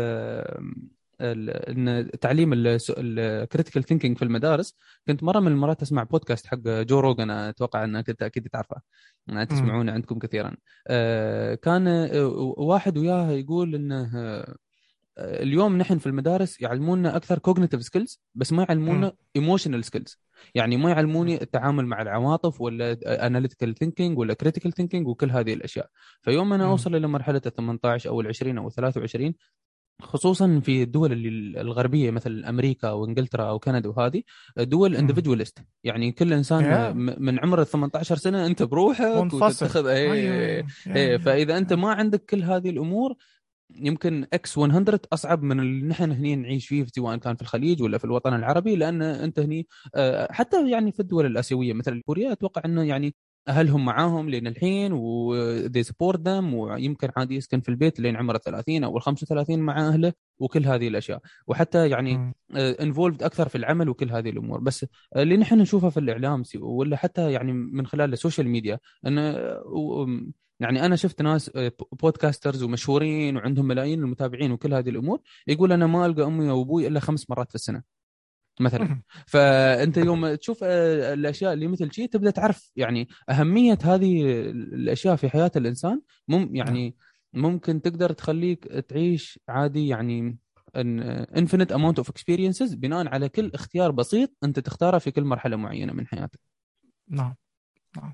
ان تعليم الكريتيكال ثينكينج في المدارس كنت مره من المرات اسمع بودكاست حق جو روجن اتوقع انك انت اكيد تعرفه تسمعونه عندكم كثيرا آه، كان آه، واحد وياه يقول انه آه، اليوم نحن في المدارس يعلمونا اكثر كوجنيتيف سكيلز بس ما يعلمونا ايموشنال سكيلز يعني ما يعلموني التعامل مع العواطف ولا اناليتيكال ثينكينج ولا كريتيكال ثينكينج وكل هذه الاشياء فيوم انا اوصل الى مرحله ال 18 او ال 20 او ال 23 خصوصا في الدول اللي الغربيه مثل امريكا وانجلترا او كندا وهذه دول اندفجوالست يعني كل انسان yeah. من عمر ال 18 سنه انت بروحك وتتخذ ايه, أيه. ايه فاذا انت ما عندك كل هذه الامور يمكن اكس 100 اصعب من اللي نحن هني نعيش فيه سواء كان في الخليج ولا في الوطن العربي لان انت هني آه، حتى يعني في الدول الاسيويه مثل كوريا اتوقع انه يعني اهلهم معاهم لين الحين وذي سبورت ذم ويمكن عادي يسكن في البيت لين عمره 30 او ال 35 مع اهله وكل هذه الاشياء وحتى يعني انفولد اكثر في العمل وكل هذه الامور بس اللي نحن نشوفها في الاعلام ولا حتى يعني من خلال السوشيال ميديا انه يعني انا شفت ناس بودكاسترز ومشهورين وعندهم ملايين المتابعين وكل هذه الامور يقول انا ما القى امي وابوي الا خمس مرات في السنه مثلا فانت يوم تشوف آه، الاشياء اللي مثل شيء تبدا تعرف يعني اهميه هذه الاشياء في حياه الانسان مم يعني ممكن تقدر تخليك تعيش عادي يعني انفينيت اماونت اوف اكسبيرينسز بناء على كل اختيار بسيط انت تختاره في كل مرحله معينه من حياتك نعم نعم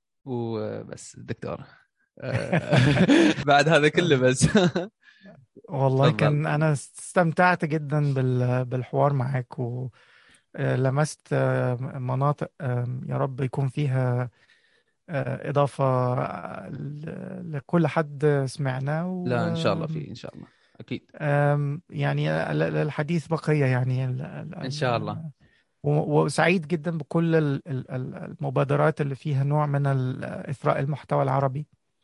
وبس دكتور آه، بعد هذا كله بس والله كان انا استمتعت جدا بالحوار معاك ولمست مناطق يا رب يكون فيها إضافة لكل حد سمعناه و... لا إن شاء الله في إن شاء الله أكيد يعني الحديث بقية يعني إن شاء الله وسعيد جدا بكل المبادرات اللي فيها نوع من إثراء المحتوى العربي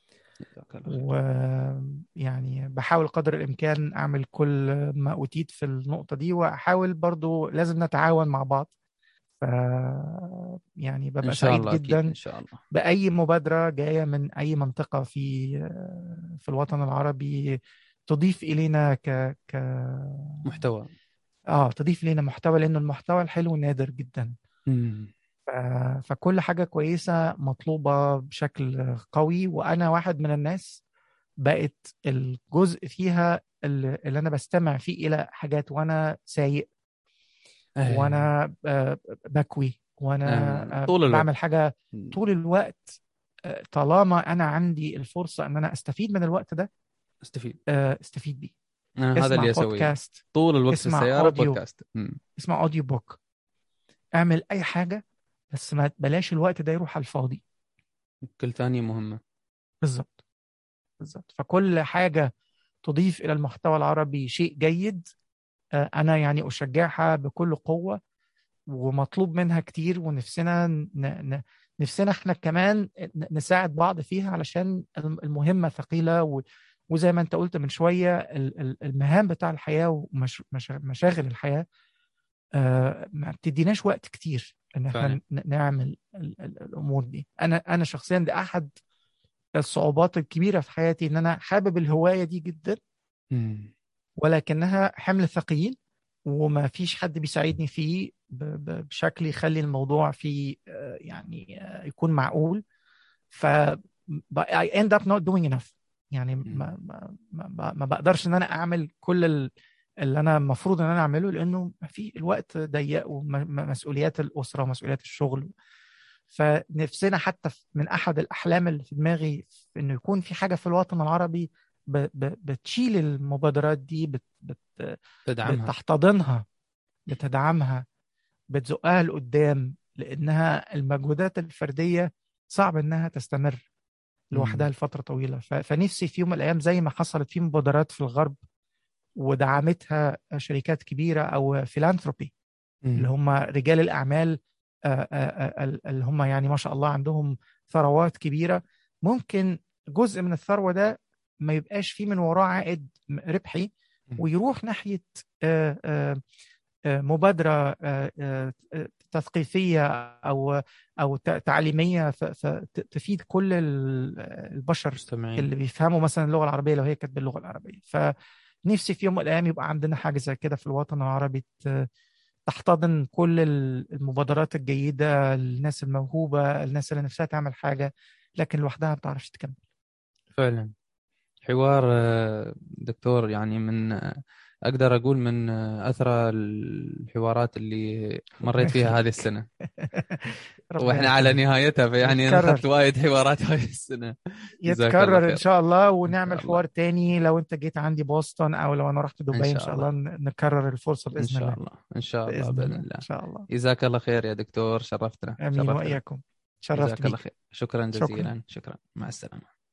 ويعني بحاول قدر الإمكان أعمل كل ما أوتيت في النقطة دي وأحاول برضو لازم نتعاون مع بعض ف يعني ببقى إن شاء سعيد الله جدا إن شاء الله. بأي مبادرة جاية من أي منطقة في في الوطن العربي تضيف إلينا ك ك محتوى اه تضيف إلينا محتوى لأنه المحتوى الحلو نادر جدا مم. فكل حاجة كويسة مطلوبة بشكل قوي وأنا واحد من الناس بقت الجزء فيها اللي أنا بستمع فيه إلى حاجات وأنا سايق أيه. وأنا بكوي وأنا أه. طول الوقت. بعمل حاجة طول الوقت طالما أنا عندي الفرصة أن أنا أستفيد من الوقت ده استفيد استفيد بيه هذا اللي اسويه طول الوقت في السياره بودكاست اسمع اوديو بوك اعمل اي حاجه بس ما بلاش الوقت ده يروح على الفاضي كل ثانية مهمة بالظبط بالظبط فكل حاجة تضيف إلى المحتوى العربي شيء جيد آه، أنا يعني أشجعها بكل قوة ومطلوب منها كتير ونفسنا ن... نفسنا احنا كمان نساعد بعض فيها علشان المهمة ثقيلة و... وزي ما انت قلت من شوية المهام بتاع الحياة ومشاغل الحياة آه، ما بتديناش وقت كتير ان احنا نعمل الامور دي انا انا شخصيا ده احد الصعوبات الكبيره في حياتي ان انا حابب الهوايه دي جدا ولكنها حمل ثقيل وما فيش حد بيساعدني فيه بشكل يخلي الموضوع فيه آه، يعني آه، يكون معقول ف I end up not doing enough يعني ما, ما, ما, ما بقدرش ان انا اعمل كل ال اللي انا المفروض ان انا اعمله لانه في الوقت ضيق ومسؤوليات الاسره ومسؤوليات الشغل فنفسنا حتى من احد الاحلام اللي في دماغي في انه يكون في حاجه في الوطن العربي بتشيل المبادرات دي بت بت تدعمها بتحتضنها بتدعمها بتزقها لقدام لانها المجهودات الفرديه صعب انها تستمر لوحدها لفتره طويله فنفسي في يوم من الايام زي ما حصلت في مبادرات في الغرب ودعمتها شركات كبيره او فيلانثروبي اللي هم رجال الاعمال اللي هم يعني ما شاء الله عندهم ثروات كبيره ممكن جزء من الثروه ده ما يبقاش فيه من وراه عائد ربحي ويروح ناحيه آه، آه، آه، مبادره تثقيفيه او او تعليميه تفيد كل البشر مستمعين. اللي بيفهموا مثلا اللغه العربيه لو هي كانت باللغه العربيه فنفسي في يوم من الايام يبقى عندنا حاجه زي كده في الوطن العربي تحتضن كل المبادرات الجيده الناس الموهوبه الناس اللي نفسها تعمل حاجه لكن لوحدها ما بتعرفش تكمل فعلا حوار آه، دكتور يعني من آه، اقدر اقول من آه، اثرى الحوارات اللي مريت فيها هذه السنه واحنا على نهايتها فيعني انا اخذت وايد حوارات هذه السنه يتكرر ان شاء الله ونعمل حوار تاني لو انت جيت عندي بوسطن او لو انا رحت دبي ان شاء الله, الله نكرر الفرصه باذن الله ان شاء الله ان شاء الله باذن الله ان شاء الله جزاك الله خير يا دكتور شرفتنا امين واياكم شرفت جزاك الله خير شكرا جزيلا شكرا, شكرا. مع السلامه